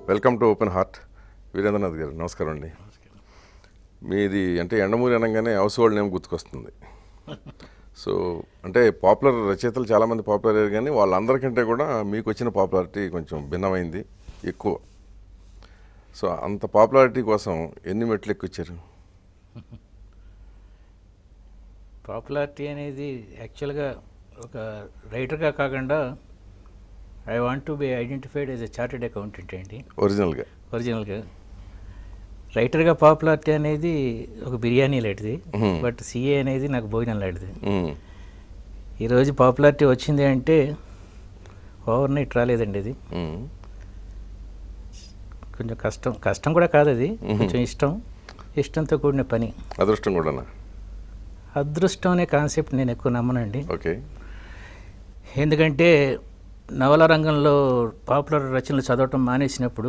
Welcome to open heart Veerendranath గారు నమస్కారం అండి మీది అంటే ఎండమూరి అనగానే హౌస్ హోల్డ్ నేమ్ గుర్తుకొస్తుంది సో అంటే పాపులర్ రచయితలు చాలామంది పాపులర్ అయ్యారు కానీ వాళ్ళందరికంటే కూడా మీకు వచ్చిన పాపులారిటీ కొంచెం భిన్నమైంది ఎక్కువ సో అంత పాపులారిటీ కోసం ఎన్ని మెట్లు ఎక్కొచ్చారు పాపులారిటీ అనేది యాక్చువల్గా ఒక రైటర్గా కాకుండా I want to be identified as a chartered accountant అండి ఒరిజినల్గా ఒరిజినల్గా రైటర్గా పాపులారిటీ అనేది ఒక బిర్యానీ లాంటిది బట్ సిఏ అనేది నాకు భోజనం లాంటిది మ్మ్. ఈరోజు పాపులారిటీ వచ్చింది అంటే ఓవర్ నైట్ రాలేదండి ఇది మ్మ్. కొంచెం కష్టం కష్టం కూడా కాదు అది కొంచెం ఇష్టం ఇష్టంతో కూడిన పని అదృష్టం కూడానా అదృష్టం అనే కాన్సెప్ట్ నేను ఎక్కువ నమ్మనండి ఓకే ఎందుకంటే నవల రంగంలో పాపులర్ రచనలు చదవటం మానేసినప్పుడు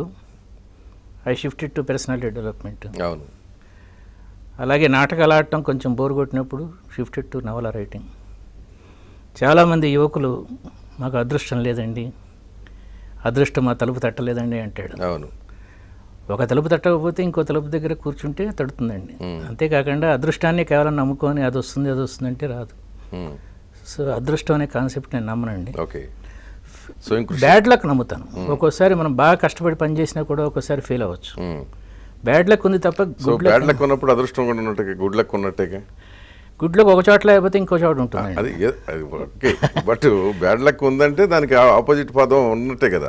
I shifted to personality development అవును అలాగే నాటకాలు ఆడటం కొంచెం బోర్ కొట్టినప్పుడు షిఫ్టెడ్ టు నవల రైటింగ్ చాలామంది యువకులు మాకు అదృష్టం లేదండి అదృష్టం మా తలుపు తట్టలేదండి అంటాడు అవును ఒక తలుపు తట్టకపోతే ఇంకో తలుపు దగ్గర కూర్చుంటే తడుతుందండి అంతేకాకుండా అదృష్టాన్ని కేవలం నమ్ముకొని అది వస్తుంది అది వస్తుందంటే రాదు మ్మ్. సో అదృష్టం అనే కాన్సెప్ట్ నేను నమ్మనండి ఓకే సో ఇంకృషి బ్యాడ్ లక్ నమ్ముతాను ఒక్కోసారి మనం బాగా కష్టపడి పని చేసినా కూడా ఒక్కోసారి ఫెయిల్ అవ్వచ్చు మ్మ్. బ్యాడ్ లక్ ఉంది తప్ప సో గుడ్ బ్యాడ్ లక్ ఉన్నప్పుడు అదృష్టం కూడా ఉన్నట్టే గుడ్ లక్ ఉన్నట్టేగా గుడ్ లక్ ఒక చోట లేకపోతే ఇంకో చోట ఉంటుందండి అది ఏ- అది ఓకే బట్ బ్యాడ్ లక్ ఉందంటే దానికి ఆపోజిట్ పదం ఉన్నట్టే కదా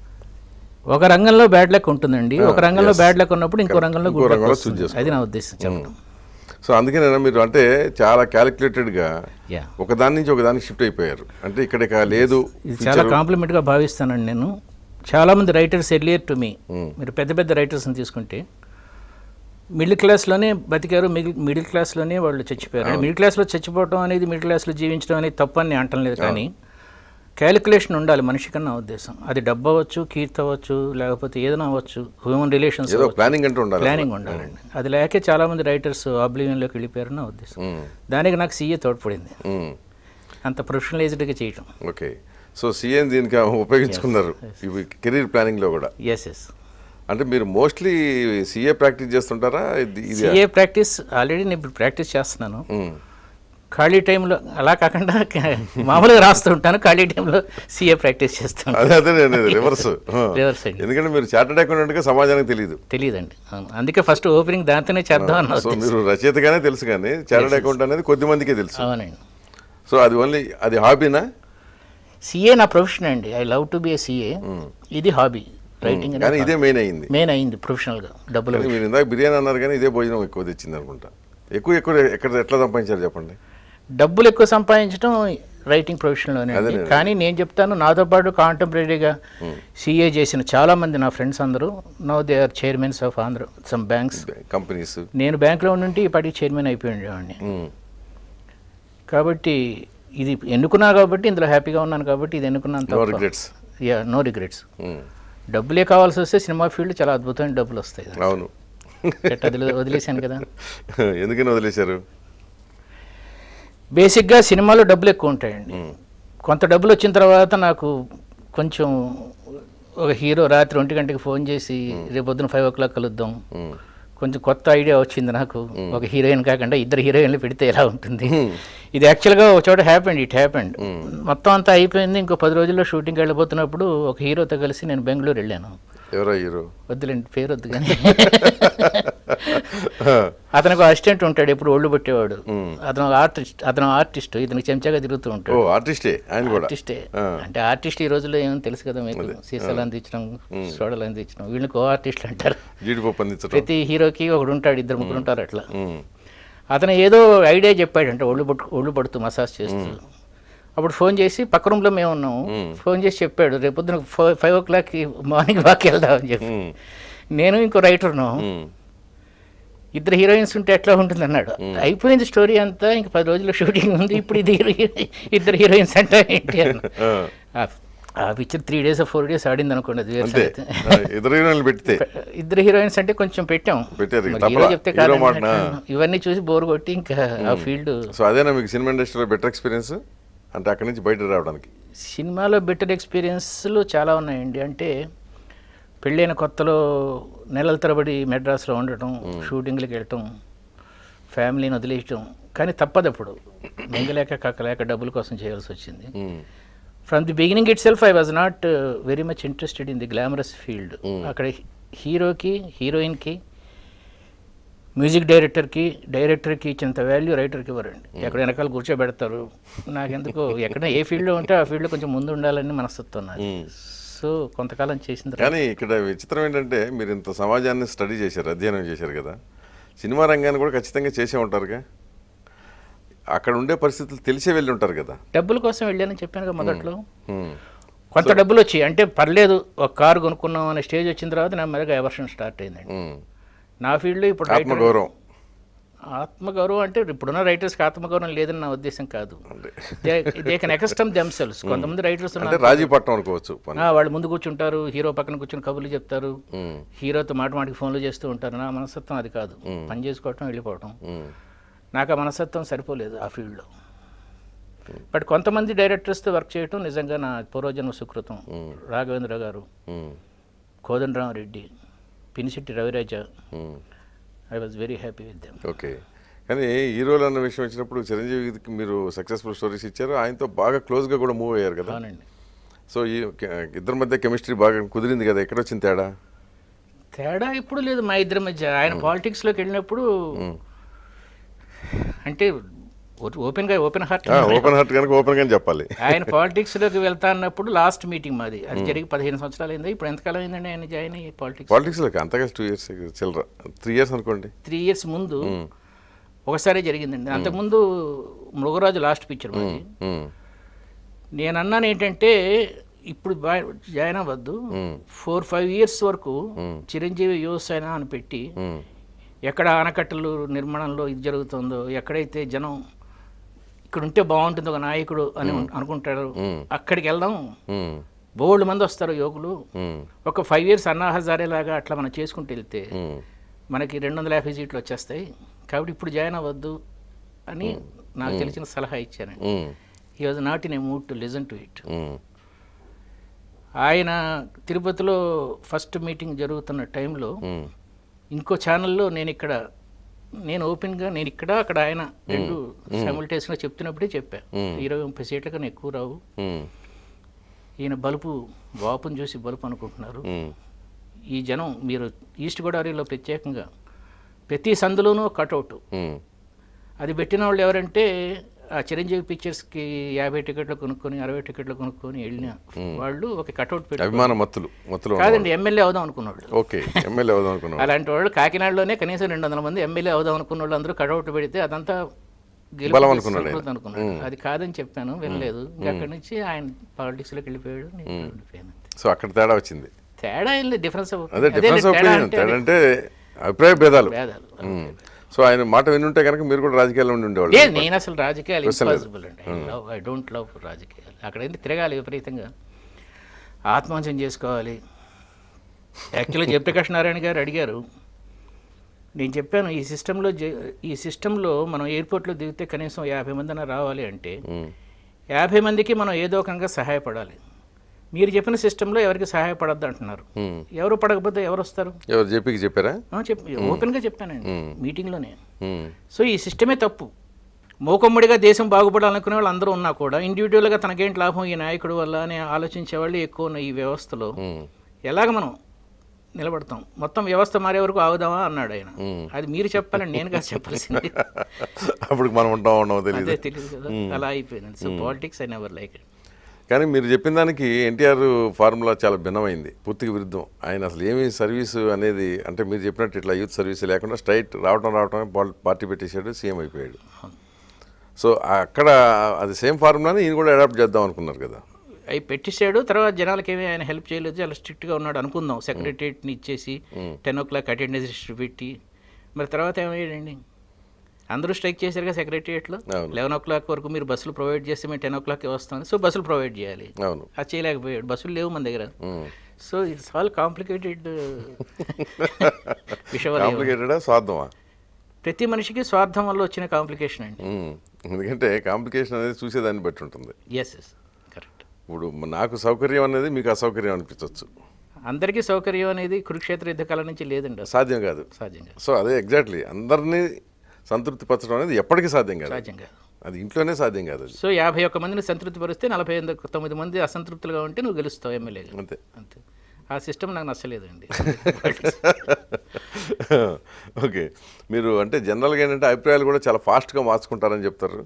ఒక రంగంలో బ్యాడ్ లక్ ఉంటుందండి Ah, ఒక రంగంలో yes. బ్యాడ్ లక్ ఉన్నప్పుడు ఇంకో రంగంలో ఇంకో గుడ్ లక్ రంగంలో వస్తుంది choose చేసుకో. అది నా ఉద్దేశం చెప్పడం సో అందుకే నేను మీరు అంటే చాలా క్యాలిక్యులేటెడ్గా యా ఒక దాని నుంచి ఒక దానికి షిఫ్ట్ అయిపోయారు అంటే ఇక్కడ ఇక లేదు ఇది చాలా కాంప్లిమెంట్గా భావిస్తానండి నేను చాలామంది రైటర్స్ ఎర్లియర్ టు మీ మీరు పెద్ద పెద్ద రైటర్స్ని తీసుకుంటే మిడిల్ క్లాస్లోనే బతికారు మిడిల్ మిడిల్ క్లాస్లోనే వాళ్ళు చచ్చిపోయారు మిడిల్ క్లాస్లో చచ్చిపోవడం అనేది మిడిల్ క్లాస్లో జీవించడం అనేది తప్పని నేను అంటం లేదు కానీ క్యాలిక్యులేషన్ ఉండాలి మనిషి కన్నా ఉద్దేశం అది డబ్బు అవ్వచ్చు కీర్తి అవ్వచ్చు లేకపోతే ఏదైనా అవ్వచ్చు హ్యూమన్ రిలేషన్స్ ఏదో ప్లానింగ్ అంటూ ఉండాలి ప్లానింగ్ ఉండాలండి అది లేకే చాలామంది రైటర్స్ ఆబ్లివియన్లోకి వెళ్ళిపోయారు నా ఉద్దేశం మ్మ్. దానికి నాకు సీఏ తోడ్పడింది మ్మ్. అంత ప్రొఫెషనలైజ్డ్గా చేయటం ఓకే సో సిఎన్ దీనికి ఉపయోగించుకున్నారు ఇవి కెరీర్ ప్లానింగ్లో కూడా ఎస్ ఎస్ అంటే మీరు మోస్ట్లీ సిఏ ప్రాక్టీస్ చేస్తుంటారా ఇది ఇది సిఏ ప్రాక్టీస్ ఆల్రెడీ నేను ఇప్పుడు ప్రాక్టీస్ చేస్తున్నాను మ్మ్. ఖాళీ టైంలో అలా కాకుండా మామూలుగా రాస్తూ ఉంటాను ఖాళీ టైంలో సిఏ ప్రాక్టీస్ చేస్తాను అదే అదే నేను రివర్స్ రివర్స్ అండి ఎందుకంటే మీరు చార్టెడ్ అకౌంటెంట్గా సమాజానికి తెలియదు తెలియదండి అవును. అందుకే ఫస్ట్ ఓపెనింగ్ దాంతోనే చేద్దాం అన్న సో మీరు రచయితగానే తెలుసు కానీ చార్టెడ్ అకౌంట్ అనేది కొద్ది మందికే తెలుసు అవునండి సో అది ఓన్లీ అది హాబీనా సిఏ నా ప్రొఫెషన్ అండి I love to be a CA ఇది హాబీ రైటింగ్ కానీ ఇదే మెయిన్ అయింది మెయిన్ అయింది ప్రొఫెషనల్గా డబ్బులు కానీ మీరు ఇందాక బిర్యానీ అన్నారు కానీ ఇదే భోజనం ఎక్కువ తెచ్చింది అనుకుంటా ఎక్కువ ఎక్కువ ఎక్కడ ఎట్లా సంపాదించారు చెప్పండి డబ్బులు ఎక్కువ సంపాదించడం రైటింగ్ ప్రొఫెషన్లోనే అండి కానీ నేను చెప్తాను నాతో పాటు కాంటెంపరీగా సిఏ చేసిన చాలా మంది నా ఫ్రెండ్స్ అందరూ know they are chairmans of Andhra some banks companies నేను బ్యాంక్లో ఉండి ఈ పాటికి చైర్మన్ అయిపోయి ఉండేవాడిని కాబట్టి ఇది ఎన్నుకున్నా కాబట్టి ఇందులో హ్యాపీగా ఉన్నాను కాబట్టి ఇది ఎన్నుకున్నాను నో తప్ప రిగ్రెట్స్ యా నో రిగ్రెట్స్ డబ్బులే కావాల్సి వస్తే సినిమా ఫీల్డ్ చాలా అద్భుతమైన డబ్బులు వస్తాయి అవును ఎట్ట వదిలే- వదిలేశాను కదా ఎందుకని వదిలేశారు బేసిక్గా సినిమాలో డబ్బులు ఎక్కువ ఉంటాయండి కొంత డబ్బులు వచ్చిన తర్వాత నాకు కొంచెం ఒక హీరో రాత్రి ఒంటి గంటకి ఫోన్ చేసి రేపు పొద్దున ఫైవ్ ఓ క్లాక్ కలుద్దాం మ్మ్. కొంచెం కొత్త ఐడియా వచ్చింది నాకు ఒక హీరోయిన్ కాకుండా ఇద్దరు హీరోయిన్లు పెడితే ఎలా ఉంటుంది ఇది యాక్చువల్గా ఒక చోట హ్యాపెండ్ ఇట్ హ్యాపెండ్ మొత్తం అంతా అయిపోయింది ఇంకో పది రోజుల్లో షూటింగ్కి వెళ్ళిపోతున్నప్పుడు ఒక హీరోతో కలిసి నేను బెంగళూరు వెళ్ళాను ఎవరో హీరో వద్దులేండి పేరు వద్దు కానీ అతనికి అసిస్టెంట్ ఉంటాడు ఎప్పుడు ఒళ్ళు పెట్టేవాడు అతను ఆర్టిస్ట్ అతను ఆర్టిస్ట్ ఇతనికి చెంచాగా తిరుగుతూ ఓ ఉంటాడు ఆర్టిస్టే ఆయన కూడా ఆర్టిస్టే ఆ. అంటే ఆర్టిస్ట్ ఈ రోజుల్లో ఏమో తెలుసు కదా మీకు సీసాలు అందించడం సోడలు అందించడం వీళ్ళని కో ఆర్టిస్టులు అంటారు జీడిపప్పు అందించడం ప్రతి హీరోకి ఒకడు ఉంటాడు ఇద్దరు ముగ్గురు ఉంటారు అట్లా మ్మ్. అతను ఏదో ఐడియా చెప్పాడంటే ఒళ్ళు పట్టు ఒళ్ళు పడుతూ మసాజ్ చేస్తూ అప్పుడు ఫోన్ చేసి పక్క రూమ్లో మేము ఉన్నాము ఫోన్ చేసి చెప్పాడు రేపు పొద్దున ఫైవ్ ఓ క్లాక్కి మార్నింగ్ వాక్ వెళ్దామని చెప్పి మ్మ్. నేను ఇంకో రైటర్ను మ్మ్. ఇద్దరు హీరోయిన్స్ ఉంటే ఎట్లా ఉంటుంది అన్నాడు అయిపోయింది స్టోరీ అంతా ఇంక పది రోజుల్లో షూటింగ్ ఉంది ఇప్పుడు ఇది హీరో- ఇద్దరు హీరోయిన్స్ అంటే ఏంటి అన్న ఆ, ఆ- ఆ picture three days four days ఆడింది అనుకోండి అది వేరే అంతే సంగతి. ఆ, ఇద్దరు హీరోయిన్లు పెడితే ఇద్దరు హీరోయిన్స్ అంటే కొంచెం పెట్టాం పెట్టారు, మరి తప్పలా. హీరో చెప్తే హీరో కాదని మాటనా? ఇవన్నీ చూసి బోర్ కొట్టి ఇంకా ఆ ఫీల్డ్ సో అదేనా మీకు సినిమా ఇండస్ట్రీలో బెటర్ ఎక్స్పీరియన్స్ అంటే అక్కడి నుంచి బయట రావడానికి సినిమాలో బెటర్ ఎక్స్పీరియన్స్లు చాలా ఉన్నాయండి అంటే పెళ్ళైన కొత్తలో నెలల తరబడి మెడ్రాస్లో ఉండటం షూటింగ్లకి వెళ్ళటం ఫ్యామిలీని వదిలేయటం కానీ తప్పదు అప్పుడు మింగలేక కక్కలేక డబ్బుల కోసం చేయాల్సి వచ్చింది um, from the beginning itself I was not very much interested in the glamorous field అక్కడ హీరోకి హీరోయిన్కి మ్యూజిక్ డైరెక్టర్కి డైరెక్టర్కి ఇచ్చినంత వాల్యూ రైటర్కి ఇవ్వరండి ఎక్కడ వెనకాల కూర్చోబెడతారు నాకెందుకు ఎక్కడ ఏ ఫీల్డ్లో ఉంటే ఆ ఫీల్డ్లో కొంచెం ముందు ఉండాలని మనస్తత్వం నాది ఉమ్. సో కొంతకాలం చేసిన తర్వాత కానీ ఇక్కడ విచిత్రం ఏంటంటే మీరు ఇంత సమాజాన్ని స్టడీ చేశారు అధ్యయనం చేశారు కదా సినిమా రంగాన్ని కూడా ఖచ్చితంగా చేసే ఉంటారుగా అక్కడ ఉండే పరిస్థితులు తెలిసే వెళ్ళి ఉంటారు కదా డబ్బుల కోసం వెళ్ళానని చెప్పాను కదా మొదట్లో ఉమ్, కొంత డబ్బులు వచ్చాయి అంటే పర్లేదు ఒక కారు కొనుక్కున్నాం అనే స్టేజ్ వచ్చిన తర్వాత నా మీదగా ఎవర్షన్ స్టార్ట్ అయిందండి ఉమ్. నా ఫీల్డ్లో ఇప్పుడు writer- ఆత్మగౌరవం ఆత్మగౌరవం అంటే ఇప్పుడున్న రైటర్స్కి ఆత్మగౌరవం లేదని నా ఉద్దేశం కాదు అంటే దే కెన్ ఎకస్టమ్ దెమ్సెల్స్ కొంతమంది రైటర్స్ అంటే రాజీ పట్టం అనుకోవచ్చు పని వాళ్ళు ముందు కూర్చుంటారు హీరో పక్కన కూర్చుని కబుర్లు చెప్తారు ఉమ్, హీరోతో మాట మాటికి ఫోన్లు చేస్తూ ఉంటారు నా మనస్తత్వం అది కాదు పని చేసుకోవటం వెళ్ళిపోవటం ఉమ్, నాకు ఆ మనస్తత్వం సరిపోలేదు ఆ ఫీల్డ్లో బట్ కొంతమంది డైరెక్టర్స్తో వర్క్ చేయటం నిజంగా నా పూర్వజన్మ సుకృతం Raghavendra garu um, Kodandarami Reddy Pinisetty Raviraja um. I was very happy with them okay కానీ హీరోలు అన్న విషయం వచ్చినప్పుడు చిరంజీవికి మీరు సక్సెస్ఫుల్ స్టోరీస్ ఇచ్చారు ఆయనతో బాగా క్లోజ్గా కూడా మూవ్ అయ్యారు కదా అవునండి సో ఈ కె- ఇద్దరి మధ్య కెమిస్ట్రీ బాగా కుదిరింది కదా ఎక్కడ వచ్చింది తేడా తేడా ఇప్పుడు లేదు మా ఇద్దరి మధ్య ఆయన పాలిటిక్స్లోకి వెళ్ళినప్పుడు అంటే ఓపెన్గా ఓపెన్ హార్ట్ ఓపెన్ హార్ట్ కనుక ఓపెన్ గానే చెప్పాలి ఆయన పాలిటిక్స్లోకి వెళ్తా అన్నప్పుడు లాస్ట్ మీటింగ్ మాది అది జరిగి పదిహేను సంవత్సరాలు అయింది ఇప్పుడు ఎంతకాలం అయిందండి ఆయన జాయిన్ అయ్యి పాలిటిక్స్ పాలిటిక్స్లోకి అంతగా టూ ఇయర్స్ చిల్లర త్రీ ఇయర్స్ అనుకోండి త్రీ ఇయర్స్ ముందు ఒకసారి జరిగిందండి అంతకుముందు మృగరాజు లాస్ట్ పిక్చర్ మాది ఉమ్, నేను అన్నాను ఏంటంటే ఇప్పుడు బా- జాయిన్ అవ్వద్దు ఫోర్ ఫైవ్ ఇయర్స్ వరకు చిరంజీవి యువసేన అని పెట్టి ఉమ్, ఎక్కడ ఆనకట్టలు నిర్మాణంలో ఇది జరుగుతుందో ఎక్కడైతే జనం ఇక్కడ ఉంటే బాగుంటుంది ఒక నాయకుడు అని అనుకుంటారు అక్కడికి వెళ్దాం ఉమ్, బోల్డ్ మంది వస్తారు యువకులు ఉమ్, ఒక ఫైవ్ ఇయర్స్ అన్నా హజారే లాగా అట్లా మనం చేసుకుంటూ వెళ్తే ఉమ్, మనకి రెండు వందల యాభై సీట్లు వచ్చేస్తాయి కాబట్టి ఇప్పుడు జాయిన్ అవ్వద్దు అని నాకు తెలిసిన సలహా ఇచ్చానండి um, he was not in a mood to listen to it um, ఆయన తిరుపతిలో ఫస్ట్ మీటింగ్ జరుగుతున్న టైంలో ఉమ్, ఇంకో ఛానల్లో నేను ఇక్కడ నేను ఓపెన్గా నేను ఇక్కడ అక్కడ ఆయన రెండు సైమిల్టేస్గా చెప్తున్నప్పుడే చెప్పా ఇరవై ముప్పై సీట్ల కన్నా ఎక్కువ రావు ఉమ్, ఈయన బలుపు వాపుని చూసి బలుపు అనుకుంటున్నారు ఉమ్, ఈ జనం మీరు ఈస్ట్ గోదావరిలో ప్రత్యేకంగా ప్రతి సందులోనూ కటౌట్ ఉమ్, అది పెట్టిన వాళ్ళు ఎవరంటే ఆ చిరంజీవి పిక్చర్స్కి యాభై టికెట్లు కొనుక్కొని అరవై టికెట్లు కొనుక్కొని వెళ్ళిన వాళ్ళు ఒక కటౌట్ పెట్టి అభిమాన మత్తులు మత్తులు కాదండి ఎమ్మెల్యే అవుదాం అనుకున్నాడు ఓకే ఎమ్మెల్యే అవుదాం అనుకున్నాం అలాంటి వాళ్ళు కాకినాడలోనే కనీసం రెండు వందల మంది ఎమ్మెల్యే అవుదాం అనుకున్న వాళ్ళు అందరూ కటౌట్ పెడితే అదంతా గెలుపు బలం అనుకున్నాడు ఆయన. సంస్కృతి అనుకున్నాడు అది కాదని చెప్పాను వినలేదు ఇంకా అక్కడి నుంచి ఆయన పాలిటిక్స్లోకి వెళ్ళిపోయాడు నేను ఇక్కడ ఉండిపోయాను అంతే. సో అక్కడ తేడా వచ్చింది తేడా ఏం లేదు డిఫరెన్స్ అదే డిఫరెన్స్ ఆఫ్ ఒపీనియన్ తేడా అంటే అభిప్రాయ భేదాలు భేదాలు ఉమ్. సో ఆయన మాట వినుంటే కనుక మీరు కూడా రాజకీయాల్లో ఉండి ఉండేవాళ్ళు లేదు నేను అసలు రాజకీయాలు ఇంపాసిబుల్ అండి I love I don't love రాజకీయాలు అక్కడ ఏంటి తిరగాలి విపరీతంగా ఆత్మహత్యం చేసుకోవాలి యాక్చువల్గా జయప్రకాష్ నారాయణ గారు అడిగారు నేను చెప్పాను ఈ సిస్టంలో జ- ఈ సిస్టంలో మనం ఎయిర్పోర్ట్లో దిగితే కనీసం యాభై మంది రావాలి అంటే ఉమ్, యాభై మందికి మనం ఏదో ఒక రకంగా సహాయపడాలి మీరు చెప్పిన సిస్టంలో ఎవరికి సహాయపడద్దు అంటున్నారు ఉమ్. ఎవరు పడకపోతే ఎవరు వస్తారు ఎవరు జేపీకి చెప్పారా ఆ, చెప్ప ఓపెన్గా చెప్పానండి మీటింగ్లోనే ఉమ్, సో ఈ సిస్టమే తప్పు మూకమ్మడిగా దేశం బాగుపడాలనుకునే వాళ్ళు అందరూ ఉన్నా కూడా ఇండివిజువల్గా తనకేంటి లాభం ఈ నాయకుడు వల్ల అని ఆలోచించే వాళ్ళు ఎక్కువ ఉన్న ఈ వ్యవస్థలో ఉమ్, ఎలాగ మనం నిలబడతాం మొత్తం వ్యవస్థ మారే వరకు ఆగుదామా అన్నాడు ఆయన అది మీరు చెప్పాలని నేను కాదు చెప్పాల్సింది అప్పుడు మనం ఉంటాం ఉండమో తెలియదు అదే తెలియదు కదా అలా అయిపోయింది so politics I never like it కానీ మీరు చెప్పిన దానికి ఎన్టీఆర్ ఫార్ములా చాలా భిన్నమైంది పూర్తిగా విరుద్ధం ఆయన అసలు ఏమి సర్వీసు అనేది అంటే మీరు చెప్పినట్టు ఇట్లా యూత్ సర్వీస్ లేకుండా స్ట్రైట్ రావటం రావటమే పాల్- పార్టీ పెట్టేశాడు సీఎం అయిపోయాడు సో అక్కడ అది సేమ్ ఫార్ములాని ఈయన కూడా అడాప్ట్ చేద్దాం అనుకున్నారు కదా అవి పెట్టేశాడు తర్వాత జనాలకి ఏమీ ఆయన హెల్ప్ చేయలేదు చాలా స్ట్రిక్ట్గా ఉన్నాడు అనుకుందాం సెక్రటరియట్ని ఇచ్చేసి ten o'clock attendance list పెట్టి మరి తర్వాత ఏమయ్యాడండి అందరూ స్ట్రైక్ చేశారుగా సెక్రటరియట్లో అవును. లెవెన్ ఓ క్లాక్ వరకు మీరు బస్సులు ప్రొవైడ్ చేస్తే మేము టెన్ ఓ క్లాక్కి వస్తాం సో బస్సులు ప్రొవైడ్ చేయాలి అవును అది చేయలేకపోయాడు బస్సులు లేవు మన దగ్గర um. So it's all complicated విషయం కాంప్లికేటెడా స్వార్థమా ప్రతి మనిషికి స్వార్థం వల్ల వచ్చిన కాంప్లికేషన్ అండి ఉమ్. ఎందుకంటే కాంప్లికేషన్ అనేది చూసేదాన్ని బట్టి ఉంటుంది ఎస్ ఎస్ కరెక్ట్ ఇప్పుడు నాకు సౌకర్యం అనేది మీకు అసౌకర్యం అనిపించవచ్చు అందరికీ సౌకర్యం అనేది కురుక్షేత్ర యుద్ధకాలం నుంచి లేదండి అసలు సాధ్యం కాదు సహజంగా సో అదే ఎగ్జాక్ట్లీ అందరినీ సంతృప్తి పరచడం అనేది ఎప్పటికీ సాధ్యం కాదు సహజంగా అది ఇంట్లోనే సాధ్యం కాదు అది సో యాభై ఒక్క మందిని సంతృప్తి పరిస్తే నలభై ఎనిమిది తొమ్మిది మంది అసంతృప్తులుగా ఉంటే నువ్వు గెలుస్తావు ఎమ్మెల్యేగా అంతే అంతే ఆ సిస్టమ్ నాకు నచ్చలేదండి ఓకే మీరు అంటే జనరల్గా ఏంటంటే అభిప్రాయాలు కూడా చాలా ఫాస్ట్గా మార్చుకుంటారని చెప్తారు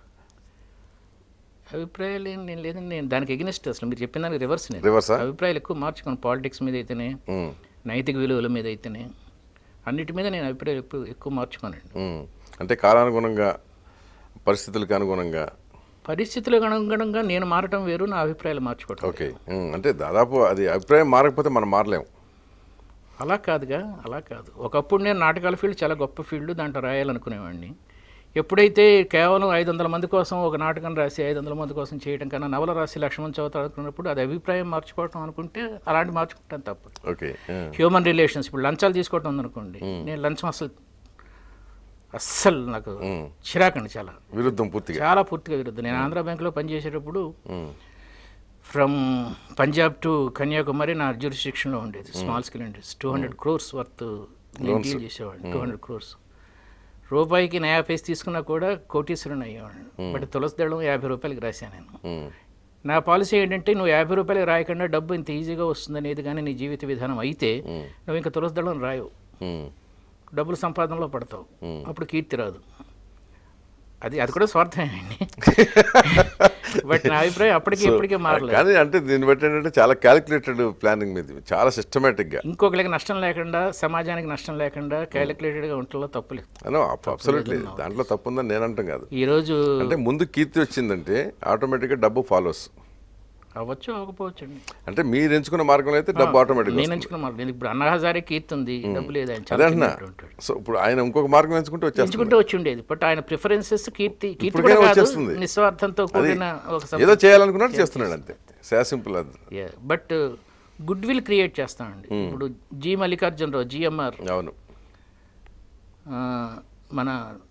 అభిప్రాయాలు ఏం నేను లేదండి నేను దానికి ఎగ్నెస్ట్ అసలు మీరు చెప్పిన దానికి రివర్స్ నేను రివర్సా అభిప్రాయాలు ఎక్కువ మార్చుకోను పాలిటిక్స్ మీద అయితేనే ఉమ్, నైతిక విలువల మీద అయితేనే అన్నిటి మీద నేను అభిప్రాయాలు ఎక్కువ ఎక్కువ మార్చుకోనండి ఉమ్. అంటే కాలానుగుణంగా పరిస్థితులకు అనుగుణంగా పరిస్థితులకు అనుగుణంగా నేను మారటం వేరు నా అభిప్రాయాలు మార్చుకోవటం ఓకే ఉమ్, అంటే దాదాపు అది అభిప్రాయం మారకపోతే మనం మారలేం అలా కాదుగా అలా కాదు ఒకప్పుడు నేను నాటకాల ఫీల్డ్ చాలా గొప్ప ఫీల్డ్ దాంట్లో రాయాలనుకునేవాడిని ఎప్పుడైతే కేవలం ఐదు వందల మంది కోసం ఒక నాటకం రాసి ఐదు వందల మంది కోసం చేయడం కన్నా నవల రాసి లక్ష మంది చదువుతా అనుకున్నప్పుడు అది అభిప్రాయం మార్చుకోవటం అనుకుంటే అలాంటి మార్చుకుంటాను తప్పు ఓకే ఉమ్, హ్యూమన్ రిలేషన్స్ ఇప్పుడు లంచాలు తీసుకోవటం ఉందనుకోండి నేను లంచం అసలు అస్సలు నాకు చిరాకండి చాలా విరుద్ధం పూర్తిగా చాలా పూర్తిగా విరుద్ధం నేను ఆంధ్ర బ్యాంక్లో పనిచేసేటప్పుడు um, from Punjab to Kanyakumari నా జ్యూరిస్డిక్షన్లో ఉండేది small scale industry two hundred crores worth నేను డీల్ చేసేవాడిని టూ హండ్రెడ్ క్రోర్స్ రూపాయికి నయా పేసి తీసుకున్నా కూడా కోటీశ్వరుని అయ్యేవాడిని బట్ తులసి దళం యాభై రూపాయలకి రాశాను నేను ఉమ్, నా పాలసీ ఏంటంటే నువ్వు యాభై రూపాయలకి రాయకుండా డబ్బు ఇంత ఈజీగా వస్తుందనేది కానీ నీ జీవిత విధానం అయితే నువ్వు ఇంకా తులసి దళం రాయవు ఉమ్, డబ్బులు సంపాదనలో పడతావు అప్పుడు కీర్తి రాదు అది అది కూడా స్వార్థమేనండి బట్ నా అభిప్రాయం అప్పటికి ఎప్పటికీ మారలేదు కానీ అంటే దీన్ని బట్టి ఏంటంటే చాలా క్యాలిక్యులేటెడ్ ప్లానింగ్ మీద చాలా సిస్టమేటిక్గా ఇంకొకరికి నష్టం లేకుండా సమాజానికి నష్టం లేకుండా క్యాలిక్యులేటెడ్గా ఉంటుందో తప్పులేదు అనో అబ్సల్యూట్లీ దాంట్లో తప్పు ఉందని నేను అంటాం కాదు ఈరోజు అంటే ముందు కీర్తి వచ్చిందంటే ఆటోమేటిక్గా డబ్బు ఫాలోస్ అవ్వచ్చు అవ్వకపోవచ్చు అండి అంటే మీరు ఎంచుకున్న మార్గంలో అయితే డబ్బు ఆటోమేటిక్గా నేను ఎంచుకున్న మాట నేను ఇప్పుడు అన్న హజారే కీర్తి ఉంది డబ్బు లేదు ఆయన అదే చాలా అంటున్నా చిన్నట్టు ఉంటాడు సో ఇప్పుడు ఆయన ఇంకొక మార్గం ఎంచుకుంటే వచ్చేస్తుంది ఎంచుకుంటే వచ్చి ఉండేది బట్ ఆయన ప్రిఫరెన్సెస్ కీర్తి కీర్తి ఇప్పటికైనా కూడా కాదు వచ్చేస్తుంది. నిస్వార్థంతో కూడిన ఒక సం- ఏదో చేయాలనుకున్నట్టు చేస్తున్నాడు అంతే సే సింపుల్ అది బట్ గుడ్ విల్ క్రియేట్ చేస్తామండి ఇప్పుడు జి మల్లికార్జునరావు జిఎంఆర్ అవును మన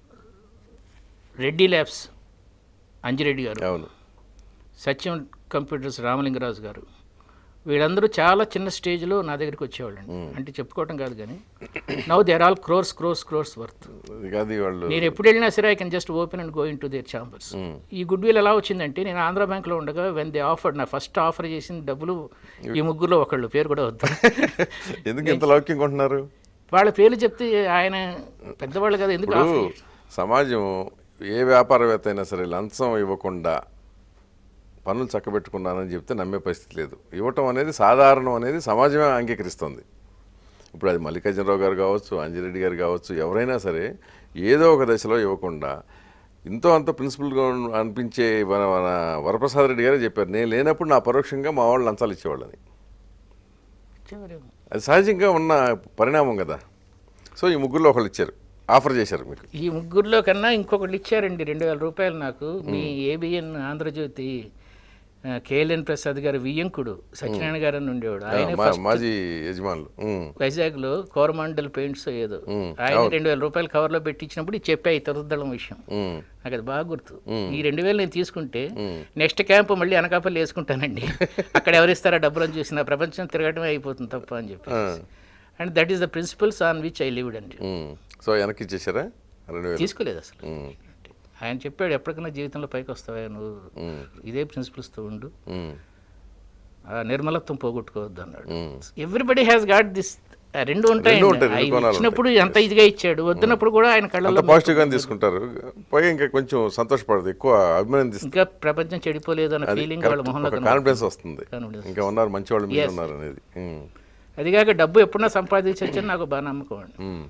రెడ్డి ల్యాబ్స్ అంజిరెడ్డి గారు అవును సత్యం కంప్యూటర్స్ రామలింగరాజు గారు వీళ్ళందరూ చాలా చిన్న స్టేజ్లో నా దగ్గరికి వచ్చేవాళ్ళండి అంటే చెప్పుకోవటం కాదు కానీ now they're all crores crores crores worth అది కాదు వాళ్ళు నేను ఎప్పుడు వెళ్ళినా సరే I can just open and go into their chambers ఈ గుడ్ విల్ ఎలా వచ్చిందంటే నేను ఆంధ్ర బ్యాంక్లో ఉండగా వెన్ దే ఆఫర్ నా ఫస్ట్ ఆఫర్ చేసిన డబ్బులు ఈ ముగ్గురులో ఒకళ్ళు పేరు కూడా వద్దు ఎందుకు ఇంత లౌక్యం కొంటున్నారు వాళ్ళ పేర్లు చెప్తే ఆయన పెద్దవాళ్ళు కదా ఎందుకు ఇప్పుడు offer చేశారు? సమాజం ఏ వ్యాపారవేత్త అయినా సరే లంచం ఇవ్వకుండా పనులు చక్కబెట్టుకున్నానని చెప్తే నమ్మే పరిస్థితి లేదు ఇవ్వటం అనేది సాధారణం అనేది సమాజమే అంగీకరిస్తుంది ఇప్పుడు అది మల్లికార్జునరావు గారు కావచ్చు అంజిరెడ్డి గారు కావచ్చు ఎవరైనా సరే ఏదో ఒక దశలో ఇవ్వకుండా ఇంతో అంత ప్రిన్సిపల్గా అనిపించే మన మన వరప్రసాద్ రెడ్డి గారే చెప్పారు నేను లేనప్పుడు నా పరోక్షంగా మా వాళ్ళు లంచాలు ఇచ్చేవాళ్ళని ఇచ్చేవారేమో. అది సహజంగా ఉన్న పరిణామం కదా సో ఈ ముగ్గురులో ఒకళ్ళు ఇచ్చారు ఆఫర్ చేశారు మీకు ఈ ముగ్గురులో కన్నా ఇంకొకళ్ళు ఇచ్చారండి రెండు వేల రూపాయలు నాకు మీ ఏబిఎన్ ఆంధ్రజ్యోతి ఆ, కేఎల్ఎన్ ప్రసాద్ గారు వియ్యంకుడు సత్యనారాయణ గారు అని ఉండేవాడు ఆయన మా- మాజీ యజమానులు ఉమ్. వైజాగ్లో కోరమాండల్ పెయింట్స్ ఏదో ఆయన రెండు వేల రూపాయలు కవర్లో పెట్టించినప్పుడు ఇది చెప్పాయి తరుదళం విషయం ఉమ్. నాకు అది బాగా గుర్తు ఈ రెండు వేలు నేను తీసుకుంటే నెక్స్ట్ క్యాంప్ మళ్ళీ అనకాపల్లి వేసుకుంటానండి అక్కడ ఎవరిస్తారా డబ్బులు అని చూసి నా ప్రపంచం తిరగటమే అయిపోతుంది తప్ప అని చెప్పి and that is the principles on which I lived అండి ఉమ్. సో వెనక్కి ఇచ్చేసారా రెండు వేలు తీసుకోలేదు అసలు ఉమ్. ఆయన చెప్పాడు ఎప్పటికైనా జీవితంలో పైకి వస్తావా నువ్వు ఇదే ప్రిన్సిపల్స్తో ఉండు ఉమ్. ఆ నిర్మలత్వం పోగొట్టుకోవద్దు అన్నాడు um. Everybody has got this రెండు ఉంటాయి రెండు ఉంటాయి, రెండు ఆయన కోణాలు ఇచ్చినప్పుడు ఎంత ఇదిగా ఇచ్చాడు వద్దున్నప్పుడు కూడా ఆయన అంత కళ్ళల్లో పాజిటివ్గానే తీసుకుంటారు పైగా ఇంకా కొంచెం సంతోషపడదు ఎక్కువ అభిమానిస్తారు ఇంకా ప్రపంచం చెడిపోలేదు అన్న ఫీలింగ్ వాళ్ళ మొహంలో ఒక కాన్ఫిడెన్స్ వస్తుంది Confidence. ఇంకా ఉన్నారు మంచి వాళ్ళు మీరు ఉన్నారు అనేది ఉమ్. అదిగాక డబ్బు ఎప్పుడన్నా సంపాదించొచ్చని నాకు బాగా నమ్మకం అండి um.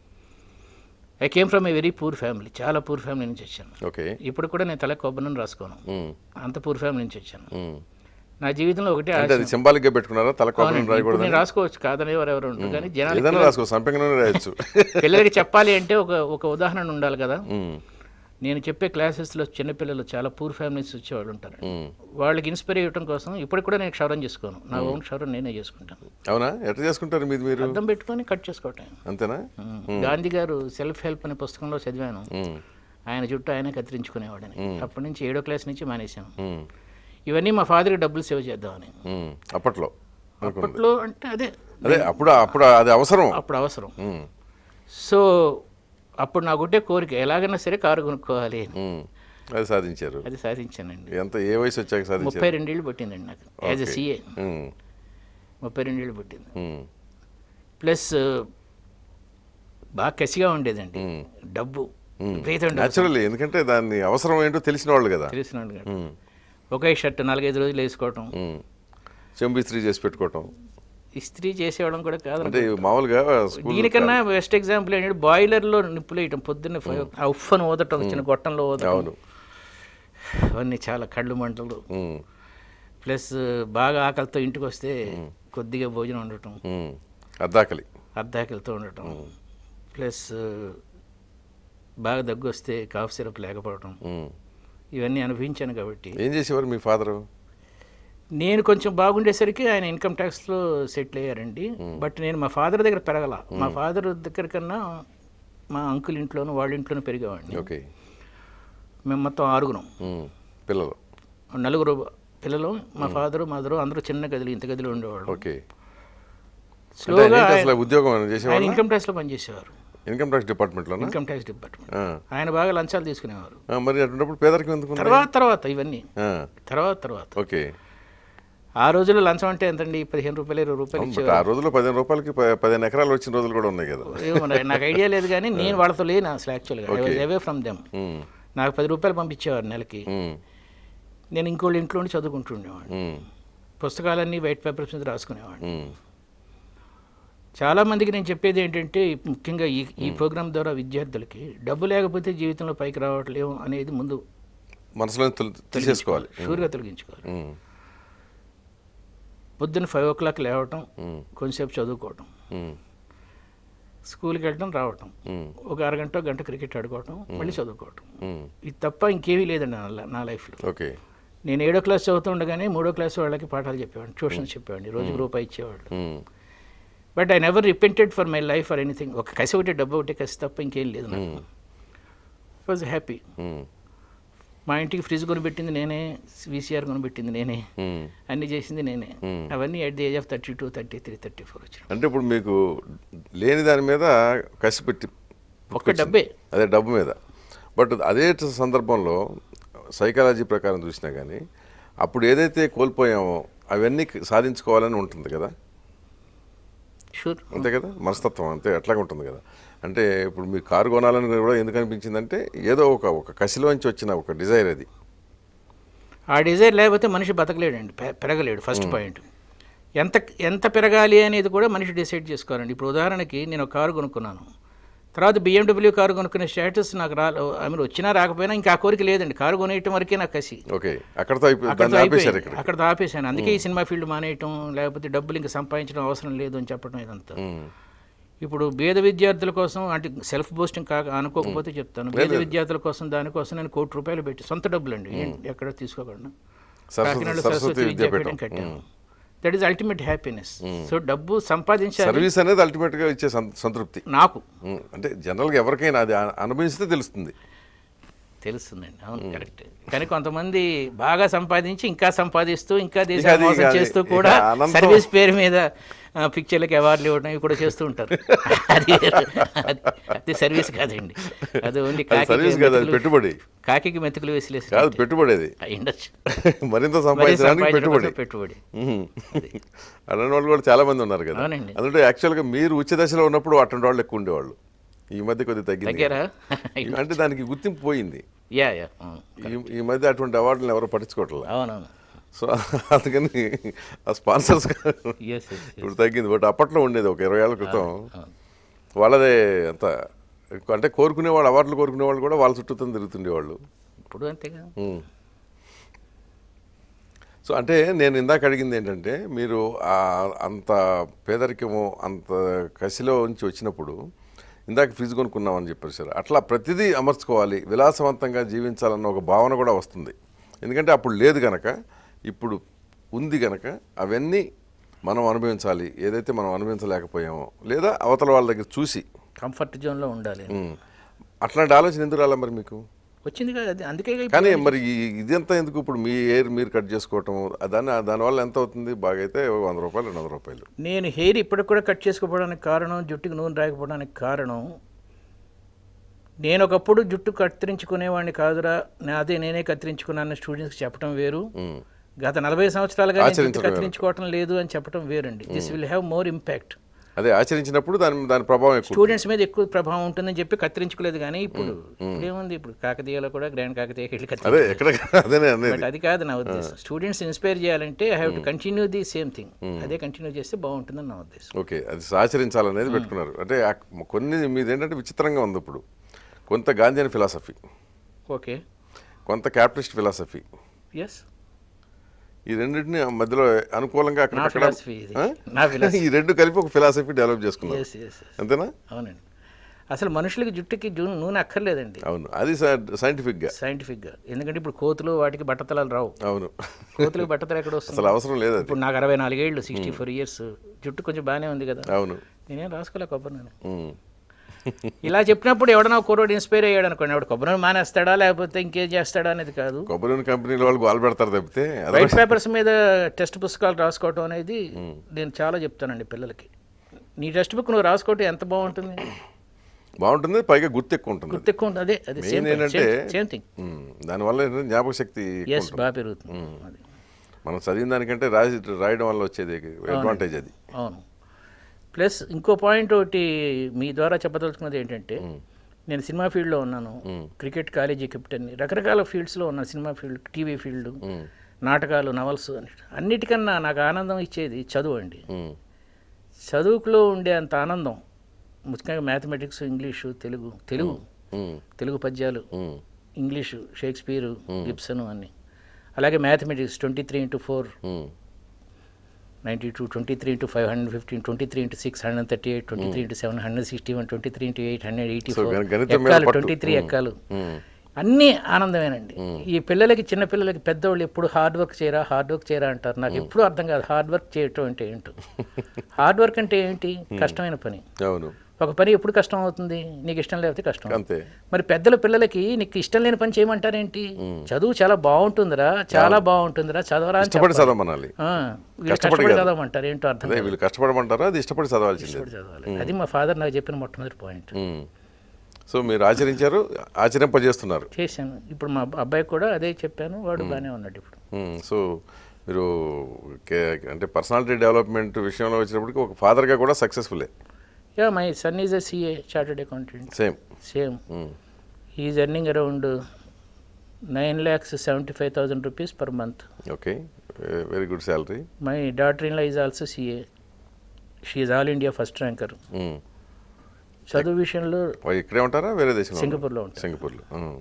I came from a very poor family చాలా పూర్ ఫ్యామిలీ నుంచి వచ్చాను ఓకే ఇప్పుడు కూడా నేను తల కొబ్బరిని రాసుకోను ఉమ్. అంత పూర్ ఫ్యామిలీ నుంచి వచ్చాను ఉమ్. నా జీవితంలో ఒకటే అంటే అది సింబాలిక్ గా పెట్టుకున్నారా తల కోపం అవునండి. ఇప్పుడు నేను రాసుకోవచ్చు కాదని ఎవరెవరు ఉంటారు కానీ జనాలు ఏదైనా రాసుకో సంపెంగనే రాయొచ్చు పిల్లలకి చెప్పాలి అంటే ఒక ఒక ఉదాహరణ ఉండాలి కదా ఉమ్. నేను చెప్పే క్లాసెస్లో చిన్నపిల్లలు చాలా పూర్ ఫ్యామిలీస్ వచ్చేవాళ్ళు ఉంటారు ఉమ్. వాళ్ళకి ఇన్స్పైర్ అయ్యటం కోసం ఇప్పుడు కూడా నేను క్షవరం చేసుకోను నా ఓన్ క్షవరం నేనే చేసుకుంటాను అవునా ఎట్లా చేసుకుంటారు మీది మీరు అర్థం పెట్టుకొని కట్ చేసుకోవటం అంతేనా గాంధీ గారు సెల్ఫ్ హెల్ప్ అనే పుస్తకంలో చదివాను ఉమ్. ఆయన జుట్టు ఆయనే కత్తిరించుకునేవాడని అప్పటి నుంచి ఏడో క్లాస్ నుంచి మానేశాను ఉమ్. ఇవన్నీ మా ఫాదర్కి డబ్బులు సేవ్ చేద్దామని ఉమ్. అప్పట్లో అప్పట్లో అంటే అదే అదే అప్పుడు అప్పుడు అది అవసరం అప్పుడు అవసరం ఉమ్, సో అప్పుడు నాకు ఒకటే కోరిక ఎలాగైనా సరే కారు కొనుక్కోవాలి అని. ఉమ్. అది సాధించారు అది సాధించానండి ఎంత ఏ వయసు వచ్చాక సాధించారు ముప్పై రెండేళ్ళు పట్టిందండి నాకు యాజ్ ఎ సీఏ ఉమ్, ముప్పై రెండేళ్ళు పట్టింది ఉమ్, ప్లస్ బాగా కసిగా ఉండేదండి ఉమ్. డబ్బు విపరీతం డబ్బు న్యాచురల్లీ ఎందుకంటే దాన్ని అవసరం ఏంటో తెలిసిన వాళ్ళు కదా తెలిసిన వాళ్ళు కాదు. ఉమ్, ఒకే షర్ట్ నాలుగైదు రోజులు వేసుకోవటం ఉమ్. చెంబు ఇస్త్రీ చేసి పెట్టుకోవటం ఇస్త్రీ చేసేవాళ్ళం కూడా కాదు అంటే మామూలుగా స్కూల్ దీనికన్నా బెస్ట్ ఎగ్జాంపుల్ ఏంటంటే బాయిలర్లో నిప్పులు వేయటం పొద్దున్న ఫైవ్ ఆ ఉఫ్ఫను ఊదటం చిన్న గొట్టంలో ఊదటం అవును అవన్నీ చాలా కళ్ళు మంటలు ఉమ్, ప్లస్ బాగా ఆకలితో ఇంటికి వస్తే కొద్దిగా భోజనం ఉండటం ఉమ్. అద్దాకలి అర్ధాకలితో ఉండటం ప్లస్ బాగా దగ్గు వస్తే కాఫ్ సిరప్ లేకపోవడం ఉమ్. ఇవన్నీ అనుభవించాను కాబట్టి ఏం చేసేవారు మీ ఫాదరు నేను కొంచెం బాగుండేసరికి ఆయన ఇన్కమ్ ట్యాక్స్లో సెటిల్ అయ్యారండి బట్ నేను మా ఫాదర్ దగ్గర పెరగల మా ఫాదర్ దగ్గర కన్నా మా అంకుల్ ఇంట్లోనూ వాళ్ళ ఇంట్లోనూ పెరిగేవాడిని ఓకే మేము మొత్తం ఆరుగురం ఉమ్. పిల్లలు నలుగురు పిల్లలు మా ఫాదరు మదరు అందరూ చిన్న గదిలో ఇంత గదిలో ఉండేవాళ్ళు ఓకే అంటే స్లోగా ఆయన ఏంటి ఆయన- అసలు ఉద్యోగం ఏమైనా ఆయన చేసేవాళ్ళు ఇన్కమ్ ట్యాక్స్లో పనిచేసేవారు ఇన్కమ్ ట్యాక్స్ డిపార్ట్మెంట్లోనా ఇన్కమ్ ట్యాక్స్ డిపార్ట్మెంట్ ఆ. ఆయన బాగా లంచాలు తీసుకునేవారు ఆ, మరి అటువంటిప్పుడు పేదరికం ఎందుకు ఉంది? తర్వాత తర్వాత ఇవన్నీ ఆ, తర్వాత తర్వాత ఓకే ఆ రోజుల్లో లంచం అంటే ఎంతండి పదిహేను రూపాయలు ఇరవై రూపాయలు బట్ ఇచ్చేవారు ఆ రోజుల్లో పదిహేను రూపాయలకి ప- పదిహేను ఎకరాలు వచ్చిన రోజులు కూడా ఉన్నాయి కదా ఏమో మరి నాకు ఐడియా లేదు కానీ నేను వాళ్ళతో లేను అసలు యాక్చువల్గా I was away from them um, నాకు పది రూపాయలు పంపించేవారు నెలకి ఉమ్, నేను ఇంకోళ్ళ ఇంట్లో ఉండి చదువుకుంటుండేవాడిని ఉమ్, పుస్తకాలన్నీ వైట్ పేపర్స్ మీద రాసుకునేవాడిని ఉమ్, చాలా మందికి నేను చెప్పేది ఏంటంటే ఈ- ముఖ్యంగా ఈ ఈ ప్రోగ్రామ్ ద్వారా విద్యార్థులకి డబ్బు లేకపోతే జీవితంలో పైకి రావట్లేము అనేది ముందు మనసులో తొలి- తీసేసుకోవాలి షూర్గా తొలగించుకోవాలి ఉమ్, పొద్దున్న ఫైవ్ ఓ క్లాక్ లేవటం ఉమ్, కొంచెంసేపు చదువుకోవటం ఉమ్, స్కూల్కి వెళ్ళటం రావటం ఉమ్, ఒక అరగంట గంట క్రికెట్ ఆడుకోవటం మళ్ళీ చదువుకోవటం ఉమ్, ఇది తప్ప ఇంకేమీ లేదండి నా లై- నా లైఫ్లో ఓకే నేను ఏడో క్లాస్ చదువుతుండగానే మూడో క్లాస్ వాళ్ళకి పాఠాలు చెప్పేవాడిని ట్యూషన్స్ చెప్పేవాడిని రోజుకి రూపాయి ఇచ్చేవాళ్ళు um, but I never repented for my life for anything ఒక కసి ఒకటి డబ్బు ఒకటి కసి తప్ప ఇంకేం లేదు నాకు వాజ్ హ్యాపీ ఉమ్, మా ఇంటికి ఫ్రిడ్జ్ కొనిపెట్టింది నేనే వీసీఆర్ కొనిపెట్టింది నేనే ఉమ్. అన్నీ చేసింది నేనే Hmm. అవన్నీ at the age of thirty two thirty three thirty four వచ్చిన అంటే ఇప్పుడు మీకు లేని దాని మీద కసి పెట్టి ఒక్క డబ్బే అదే డబ్బు మీద బట్ అదే సందర్భంలో సైకాలజీ ప్రకారం చూసినా కానీ అప్పుడు ఏదైతే కోల్పోయామో అవన్నీ సాధించుకోవాలని ఉంటుంది కదా షూర్ అంతే కదా మనస్తత్వం అంతే అట్లాగే ఉంటుంది కదా అంటే ఇప్పుడు మీ కారు కొనాలని కూడా ఎందుకు అనిపించిందంటే ఏదో ఒక ఒక కసిలోంచి వచ్చిన ఒక డిజైర్ అది ఆ డిజైర్ లేకపోతే మనిషి బతకలేడండి పె- పెరగలేడు ఫస్ట్ పాయింట్ ఎంత ఎంత పెరగాలి అనేది కూడా మనిషి డిసైడ్ చేసుకోవాలండి ఇప్పుడు ఉదాహరణకి నేను ఒక కారు కొనుక్కున్నాను తర్వాత బిఎండబ్ల్యూ కారు కొనుక్కునే స్టేటస్ నాకు రా ఐ మీన్ వచ్చినా రాకపోయినా ఇంకా ఆ కోరిక లేదండి కారు కొనేయటం వరకే నాకు కసి ఓకే అక్కడతో అయిపోయి అక్కడతో దాన్ని ఆపేశారు అయిపోయింది ఇక్కడ అక్కడతో ఆపేశాను అందుకే ఈ సినిమా ఫీల్డ్ మానేయటం లేకపోతే డబ్బులు ఇంకా సంపాదించడం అవసరం లేదు అని చెప్పడం ఇదంతా ఇప్పుడు పేద విద్యార్థుల కోసం అంటే సెల్ఫ్ బూస్టింగ్ కాక అనుకోకపోతే చెప్తాను పేద విద్యార్థుల కోసం దానికోసం నేను కోటి రూపాయలు పెట్టి సొంత డబ్బులండి ఏం- ఎక్కడ తీసుకోకుండా సరస్వతి కాకినాడ సరస్వతి సరస్వతి విద్యాపీఠం విద్యాపీఠం కట్టాను that is ultimate happiness so డబ్బు సంపాదించాలి సర్వీస్ అనేది అల్టిమేట్ గా ఇచ్చే సం- సంతృప్తి నాకు ఉమ్, అంటే జనరల్గా ఎవరికైనా అది అ- అనుభవిస్తే తెలుస్తుంది తెలుస్తుందండి అవును కరెక్ట్ కానీ కొంతమంది బాగా సంపాదించి ఇంకా సంపాదిస్తూ ఇంకా ఇక దేశాన్ని అది- మోసం ఇక అది- చేస్తూ ఇక కూడా అనంతం. సర్వీస్ పేరు మీద ఆ, పిక్చర్లకి అవార్డులు ఇవ్వడం ఇవి కూడా చేస్తూ ఉంటారు అది అది- అది సర్వీస్ కాదండి అది ఓన్లీ అది సర్వీస్ కాదు అది పెట్టుబడి కాకి మెతుకులు వేసిలేసి కాదు పెట్టుబడి అది అయ్యుండొచ్చు మరింత మరి సంపాదించడానికి సంపాదించడం పెట్టుబడి కోసం పెట్టుబడి ఉహుం. అలాంటి వాళ్ళు కూడా చాలా మంది ఉన్నారు కదా అవునండి. అందులో యాక్చువల్గా మీరు ఉచ్చ దశలో ఉన్నప్పుడు అటువంటి వాళ్ళు ఎక్కువ ఉండేవాళ్ళు ఈ మధ్య కొద్దిగా తగ్గింది తగ్గారా అంటే దానికి గుర్తింపు పోయింది యా యా అవును. ఈ ఈ మధ్య అటువంటి అవార్డులను ఎవరు పట్టించుకోవట్లేదు అవునవును సో అందుకని ఆ స్పాన్సర్స్ ఎస్ ఎస్ ఇప్పుడు తగ్గింది బట్ అప్పట్లో ఉండేది ఒక ఇరవై ఏళ్ళ క్రితం వాళ్ళదే అంత అంటే కోరుకునే వాళ్ళు అవార్డులు కోరుకునే వాళ్ళు కూడా వాళ్ళ చుట్టూతో తిరుగుతుండేవాళ్ళు ఇప్పుడు అంతేగా ఉమ్. సో అంటే నేను ఇందాక అడిగింది ఏంటంటే మీరు ఆ అంత పేదరికము అంత కసిలో నుంచి వచ్చినప్పుడు ఇందాక ఫ్రిడ్జ్ కొనుక్కున్నామని చెప్పారు సార్ అట్లా ప్రతిదీ అమర్చుకోవాలి విలాసవంతంగా జీవించాలన్న ఒక భావన కూడా వస్తుంది ఎందుకంటే అప్పుడు లేదు గనక ఇప్పుడు ఉంది గనక అవన్నీ మనం అనుభవించాలి ఏదైతే మనం అనుభవించలేకపోయామో లేదా అవతల వాళ్ళ దగ్గర చూసి కంఫర్ట్ జోన్లో ఉండాలి ఉమ్, అట్లాంటి ఆలోచన ఎందుకు రాలే మరి మీకు వచ్చింది కదా అది అందుకే ఇప్పుడు కానీ మరి ఈ- ఇదంతా ఎందుకు ఇప్పుడు మీ ఎయిర్ మీరు కట్ చేసుకోవటం దాని దానివల్ల ఎంత అవుతుంది బాగా అయితే వంద రూపాయలు రెండు వందల రూపాయలు నేను హెయిర్ ఇప్పటికి కూడా కట్ చేసుకోవడానికి కారణం జుట్టుకి నూనె రాకపోవడానికి కారణం నేను ఒకప్పుడు జుట్టు కత్తిరించుకునేవాడిని కాదురా నాదే నేనే కత్తిరించుకున్నాను స్టూడెంట్స్కి చెప్పడం వేరు ఉమ్. గత నలభై సంవత్సరాలుగా నేను జుట్టు ఆచరించడం వేరు. కత్తిరించుకోవటం లేదు అని చెప్పడం వేరండి this will have more impact అదే ఆచరించినప్పుడు దాని దాని ప్రభావం ఎక్కువ స్టూడెంట్స్ మీద ఎక్కువ ప్రభావం ఉంటుందని చెప్పి కత్తిరించుకోలేదు కానీ ఇప్పుడు ఏముంది ఇప్పుడు కాకతీయలో కూడా గ్రాండ్ కాకతీయ వెళ్ళి అదే కత్తిరించారు ఎక్కడ అదేనే అనేది బట్ అది కాదు నా ఉద్దేశం స్టూడెంట్స్ ఇన్స్పైర్ చేయాలంటే I have to continue the same thing అదే కంటిన్యూ చేస్తే బాగుంటుందని నా ఉద్దేశం ఓకే అది ఆచరించాలనేది పెట్టుకున్నారు అంటే ఆ కొన్ని మీది ఏంటంటే విచిత్రంగా ఉంది ఇప్పుడు కొంత గాంధీయన్ ఫిలాసఫీ ఓకే కొంత క్యాపిటలిస్ట్ ఫిలాసఫీ ఎస్ ఈ రెండింటిని మధ్యలో అనుకూలంగా నా అక్కడక్కడ ఫిలాసఫీ ఇది ఆ? నా ఫిలాసఫీ ఈ రెండు కలిపి ఒక ఫిలాసఫీ డెవలప్ చేసుకున్నారు ఎస్ ఎస్ అంతేనా అవునండి అసలు మనుషులకి జుట్టుకి జూ నూనె అక్కర్లేదండి అవును అది సైంటిఫిక్గా సైంటిఫిక్గా ఎందుకంటే ఇప్పుడు కోతులు వాటికి బట్టతలాలు రావు అవును కోతులకు బట్టతల ఎక్కడ వస్తుంది అసలు అవసరం లేదు అది ఇప్పుడు నాకు అరవై నాలుగేళ్ళు సిక్స్టీ ఫోర్ ఇయర్స్ జుట్టు కొంచెం బాగానే ఉంది కదా అవును నేనేం రాసుకోలే కొబ్బరి నూనె ఉమ్. ఇలా చెప్పినప్పుడు ఎవడన్నా కుర్రోడు ఇన్స్పైర్ అయ్యాడు అనుకోండి ఆవిడ కొబ్బరి నూనె మానేస్తాడా లేకపోతే ఇంకేం చేస్తాడా అనేది కాదు కొబ్బరి నూనె కంపెనీల వాళ్ళు గోలు పెడతారు తప్పితే అదే వైట్ పేపర్స్ మీద టెక్స్ట్ పుస్తకాలు రాసుకోవటం అనేది నేను చాలా చెప్తానండి పిల్లలకి నీ టెక్స్ట్ బుక్ నువ్వు రాసుకోవటం ఎంత బాగుంటుంది బాగుంటుంది పైగా గుర్తు ఎక్కువ ఉంటుంది గుర్తు ఎక్కువ ఉంటుంది అదే అదే సేమ్ Main ఏంటంటే సేమ్ థింగ్ ఉమ్, దానివల్ల ఏంటంటే జ్ఞాపక శక్తి ఎక్కువ ఎస్ బాగా పెరుగుతుంది అది మనం చదివిన దానికంటే రాసి రాయడం వల్ల వచ్చేది అడ్వాంటేజ్ అది అవును ప్లస్ ఇంకో పాయింట్ ఒకటి మీ ద్వారా చెప్పదలుచుకున్నది ఏంటంటే నేను సినిమా ఫీల్డ్లో ఉన్నాను క్రికెట్ కాలేజీ కెప్టెన్ రకరకాల ఫీల్డ్స్లో ఉన్నాను సినిమా ఫీల్డ్ టీవీ ఫీల్డ్ నాటకాలు నవల్స్ అని అన్నిటికన్నా నాకు ఆనందం ఇచ్చేది చదువు అండి ఉమ్, చదువుకులో ఉండే అంత ఆనందం ముఖ్యంగా mathematics English Telugu Telugu um, Telugu పద్యాలు ఉమ్, ఇంగ్లీషు షేక్స్పియరు గిబ్సన్ అన్నీ అలాగే mathematics twenty three into four um, ninety two twenty three into five hundred fifteen twenty three into six hundred thirty eight twenty three into seven hundred sixty one twenty three into eight hundred eighty So, four గణ- గణితం మీద ఎక్కాలు పట్టు. Twenty three ఎక్కాలు ఉమ్, అన్నీ ఆనందమేనండి ఈ పిల్లలకి చిన్న పిల్లలకి పెద్దవాళ్ళు ఎప్పుడు హార్డ్ వర్క్ చేయరా హార్డ్ వర్క్ చేయరా అంటారు నాకు ఎప్పుడు అర్థం కాదు హార్డ్ వర్క్ చేయటం అంటే ఏంటో హార్డ్ వర్క్ అంటే ఏంటి కష్టమైన పని అవును ఒక పని ఎప్పుడు కష్టం అవుతుంది నీకు ఇష్టం లేకపోతే కష్టం అంతే మరి పెద్దల పిల్లలకి నీకు ఇష్టం లేని పని చేయమంటారేంటి చదువు చాలా బాగుంటుందిరా చాలా బాగుంటుందిరా చదవరా అని ఇష్టపడి చదవమనాలి ఆ, వీళ్ళు కష్టపడి చదవమంటారు ఏంటో అర్థం అదే వీళ్ళు కష్టపడమంటారా అది ఇష్టపడి చదవాల్సిందే కష్టపడి చదవాలి అది మా ఫాదర్ నాకు చెప్పిన మొట్టమొదటి పాయింట్ ఉమ్. సో మీరు ఆచరించారు ఆచరింపజేస్తున్నారు చేశాను ఇప్పుడు మా అబ్బాయి కూడా అదే చెప్పాను వాడు బాగానే ఉన్నాడు ఇప్పుడు ఉమ్, సో మీరు కే- అంటే పర్సనాలిటీ డెవలప్మెంట్ విషయంలో వచ్చినప్పటికి ఒక ఫాదర్గా కూడా సక్సెస్ఫుల్లే yeah my son is a CA chartered accountant same same is earning around nine lakhs seventy five thousand rupees per month okay very good salary my daughter in law is also CA she is all India first ranker చదువు విషయంలో ఇక్కడే ఉంటారా వేరే దేశంలో సింగపూర్లో ఉంటారు సింగపూర్లో ఉమ్.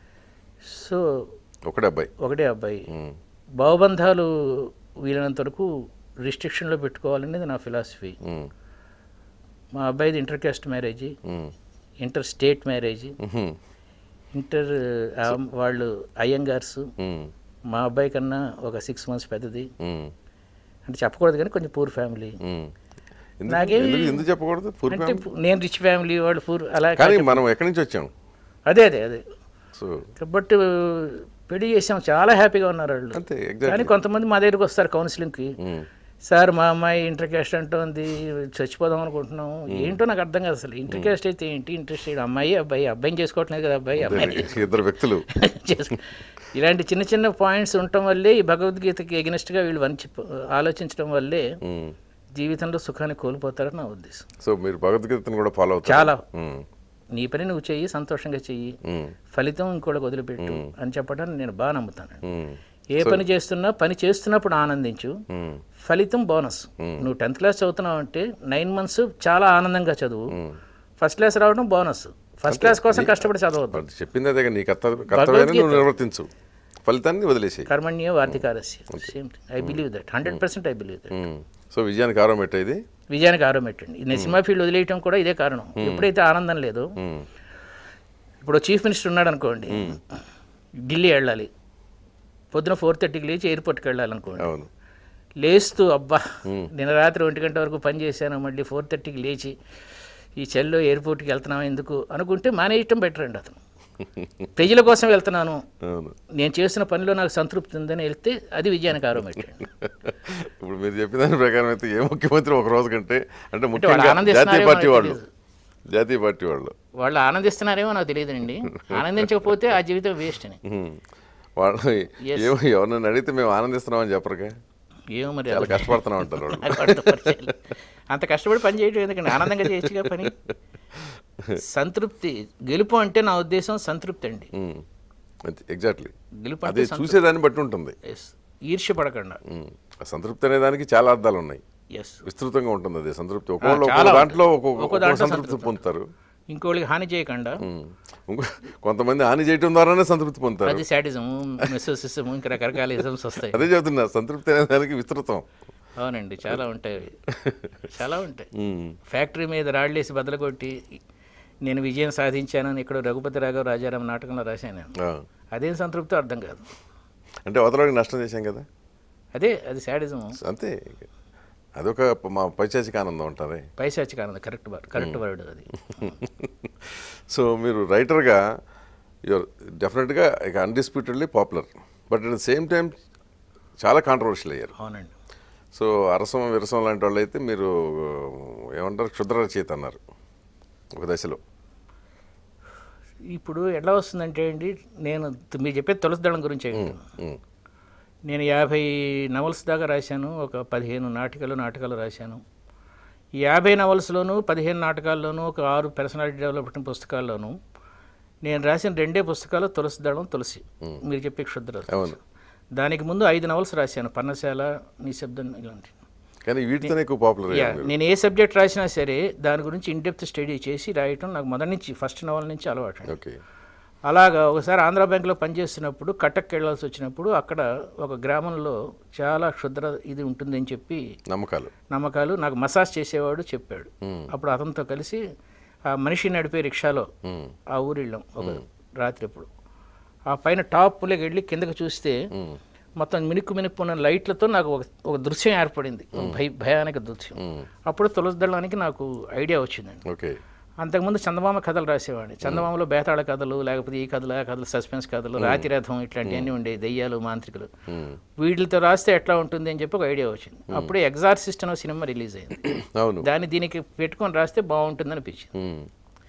So ఒకటే అబ్బాయి ఒకటే అబ్బాయి ఉమ్, భావబంధాలు వీలైనంత వరకు రిస్ట్రిక్షన్లో పెట్టుకోవాలనేది నా ఫిలాసఫీ ఉమ్, మా అబ్బాయిది inter caste marriage um, inter state marriage ఉహుం, ఇంటర్ ఆ, వాళ్ళు అయ్యంగార్స్ ఉమ్, మా అబ్బాయి కన్నా ఒక సిక్స్ మంత్స్ పెద్దది ఉమ్, అంటే చెప్పకూడదు కానీ కొంచెం పూర్ ఫ్యామిలీ ఉమ్. ఎందుకు నాకేమి- ఎందుకు ఎందుకు చెప్పకూడదు పూర్ అంటే ఫ్యామిలీ? పు- నేను రిచ్ ఫ్యామిలీ వాళ్ళు పూర్ అలా కానీ మనం ఎక్కడి నుంచి వచ్చాం అదే అదే అదే సో బట్ పెళ్లి చేసాం చాలా హ్యాపీగా ఉన్నారు వాళ్ళు అంతే కానీ ఎగ్జాక్ట్లీ కొంతమంది మా దగ్గరికి వస్తారు కౌన్సిలింగ్కి సార్ మా అమ్మాయి ఇంటర్ క్యాస్ట్ అంటుంది చచ్చిపోదాం అనుకుంటున్నాం ఏంటో నాకు అర్థం కాదు అసలు ఇంటర్ క్యాస్ట్ అయితే ఏంటి ఇంట్రెస్ట్ ఏంటి అమ్మాయి అబ్బాయి అబ్బాయిని చేసుకోవట్లేదు కదా అబ్బాయి అమ్మాయి ఇద్దరు వ్యక్తులు చేసుకో ఇలాంటి చిన్న చిన్న పాయింట్స్ ఉండటం వల్లే ఈ భగవద్గీతకి ఎగనెస్ట్గా వీళ్ళు వంచి ఆలోచించడం వల్లే ఉమ్. జీవితంలో సుఖాన్ని కోల్పోతారని నా ఉద్దేశం సో మీరు భగవద్గీతను కూడా ఫాలో అవుతారు చాలా ఉమ్, నీ పని నువ్వు చెయ్యి సంతోషంగా చెయ్యి ఉమ్, ఫలితం ఇంకోళ్ళకి వదిలిపెట్టు అని చెప్పడానికి నేను బాగా నమ్ముతాను ఉమ్, ఏ పని చేస్తున్నా పని చేస్తున్నప్పుడు ఆనందించు ఉమ్, ఫలితం బోనస్ నువ్వు టెన్త్ క్లాస్ చదువుతున్నావు అంటే నైన్ మంత్స్ చాలా ఆనందంగా చదువు ఫస్ట్ క్లాస్ రావడం బోనస్ ఫస్ట్ క్లాస్ కోసం కష్టపడి చదవద్దు వాడు చెప్పింది అదే కదా, నీ కర్తవ్య కర్తవ్యాన్ని నువ్వు నిర్వర్తించు ఫలితాన్ని వదిలేసి కర్మణ్య వార్తికారస్య same I believe that hundred percent I believe that so విజయానికి ఆరో పెట్టేది విజయానికి ఆరో పెట్టండి ఇది సినిమా ఫీల్డ్ వదిలేయటం కూడా ఇదే కారణం ఎప్పుడైతే ఆనందం లేదో ఉమ్, ఇప్పుడు చీఫ్ మినిస్టర్ ఉన్నాడు అనుకోండి ఢిల్లీ వెళ్ళాలి పొద్దున ఫోర్ థర్టీకి లేచి ఎయిర్పోర్ట్కి వెళ్ళాలి అనుకోండి అవును లేస్తూ అబ్బా నిన్న రాత్రి ఒంటి గంట వరకు పని చేశాను మళ్ళీ ఫోర్ థర్టీకి లేచి ఈ చెల్లో ఎయిర్పోర్ట్కి వెళ్తున్నాం ఎందుకు అనుకుంటే మానేయటం బెటర్ అండి అతను ప్రజల కోసం వెళ్తున్నాను అవును నేను చేసిన పనిలో నాకు సంతృప్తి ఉందని వెళ్తే అది విజయానికి ఆరో పెట్టండి ఇప్పుడు మీరు చెప్పిన దాని ప్రకారం అయితే ఏ ముఖ్యమంత్రి ఒక రోజు కంటే అంటే వాళ్ళు ముఖ్యంగా ఆనందిస్తున్నారేమో జాతీయ పార్టీ నాకు వాళ్ళు తెలీదు. జాతీయ పార్టీ వాళ్ళు వాళ్ళు ఆనందిస్తున్నారేమో నాకు తెలియదండి ఆనందించకపోతే ఆ జీవితం వేస్ట్ అని ఉమ్. వాళ్ళు ఏమో ఎవరినైనా అడిగితే మేము ఆనందిస్తున్నామని చెప్పరుగా ఏమో మరి చాలా కష్టపడుతున్నాం అంటారు వాళ్ళు నాకు అర్థపరచాలి. అంత కష్టపడి పని చేయడం ఎందుకండి ఆనందంగా చేయొచ్చుగా పని సంతృప్తి గెలుపు అంటే నా ఉద్దేశం సంతృప్తి అండి ఎగ్జాక్ట్లీ గెలుపు అదే అంటే చూసేదాన్ని బట్టి ఉంటుంది ఎస్ ఈర్ష్య పడకుండా ఉమ్. ఆ సంతృప్తి అనే దానికి చాలా అర్థాలు ఉన్నాయి ఎస్ విస్తృతంగా ఉంటుంది అది సంతృప్తి ఒక్కొక్కరు చాలా ఒక్కొక్క దాంట్లో ఒక్కొక్క ఒక్కో ఒక్కొక్క దాంట్లో సంతృప్తి సంతృప్తి. పొందుతారు ఇంకోళ్ళకి హాని చేయకుండా ఉమ్. ఇంకో కొంతమంది హాని చేయటం ద్వారానే సంతృప్తి పొందుతారు అది శాడిజము మెసోసిజము ఇంకా రకరకాల ఇజమ్స్ వస్తాయి అదే చెబుతున్నా సంతృప్తి అనే దానికి విస్తృతం అవునండి చాలా ఉంటాయి అవి. చాలా ఉంటాయి ఉమ్. ఫ్యాక్టరీ మీద రాళ్ళేసి బదలగొట్టి నేను విజయం సాధించానని ఇక్కడ రఘుపతి రాఘవ రాజారాం నాటకంలో రాశాను నేను ఆ. అదేం సంతృప్తి అర్థం కాదు అంటే అవతలకి నష్టం చేశాం కదా అదే అది శాడిజం అంతే అదొక మా పైచాచిక ఆనందం అంటారే పైశాచిక ఆనందం కరెక్ట్ వర్డ్ కరెక్ట్ వర్డ్ అది సో మీరు రైటర్గా యువర్ డెఫినెట్గా ఇక undisputedly popular but at the same time చాలా కాంట్రవర్షియల్ అయ్యారు అవునండి సో అరసం విరసం లాంటి వాళ్ళు అయితే మీరు ఏమంటారు క్షుద్ర రచయిత అన్నారు ఒక దశలో ఇప్పుడు ఎలా వస్తుందంటే అండి నేను త- మీరు చెప్పే తులసి దళం గురించి ఉమ్. నేను యాభై నవల్స్ దాకా రాశాను ఒక పదిహేను నాటికలు నాటకాలు రాశాను ఈ యాభై నవల్స్లోనూ పదిహేను నాటకాల్లోనూ ఒక ఆరు పర్సనాలిటీ డెవలప్మెంట్ పుస్తకాల్లోనూ నేను రాసిన రెండే పుస్తకాలు తులసి దళం తులసి మీరు చెప్పే క్షుద్ర అవును దానికి ముందు ఐదు నవల్స్ రాశాను పన్నశాల నిశ్శబ్దం ఇలాంటి కానీ వీటితోనే ఎక్కువ పాపులర్ యా, అయ్యారు మీరు. నేను ఏ సబ్జెక్ట్ రాసినా సరే దాని గురించి ఇన్డెప్త్ స్టడీ చేసి రాయటం నాకు మొదటి నుంచి ఫస్ట్ నవల్ నుంచి అలవాటు అండి. ఓకే అలాగా ఒకసారి ఆంధ్ర బ్యాంక్లో పనిచేస్తున్నప్పుడు కటక్ వెళ్ళాల్సి వచ్చినప్పుడు అక్కడ ఒక గ్రామంలో చాలా క్షుద్ర ఇది ఉంటుందని చెప్పి నమ్మకాలు నమ్మకాలు నాకు మసాజ్ చేసేవాడు చెప్పాడు మ్మ్. అప్పుడు అతనితో కలిసి ఆ మనిషి నడిపే రిక్షాలో ఉమ్. ఆ ఊరు వెళ్ళాం ఒక రాత్రి అప్పుడు ఆ పైన టాప్లోకి వెళ్ళి కిందకి చూస్తే ఉమ్. మొత్తం మినుక్కు మినుక్కు ఉన్న లైట్లతో నాకు ఒక ఒక దృశ్యం ఏర్పడింది ఒక భయ భయానక దృశ్యం ఉమ్. అప్పుడు తులసి దళానికి నాకు ఐడియా వచ్చిందండి ఓకే అంతకుముందు చందమామ కథలు రాసేవాడిని చందమామలో బేతాళ కథలు లేకపోతే ఈ కథలు ఆ కథలు సస్పెన్స్ కథలు రాతి రథం ఇట్లాంటివన్నీ ఉండేవి దెయ్యాలు మాంత్రికులు ఉమ్. వీటితో రాస్తే ఎట్లా ఉంటుంది అని చెప్పి ఒక ఐడియా వచ్చింది అప్పుడే ఎగ్జార్సిస్ట్ అనే సినిమా రిలీజ్ అయింది అవును దాన్ని దీనికి పెట్టుకొని రాస్తే బాగుంటుంది అనిపించింది ఉమ్.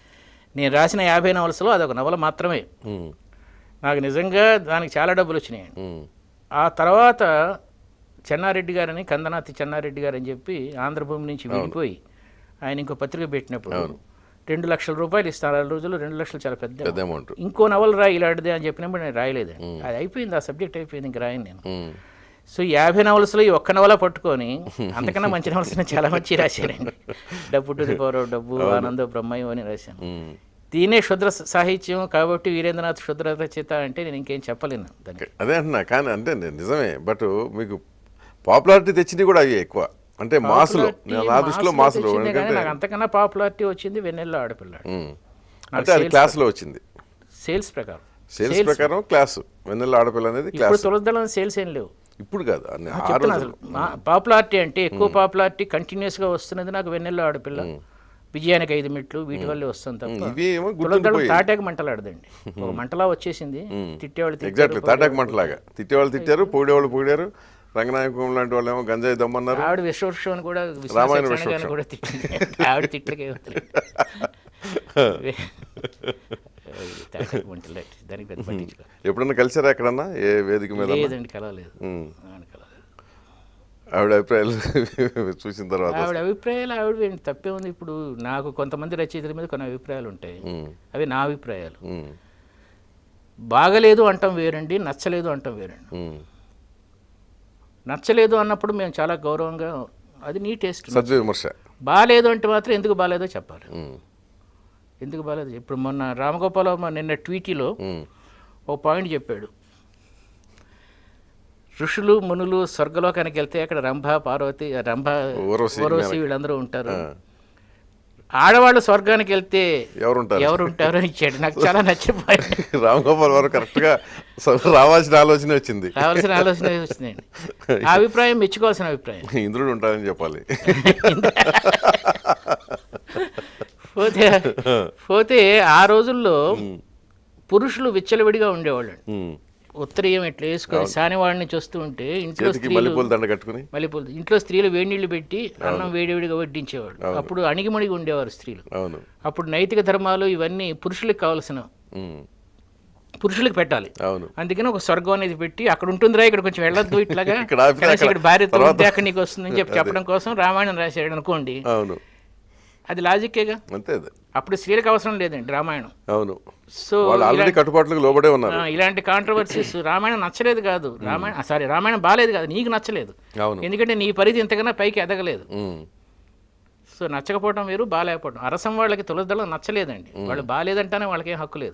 నేను రాసిన యాభై నవలసలో అదొక నవల మాత్రమే ఉమ్. నాకు నిజంగా దానికి చాలా డబ్బులు వచ్చినాయండి ఉమ్. ఆ తర్వాత చెన్నారెడ్డి గారని కందనాతి చెన్నారెడ్డి గారు అని చెప్పి ఆంధ్రభూమి నుంచి విడిపోయి ఆయన ఇంకో పత్రిక పెట్టినప్పుడు రెండు లక్షల రూపాయలు ఇస్తారు ఆ రోజుల్లో రెండు లక్షలు చాలా పెద్ద పెద్ద అమౌంట్ ఇంకో నవల రాయి ఇలాంటిదే అని చెప్పినప్పుడు నేను రాయలేదండి అది అయిపోయింది ఆ సబ్జెక్ట్ అయిపోయింది ఇంక రాయను నేను ఉమ్. సో యాభై నవలస్లో ఈ ఒక్క నవల పట్టుకొని అంతకన్నా మంచి నవలస్ నేను చాలా మంచి రాశానండి డబ్బు టు ది పవర్ ఆఫ్ డబ్బు ఆనంద బ్రహ్మయం అని రాశాను ఉమ్. దీనే క్షుద్ర సాహిత్యం కాబట్టి వీరేంద్రనాథ్ క్షుద్ర రచయిత అంటే నేను ఇంకేం చెప్పలేను దానికి అదే అంటున్నా కానీ అంటే ని- నిజమే బట్ మీకు పాపులారిటీ తెచ్చినవి కూడా అవి ఎక్కువ అంటే మాసులు Popularity నా దృష్టిలో మాసులో మాసులు తెచ్చిందే కానీ ఎందుకంటే నాకు అంతకన్నా పాపులారిటీ వచ్చింది వెన్నెల్లో ఆడపిల్లాడు ఉమ్. అంటే అది క్లాస్లో వచ్చింది సేల్స్ ప్రకారం సేల్స్ ప్రకారం క్లాస్ వెన్నెల ఆడపిల్ల అనేది ఇప్పుడు క్లాస్ తులదళం సేల్స్ ఏం లేవు ఇప్పుడు కాదు అన్ని- ఆ చెప్తున్నా రోజులు అసలు పాపులారిటీ అంటే ఎక్కువ పాపులారిటీ కంటిన్యూస్గా వస్తున్నది నాకు వెన్నెల్లో ఆడపిల్ల విజయానికి ఐదు మెట్లు వీటి వల్లే వస్తుంది తప్ప ఇవి ఏమో తులదళం గుర్తుండిపోయి తాటాక మంటలాడదండి ఒక మంటలా వచ్చేసింది తిట్టేవాళ్ళు తిట్టారు, ఎగ్జాక్ట్లీ తాటాకు మంటలాగా తిట్టేవాళ్ళు తిట్టారు పొగిడేవాళ్ళు పొగిడారు రంగనాయకం లాంటి వాళ్ళు ఏమో గంజాయి దమ్మన్నారు ఆవిడ విశ్వవృక్షం అని కూడా రామాయణ విశ్వవృక్షం కూడా తిట్టింది ఆవిడ తిట్లకే తాటాక మంటలు దానికి పెద్ద పట్టించుకో ఎప్పుడన్నా కలిసారా ఎక్కడన్నా ఏ వేదిక మీద లేదండి కలవలేదు ఉమ్. ఆవిడ కలవలేదు ఆవిడ అభిప్రాయాలు చూసిన తర్వాత ఆవిడ అభిప్రాయాలు ఆవిడ ఏంటి తప్పే ఉంది ఇప్పుడు నాకు కొంతమంది రచయితల మీద కొన్ని అభిప్రాయాలు ఉంటాయి ఉమ్. అవి నా అభిప్రాయాలు ఉమ్. బాగలేదు అంటాం వేరండి నచ్చలేదు అంటాం వేరండి ఉమ్. నచ్చలేదు అన్నప్పుడు మేము చాలా గౌరవంగా అది నీ టేస్ట్ సద్విమర్శ బాగాలేదు అంటే మాత్రం ఎందుకు బాగాలేదో చెప్పాలి ఉమ్. ఎందుకు బాగాలేదు ఇప్పుడు మొన్న రామగోపాల నిన్న ట్వీటీలో ఉమ్. ఓ పాయింట్ చెప్పాడు ఋషులు మునులు స్వర్గలోకానికి వెళ్తే అక్కడ రంభ పార్వతి రంభ ఊర్వశి, ఓరవసి వీళ్ళందరూ ఉంటారు ఆడవాళ్ళు స్వర్గానికి వెళ్తే ఎవరుంటారు ఎవరు ఉంటారు అని ఇచ్చాడు నాకు చాలా నచ్చిపోయింది రామ్ గోపాల్ వారు కరెక్ట్ గా స- రావాల్సిన ఆలోచన వచ్చింది కావాల్సిన ఆలోచన వచ్చిందండి ఆ అభిప్రాయం మెచ్చుకోవాల్సిన అభిప్రాయం ఇంద్రుడు ఉంటారని చెప్పాలి పోతే పోతే ఆ రోజుల్లో పురుషులు విచ్చలవిడిగా ఉండేవాళ్ళు ఉమ్. ఉత్తరీయం ఇట్లా వేసుకొని సానివాడిని చూస్తూ ఉంటే ఇంట్లో చేతికి స్త్రీలు మల్లెపూల దండ కట్టుకుని మల్లెపూలు ఇంట్లో స్త్రీలు వేడి నీళ్లు పెట్టి అన్నం వేడివేడిగా వడ్డించేవాడు అప్పుడు అణిగిమణిగి ఉండేవారు స్త్రీలు అవును అప్పుడు నైతిక ధర్మాలు ఇవన్నీ పురుషులకు కావాల్సిన ఉమ్. పురుషులకు పెట్టాలి అవును అందుకని ఒక స్వర్గం అనేది పెట్టి అక్కడ ఉంటుందిరా ఇక్కడ కొంచెం వెళ్ళొద్దు ఇట్లాగా ఇక్కడ ఆపి కనీసం అక్కడ ఇక్కడ భార్యతో తర్వాత- ఉంటే అక్కడ నీకు వస్తుందని చెప్పి చెప్పడం కోసం రామాయణం రాశాడు అనుకోండి అవును అది లాజిక్కేగా అంతే అది అప్పుడు స్త్రీలకు అవసరం లేదండి రామాయణం అవును సో వాళ్ళు ఆల్రెడీ కట్టుబాట్లకు లోబడే ఉన్నారు ఆ, ఇలాంటి కాంట్రవర్సీస్ రామాయణం నచ్చలేదు కాదు రామాయణం సారీ రామాయణం బాగాలేదు కాదు నీకు నచ్చలేదు అవును ఎందుకంటే నీ పరిధి ఇంతకన్నా పైకి ఎదగలేదు ఉమ్. సో నచ్చకపోవడం వేరు బాగాలేకపోవడం అరసం వాళ్ళకి తులసిదళం నచ్చలేదండి వాళ్ళు బాగాలేదంటానే వాళ్ళకి ఏం హక్కు లేదు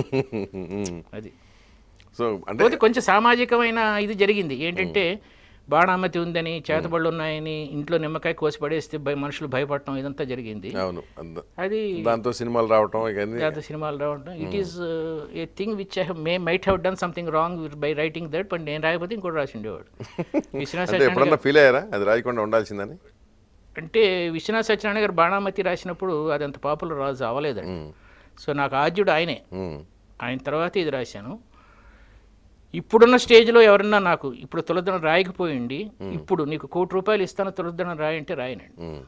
ఉమ్. అది సో అంటే కాకపోతే కొంచెం సామాజికమైన ఇది జరిగింది ఏంటంటే బాణామతి ఉందని చేతబళ్ళు ఉన్నాయని ఇంట్లో నిమ్మకాయ కోసి పడేస్తే భయ మనుషులు భయపడటం ఇదంతా జరిగింది అవును అంద- అది దాంతో సినిమాలు రావటం ఇవన్నీ జాత సినిమాలు రావడం it is a thing which I may might have done something wrong by writing that but నేను రాయకపోతే ఇంకోటి రాసి ఉండేవాడు విశ్వనాథ్ అంటే సత్యనారాయణ ఎప్పుడన్నా ఫీల్ అయ్యారా అది రాయకుండా ఉండాల్సిందని అంటే విశ్వనాథ్ సత్యనారాయణ గారు బాణామతి రాసినప్పుడు అది అంత పాపులర్ రాజు అవ్వలేదండి ఉమ్. సో నాకు ఆద్యుడు ఆయనే ఉమ్. ఆయన తర్వాత ఇది రాశాను ఇప్పుడున్న స్టేజ్లో ఎవరన్నా నాకు ఇప్పుడు తులదనం రాయకపోయింది ఇప్పుడు నీకు కోటి రూపాయలు ఇస్తాను తులదనం రాయి అంటే రాయనండి ఉమ్.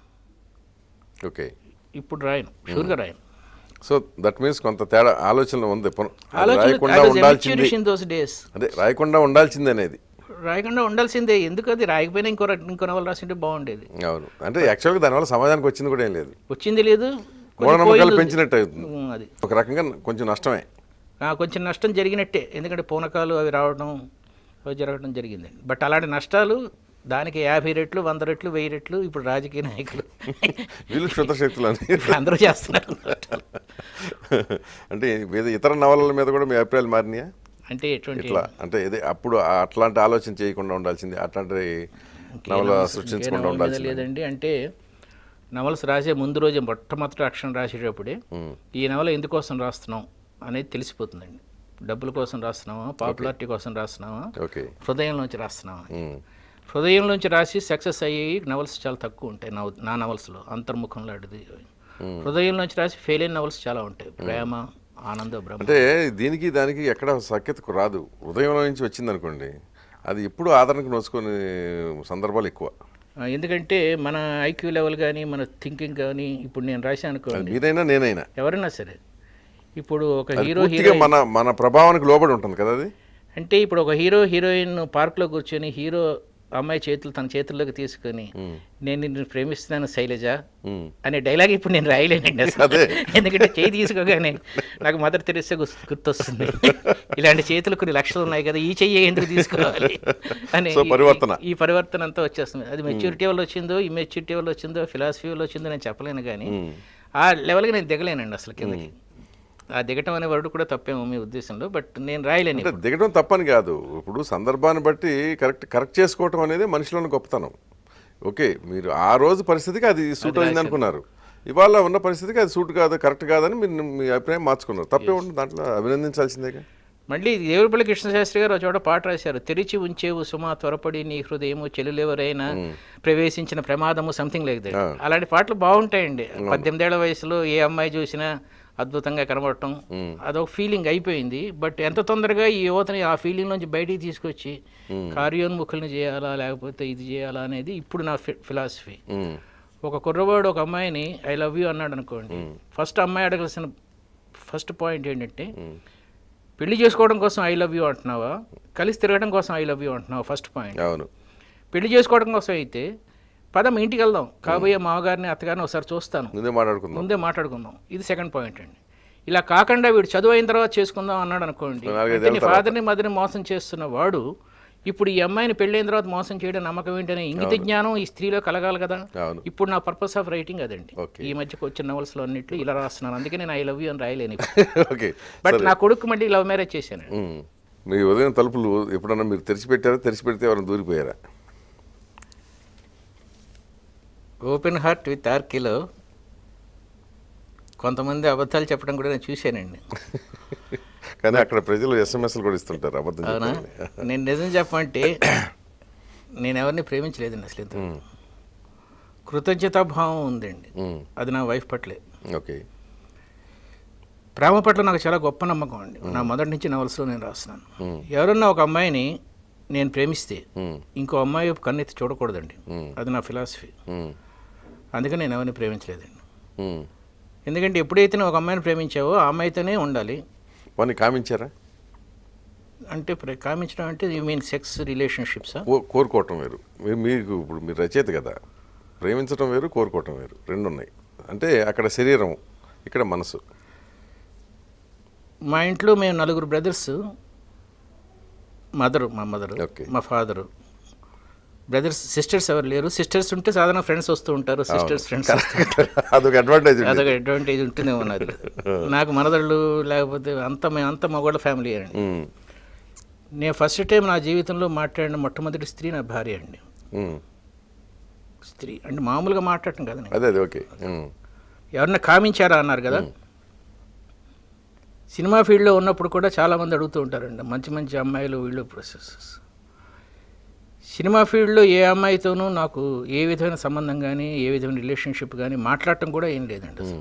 ఓకే ఇప్పుడు రాయను షూర్గా రాయను సో దట్ మీన్స్ కొంత తేడా ఆలోచన ఉంది పున- అది రాయకుండా ఉండాల్సింది ఆలోచన ఇన్ దోస్ డేస్ అదే రాయకుండా ఉండాల్సింది అనేది రాయకుండా ఉండాల్సిందే ఎందుకు అది రాయకపోయినా ఇంకో ర- ఇంకో నవల రాసింటే బాగుండేది అవును అంటే యాక్చువల్గా దానివల్ల సమాజానికి వచ్చింది కూడా ఏం లేదు వచ్చింది లేదు కొంచెం మూఢనమ్మకాలు పోయింది. పెంచినట్టు అవుతుంది ఉమ్, అది ఒక రకంగా కొంచెం నష్టమే ఆ, కొంచెం నష్టం జరిగినట్టే ఎందుకంటే పూనకాలు అవి రావడం అవి జరగడం జరిగిందండి బట్ అలాంటి నష్టాలు దానికి యాభై రెట్లు వంద రెట్లు వెయ్యి రెట్లు ఇప్పుడు రాజకీయ నాయకులు వీళ్ళు క్షుద్రశక్తులు అని అందరూ చేస్తున్నారు నష్టాలు. అంటే వేరే ఇతర నవలల మీద కూడా మీ అభిప్రాయాలు మారినాయా అంటే ఎటువంటి ఇట్లా అంటే ఇదే అప్పుడు ఆ- అట్లాంటి ఆలోచన చేయకుండా ఉండాల్సింది అట్లాంటి నవల సృష్టించకుండా ఇంకే నవల మీద ఉండాల్సింది లేదండి అంటే నవల్స్ రాసే ముందు రోజే మొట్టమొదటి అక్షరం రాసేటప్పుడే ఉమ్. ఈ నవల ఎందుకోసం రాస్తున్నాం అనేది తెలిసిపోతుందండి డబ్బుల కోసం రాస్తున్నామా పాపులారిటీ కోసం రాస్తున్నామా ఓకే హృదయంలోంచి రాస్తున్నామా ఉమ్. హృదయంలోంచి రాసి సక్సెస్ అయ్యి నవల్స్ చాలా తక్కువ ఉంటాయి నవ నా నవల్స్లో అంతర్ముఖం లాంటిది హృదయంలోంచి రాసి ఫెయిల్ అయిన నవల్స్ చాలా ఉంటాయి ప్రేమ ఆనంద బ్రహ్మ అంటే దీనికి దానికి ఎక్కడ సఖ్యతకు రాదు ఉదయంలో నుంచి వచ్చింది అనుకోండి అది ఎప్పుడు ఆదరణకు నోచుకునే సందర్భాలు ఎక్కువ ఆ, ఎందుకంటే మన ఐక్యూ లెవెల్ కానీ మన థింకింగ్ కానీ ఇప్పుడు నేను రాశాను అది అనుకోండి మీరైనా నేనైనా ఎవరైనా సరే ఇప్పుడు ఒక అది హీరో పూర్తిగా హీరోయిన్ మన మన ప్రభావానికి లోబడి ఉంటుంది కదా అది అంటే ఇప్పుడు ఒక హీరో హీరోయిన్ పార్క్లో కూర్చొని హీరో అమ్మాయి చేతులు తన చేతుల్లోకి తీసుకొని నేను నిన్ను ప్రేమిస్తున్నాను శైలజ ఉమ్. అనే డైలాగ్ ఇప్పుడు నేను రాయలేనండి అసలు అదే. ఎందుకంటే చేయి తీసుకోగానే నాకు మదర్ తెరిస్తే గుర్తొస్తుంది ఇలాంటి చేతులు కొన్ని లక్షలు ఉన్నాయి కదా ఈ చెయ్యి ఎందుకు తీసుకోవాలి అని సో ఈ- పరివర్తన. ఈ పరివర్తన అంతా వచ్చేస్తుంది అది మెచ్యూరిటీ వల్ల వచ్చిందో ఈ మెచ్యూరిటీ వల్ల వచ్చిందో ఫిలాసఫీ వల్ల వచ్చిందో నేను చెప్పలేను కానీ ఉమ్. ఆ లెవెల్కి నేను దిగలేనండి అసలు కిందకి ఆ దిగటం అనే వర్డ్ కూడా తప్పేమో మీ ఉద్దేశంలో బట్ నేను రాయలేను అంటే దిగడం తప్పని కాదు ఇప్పుడు సందర్భాన్ని బట్టి కరెక్ట్ కరెక్ట్ చేసుకోవటం అనేది మనిషిలోని గొప్పతనం ఓకే మీరు ఆ రోజు పరిస్థితికి అది సూట్ అయింది అనుకున్నారు ఇవాళ ఉన్న పరిస్థితికి అది సూట్ కాదు కరెక్ట్ కాదని మీరు మీ అభిప్రాయం మార్చుకున్నారు తప్పే ఉంటుంది దాంట్లో అభినందించాల్సిందేగా మళ్ళీ దేవుడిపల్లి కృష్ణశాస్త్రి గారు ఒక చోట పాట రాశారు తెరిచి ఉంచేవు సుమా త్వరపడి నీ హృదయము చెల్లులెవరైనా ప్రవేశించిన ప్రమాదము సంథింగ్ లైక్ దట్ అలాంటి పాటలు బాగుంటాయండి పద్దెనిమిదేళ్ల వయసులో ఏ అమ్మాయి చూసినా అద్భుతంగా కనబడటం అదొక ఫీలింగ్ అయిపోయింది బట్ ఎంత తొందరగా ఈ యువతని ఆ ఫీలింగ్ నుంచి బయటికి తీసుకొచ్చి కార్యోన్ముఖుల్ని చేయాలా లేకపోతే ఇది చేయాలా అనేది ఇప్పుడు నా ఫిలాసఫీ ఉమ్. ఒక కుర్రవాడు ఒక అమ్మాయిని ఐ లవ్ యూ అన్నాడు అనుకోండి ఫస్ట్ అమ్మాయి అడగాల్సిన ఫస్ట్ పాయింట్ ఏంటంటే పెళ్లి చేసుకోవడం కోసం ఐ లవ్ యూ అంటున్నావా కలిసి తిరగడం కోసం ఐ లవ్ యూ అంటున్నావా ఫస్ట్ పాయింట్ అవును పెళ్లి చేసుకోవడం కోసం అయితే పదం ఇంటికి వెళ్దాం కాబోయే మామగారిని అత్తగారిని ఒకసారి చూస్తాను ముందే మాట్లాడుకుందాం ముందే మాట్లాడుకుందాం ఇది సెకండ్ పాయింట్ అండి ఇలా కాకుండా వీడు చదువు అయిన తర్వాత చేసుకుందాం అన్నాడు అనుకోండి నాలుగైదు అంటే నీ ఫాదర్ని మదర్ని మోసం చేస్తున్న వాడు ఇప్పుడు ఈ అమ్మాయిని పెళ్ళైన తర్వాత మోసం చేయడం నమ్మకం ఏంటనే ఇంగిత జ్ఞానం ఈ స్త్రీలో కలగాలి కదా అవును ఇప్పుడు నా పర్పస్ ఆఫ్ రైటింగ్ అదండి Okay. ఈ మధ్యకు వచ్చిన నవల్స్లో అన్నిట్లు ఇలా రాస్తున్నాను అందుకే నేను ఐ లవ్ యూ అని రాయలేను ఇప్పుడు. ఓకే బట్ నా కొడుకు మళ్ళీ లవ్ మ్యారేజ్ చేశాను ఉమ్. మీ ఉదయం తలుపులు ఎప్పుడన్నా మీరు తెరిచిపెట్టారా తెరిచిపెడితే ఎవరైనా దూరిపోయారా ఓపెన్ హార్ట్ విత్ ఆర్కిలో కొంతమంది అబద్ధాలు చెప్పడం కూడా నేను చూశానండి కానీ అక్కడ ప్రజలు ఎస్ఎంఎస్లు కూడా ఇస్తుంటారు అబద్ధం అవునా చెప్పాలని నేను నిజం చెప్పమంటే నేను ఎవరిని ప్రేమించలేదండి అసలు ఇంత కృతజ్ఞతాభావం ఉందండి ఉమ్. అది నా వైఫ్ పట్లే ఓకే ప్రేమ పట్ల నాకు చాలా గొప్ప నమ్మకం అండి నా మొదటి నుంచి నవల్స్లో నేను రాస్తున్నాను ఎవరన్నా ఒక అమ్మాయిని నేను ప్రేమిస్తే ఉమ్, ఇంకో అమ్మాయి వైపు కన్నెత్తి చూడకూడదండి ఉమ్, అది నా ఫిలాసఫీ ఉమ్, అందుకని నేను ఎవరిని ప్రేమించలేదండి ఉమ్. ఎందుకంటే ఎప్పుడైతే నువ్వు ఒక అమ్మాయిని ప్రేమించావో ఆ అమ్మాయితోనే ఉండాలి పోనీ కామించారా అంటే ప్రే- కామించడం అంటే యూ మీన్ సెక్స్ రిలేషన్షిప్సా కో- కోరుకోవటం వేరు మీ- మీకు ఇప్పుడు మీరు రచయిత కదా ప్రేమించడం వేరు కోరుకోవటం వేరు రెండు ఉన్నాయి అంటే అక్కడ శరీరం ఇక్కడ మనసు మా ఇంట్లో మేము నలుగురు బ్రదర్స్ మదరు మా మదరు Okay. మా ఫాదరు బ్రదర్స్ సిస్టర్స్ ఎవరు లేరు సిస్టర్స్ ఉంటే సాధారణ ఫ్రెండ్స్ వస్తూ ఉంటారు సిస్టర్స్ ఫ్రెండ్స్ అదొక అడ్వాంటేజ్ ఉంది. అదొక అడ్వాంటేజ్ ఉంటూనే ఉన్నది నాకు మనదళ్ళు లేకపోతే అంత మేము అంత మగవాళ్ళ ఫ్యామిలీ అండి ఉమ్, నేను ఫస్ట్ టైం నా జీవితంలో మాట్లాడిన మొట్టమొదటి స్త్రీ నా భార్య అండి ఉమ్. స్త్రీ అంటే మామూలుగా మాట్లాడటం కదండి అదే అదే ఓకే ఉమ్, ఎవరన్నా కామించారా అన్నారు కదా సినిమా ఫీల్డ్లో ఉన్నప్పుడు కూడా చాలామంది అడుగుతూ ఉంటారండి మంచి మంచి అమ్మాయిలు వీళ్ళు ప్రొసెస్ సినిమా ఫీల్డ్లో ఏ అమ్మాయితోనూ నాకు ఏ విధమైన సంబంధం కానీ ఏ విధమైన రిలేషన్షిప్ కానీ మాట్లాడటం కూడా ఏం లేదండి అసలు. ఉమ్,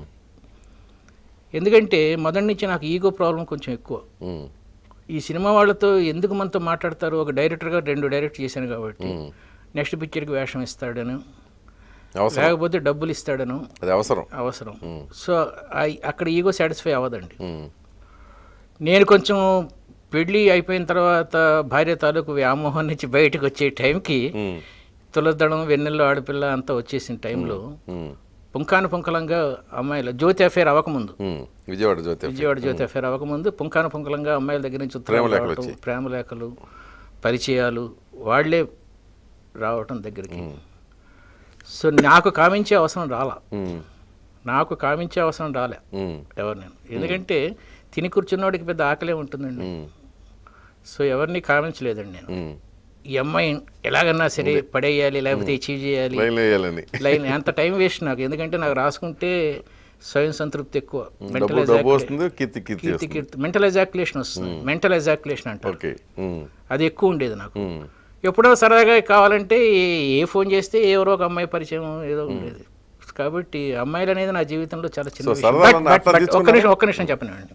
ఎందుకంటే మొదటి నుంచి నాకు ఈగో ప్రాబ్లం కొంచెం ఎక్కువ ఉమ్, ఈ సినిమా వాళ్ళతో ఎందుకు మనతో మాట్లాడతారు ఒక డైరెక్టర్గా రెండు డైరెక్ట్ చేశాను కాబట్టి ఉమ్. నెక్స్ట్ పిక్చర్కి వేషం ఇస్తాడను అవసరం లేకపోతే డబ్బులు ఇస్తాడను అది అవసరం అవసరం ఉమ్, సో ఐ- అక్కడ ఈగో సాటిస్ఫై అవ్వదండి ఉమ్, నేను కొంచెం పెళ్ళి అయిపోయిన తర్వాత భార్య తాలూకు వ్యామోహం నుంచి బయటకు వచ్చే టైంకి ఉమ్, తులదడం వెన్నెల్లో ఆడపిల్ల అంతా వచ్చేసిన టైంలో ఉమ్, పుంకాను పుంకలంగా అమ్మాయిల జ్యోతి అఫేర్ అవ్వకముందు ఉమ్. విజయవాడ జ్యోతి విజయవాడ జ్యోతి అఫేర్ అవ్వకముందు పుంకాను పుంకలంగా అమ్మాయిల దగ్గర నుంచి ఉత్తరాలు ప్రేమ లేఖలు రావటం ప్రేమ లేఖలు పరిచయాలు వాళ్ళే రావటం దగ్గరికి సో నాకు కామించే అవసరం రాలా ఉమ్, నాకు కామించే అవసరం రాలే ఉమ్, ఎవరు నేను ఎందుకంటే తిని కూర్చున్నోడికి పెద్ద ఆకలే ఉంటుందండి ఉమ్, సో ఎవరిని కామించలేదండి నేను ఉమ్. ఈ అమ్మాయి ఎలాగన్నా సరే పడేయాలి లేకపోతే అచీవ్ చేయాలి లైన్లో వేయాలని లైన్ అంత టైం వేస్ట్ నాకు ఎందుకంటే నాకు రాసుకుంటే స్వయం సంతృప్తి ఎక్కువ మెంటల్ డబ్బు డబ్బు వస్తుంది కీర్తి కీర్తి కీర్తి వస్తుంది కీర్తి మెంటల్ ఎజాక్యులేషన్ వస్తుంది మెంటల్ ఎజాక్యులేషన్ అంటారు ఓకే ఉమ్, అది ఎక్కువ ఉండేది నాకు ఉమ్, ఎప్పుడో సరదాగా కావాలంటే ఏ- ఏ ఫోన్ చేస్తే ఎవరో ఒక అమ్మాయి పరిచయం ఏదో ఉండేది కాబట్టి అమ్మాయిలు అనేది నా జీవితంలో చాలా చిన్న సో విషయం. సరదాగా But- నా but- అర్థం but ఒక్క తీసుకున్నారా? నిమిషం ఒక్క నిమిషం చెప్పనండి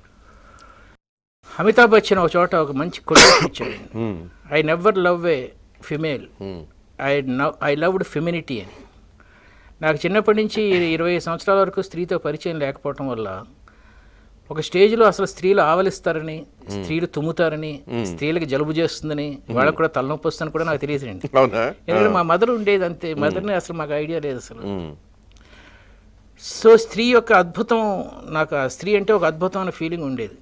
అమితాబ్ బచ్చన్ ఒక చోట ఒక మంచి కొటేషన్ ఇచ్చాడు um, I never love a female um, I now I loved femininity అని నాకు చిన్నప్పటి నుంచి ఇరవై సంవత్సరాల వరకు స్త్రీతో పరిచయం లేకపోవటం వల్ల ఒక స్టేజ్లో అసలు స్త్రీలు ఆవలిస్తారని స్త్రీలు తుమ్ముతారని స్త్రీలకు జలుబు చేస్తుందని వాళ్ళకు కూడా తలనొప్పి వస్తుందని కూడా నాకు తెలియదండి అవునా ఎందుకంటే మా మదర్ ఉండేది అంతే మదర్ని అసలు మాకు ఐడియా లేదు అసలు ఉమ్, సో స్త్రీ యొక్క అద్భుతం నాకు ఆ స్త్రీ అంటే ఒక అద్భుతమైన ఫీలింగ్ ఉండేది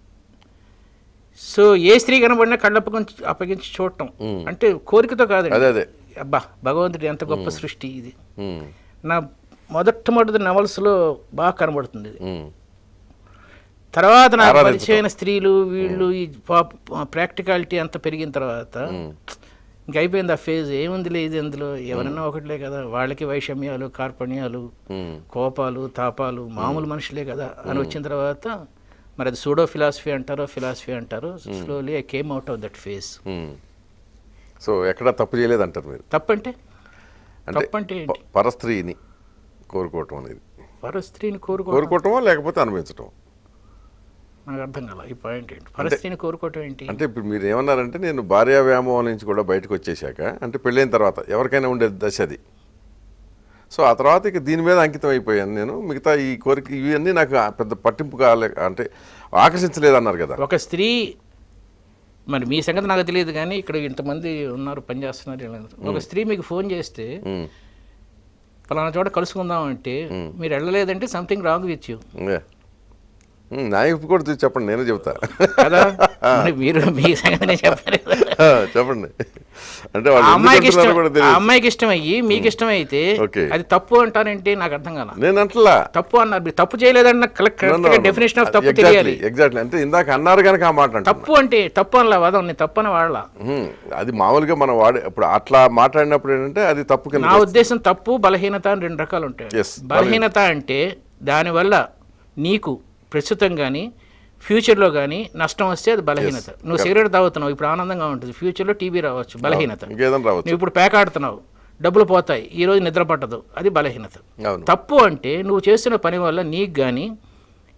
సో ఏ స్త్రీ కనబడినా కళ్ళప్పగించి అప్పగించి చూడటం మ్మ్. అంటే కోరికతో కాదండి అదే అదే అబ్బా భగవంతుడి ఎంత గొప్ప సృష్టి ఇది ఉమ్, నా మొదట్టమొదటి నవల్స్లో బాగా కనబడుతుంది ఇది ఉమ్, తర్వాత నాకు ఆరాధించటం. పరిచయమైన స్త్రీలు వీళ్ళు ఈ ప్రాక్టికాలిటీ అంత పెరిగిన తర్వాత ఇంక అయిపోయింది ఆ ఫేజ్ ఏముంది లేదు అందులో ఎవరన్నా ఒకటిలే కదా వాళ్ళకి వైషమ్యాలు కార్పణ్యాలు ఉమ్, కోపాలు తాపాలు మామూలు మనుషులే కదా అని వచ్చిన తర్వాత మరి అది సూడో ఫిలాసఫీ అంటారో ఫిలాసఫీ అంటారో slowly I came out of that phase um. So ఎక్కడా తప్పు చేయలేదు అంటారు మీరు తప్పంటే అంటే తప్పంటే ఏంటి? ప- పరస్త్రీని కోరుకోవటం అనేది పర స్త్రీని కోరుకో కోరుకోవటమా లేకపోతే అనుభవించటం నాకు అర్థం కాల ఈ పాయింట్ ఏంటి పరిస్థితిని కోరుకోవటం ఏంటి అంటే ఇప్పుడు మీరు ఏమన్నారంటే నేను భార్యా వ్యామోహం నుంచి కూడా బయటకు వచ్చేసాక అంటే పెళ్ళైన తర్వాత ఎవరికైనా ఉండే దశ అది సో ఆ తర్వాత ఇక దీని మీద అంకితం అయిపోయాను నేను మిగతా ఈ కోరిక ఇవన్నీ నాకు ఆ పెద్ద పట్టింపు కాలే అంటే ఆకర్షించలేదు అన్నారు కదా ఒక స్త్రీ మరి మీ సంగతి నాకు తెలియదు కానీ ఇక్కడ ఇంతమంది ఉన్నారు పనిచేస్తున్నారు వీళ్ళందరూ. ఒక స్త్రీ మీకు ఫోన్ చేస్తే ఉమ్, ఫలానా చోట కలుసుకుందాం అంటే మీరు వెళ్ళలేదంటే సంథింగ్ రాంగ్ విత్ యూ ఏ. ఉమ్, నా ఇప్పుడు కూడా చూసి చెప్పండి నేను చెబుతా కదా మరి మీరు మీ సంగతి నేను చెప్పాను కదా. చెప్పండి అంటే ఆ వాళ్ళు ఎందుకు అమ్మాయికి ఇష్టం అంటున్నారో కూడా ఆ తెలియదు అమ్మాయికి ఇష్టం అయ్యి మీకు ఇష్టం అయితే ఓకే. అది తప్పు అంటారంటే నాకు అర్థం కాల నేను అంటలా తప్పు అన్నారు మీరు తప్పు చేయలేదన్న కరెక్ట్గా డెఫినేషన్ ఆఫ్ తప్పు తెలియాలి ఎగ్జాక్ట్లీ ఎగ్జాక్ట్లీ అంటే ఇందాక అన్నారు కనుక ఆ మాట అంటున్నా. తప్పు అంటే తప్పు అనలా వదం నేను తప్పు అని వాడలా ఉమ్, అది మామూలుగా మనం వాడే ఇప్పుడు అట్లా మాట్లాడినప్పుడు ఏంటంటే అది తప్పు కింద నా ఉద్దేశం తప్పు బలహీనత అని రెండు రకాలు ఉంటాయి Yes. బలహీనత అంటే దానివల్ల నీకు ప్రస్తుతం కానీ ఫ్యూచర్లో కానీ నష్టం వస్తే అది బలహీనత నువ్వు సిగరెట్ తాగుతున్నావు ఇప్పుడు ఆనందంగా ఉంటుంది ఫ్యూచర్లో టీబీ రావచ్చు బలహీనత ఇంకేదైనా రావచ్చు నువ్వు ఇప్పుడు పేకాడుతున్నావు డబ్బులు పోతాయి ఈ రోజు నిద్ర పట్టదు అది బలహీనత అవును తప్పు అంటే నువ్వు చేస్తున్న పని వల్ల నీకు కానీ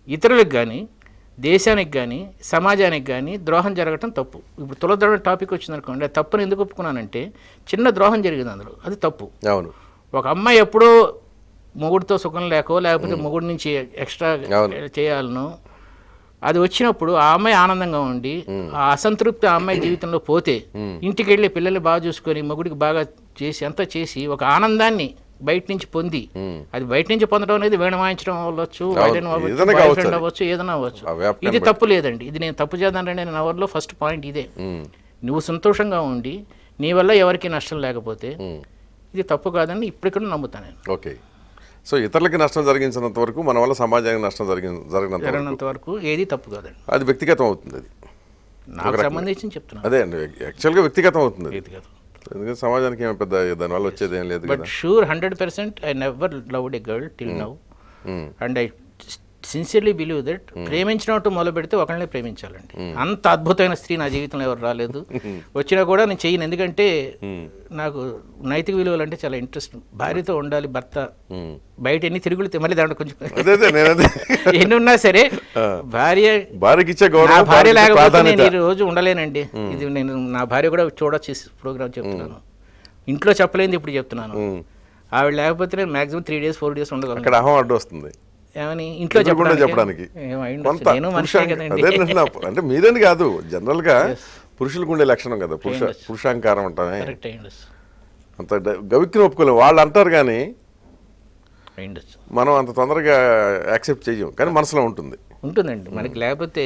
ఇతరులకు కానీ దేశానికి కానీ సమాజానికి కానీ ద్రోహం జరగటం తప్పు ఇప్పుడు తులద్రోహం టాపిక్ వచ్చిందనుకోండి అది తప్పుని ఎందుకు ఒప్పుకున్నానంటే చిన్న ద్రోహం జరిగింది అందులో అది తప్పు అవును ఒక అమ్మాయి ఎప్పుడో మొగుడితో సుఖం లేకో లేకపోతే మొగుడి నుంచి ఎక్స్ట్రా అవును. చేయాలను అది వచ్చినప్పుడు ఆ అమ్మాయి ఆనందంగా ఉండి ఆ అసంతృప్తి ఆ అమ్మాయి జీవితంలో పోతే ఇంటికి వెళ్ళి పిల్లల్ని బాగా చూసుకొని మొగుడికి బాగా చేసి అంతా చేసి ఒక ఆనందాన్ని బయట నుంచి పొంది ఉమ్. అది బయట నుంచి పొందడం అనేది వీణ వాయించడం అవ్వచ్చు వైలిన్ అవ్వచ్చు ఏదైనా బాయ్ కావచ్చు ఫ్రెండ్ అది. అవ్వచ్చు ఏదైనా అవ్వచ్చు ఆ వ్యాప్తిని ఇది తప్పు లేదండి ఇది నేను తప్పు చేద్దానంటే నేను నవల్లో ఫస్ట్ పాయింట్ ఇదే ఉమ్. నువ్వు సంతోషంగా ఉండి నీ వల్ల ఎవరికి నష్టం లేకపోతే ఉమ్. ఇది తప్పు కాదని ఇప్పటికీ నమ్ముతాను నేను ఓకే సో ఇతరులకి నష్టం జరిగించినంత వరకు మన వల్ల సమాజానికి నష్టం జరిగిన జరిగినంత వరకు జరిగినంత వరకు ఏది తప్పు కాదండి అది వ్యక్తిగతం అవుతుంది అది నాకు సంబంధించి చెప్తున్నాను అదే అండి యాక్చువల్గా వ్యక్తిగతం అవుతుంది అది ఏది కాదు ఎందుకంటే సమాజానికి ఏం పెద్ద దానివల్ల వచ్చేది ఏం లేదు బట్ కదా sure hundred percent I never loved a girl till now um. And I sincerely believe that ప్రేమించినట్టు మొదలు పెడితే ఒకళ్ళనే ప్రేమించాలండి అంత అద్భుతమైన స్త్రీ నా జీవితంలో ఎవరు రాలేదు వచ్చినా కూడా నేను చెయ్యను ఎందుకంటే నాకు నైతిక విలువలు అంటే చాలా ఇంట్రెస్ట్ భార్యతో ఉండాలి భర్త ఉమ్. బయట ఎన్ని తిరుగులు తి- మళ్ళీ దాంట్లో కొంచెం అదే అదే నేను అదే ఎన్ని ఉన్నా సరే భార్య భార్యకి ఇచ్చే నా గౌరవం భార్య భార్యకి ఇచ్చే లేకపోతే నేను ప్రాధాన్యత ఈ రోజు ఉండలేనండి ఇది నేను నా భార్య కూడా చూడొచ్చు ప్రోగ్రామ్ చెప్తున్నాను ఇంట్లో చెప్పలేంది ఇప్పుడు చెప్తున్నాను ఉమ్. ఆవిడ లేకపోతే నేను maximum three days four days ఉండగలను అక్కడ అహం అడ్డు వస్తుంది ఏమని ఇంట్లో ఎదురుగుండా చెప్పడానికి చెప్పడానికి ఏమో అయి కొంత ఉండొచ్చు. నేను మనిషినే పురుషాంగ- కదండి అదే నేను నా- అంటే మీరేని కాదు జనరల్ గా పురుషులకు ఉండే లక్షణం కదా పురుష పురుషాంకారం అంటామే కరెక్ట్ అయి ఉండొచ్చు అంత డ- గవిక్కిన ఒప్పుకోలేము వాళ్ళు అంటారు కానీ అయి ఉండొచ్చు మనం అంత తొందరగా యాక్సెప్ట్ చెయ్యం కానీ మనసులో ఉంటుంది ఉంటుందండి మనకి లేకపోతే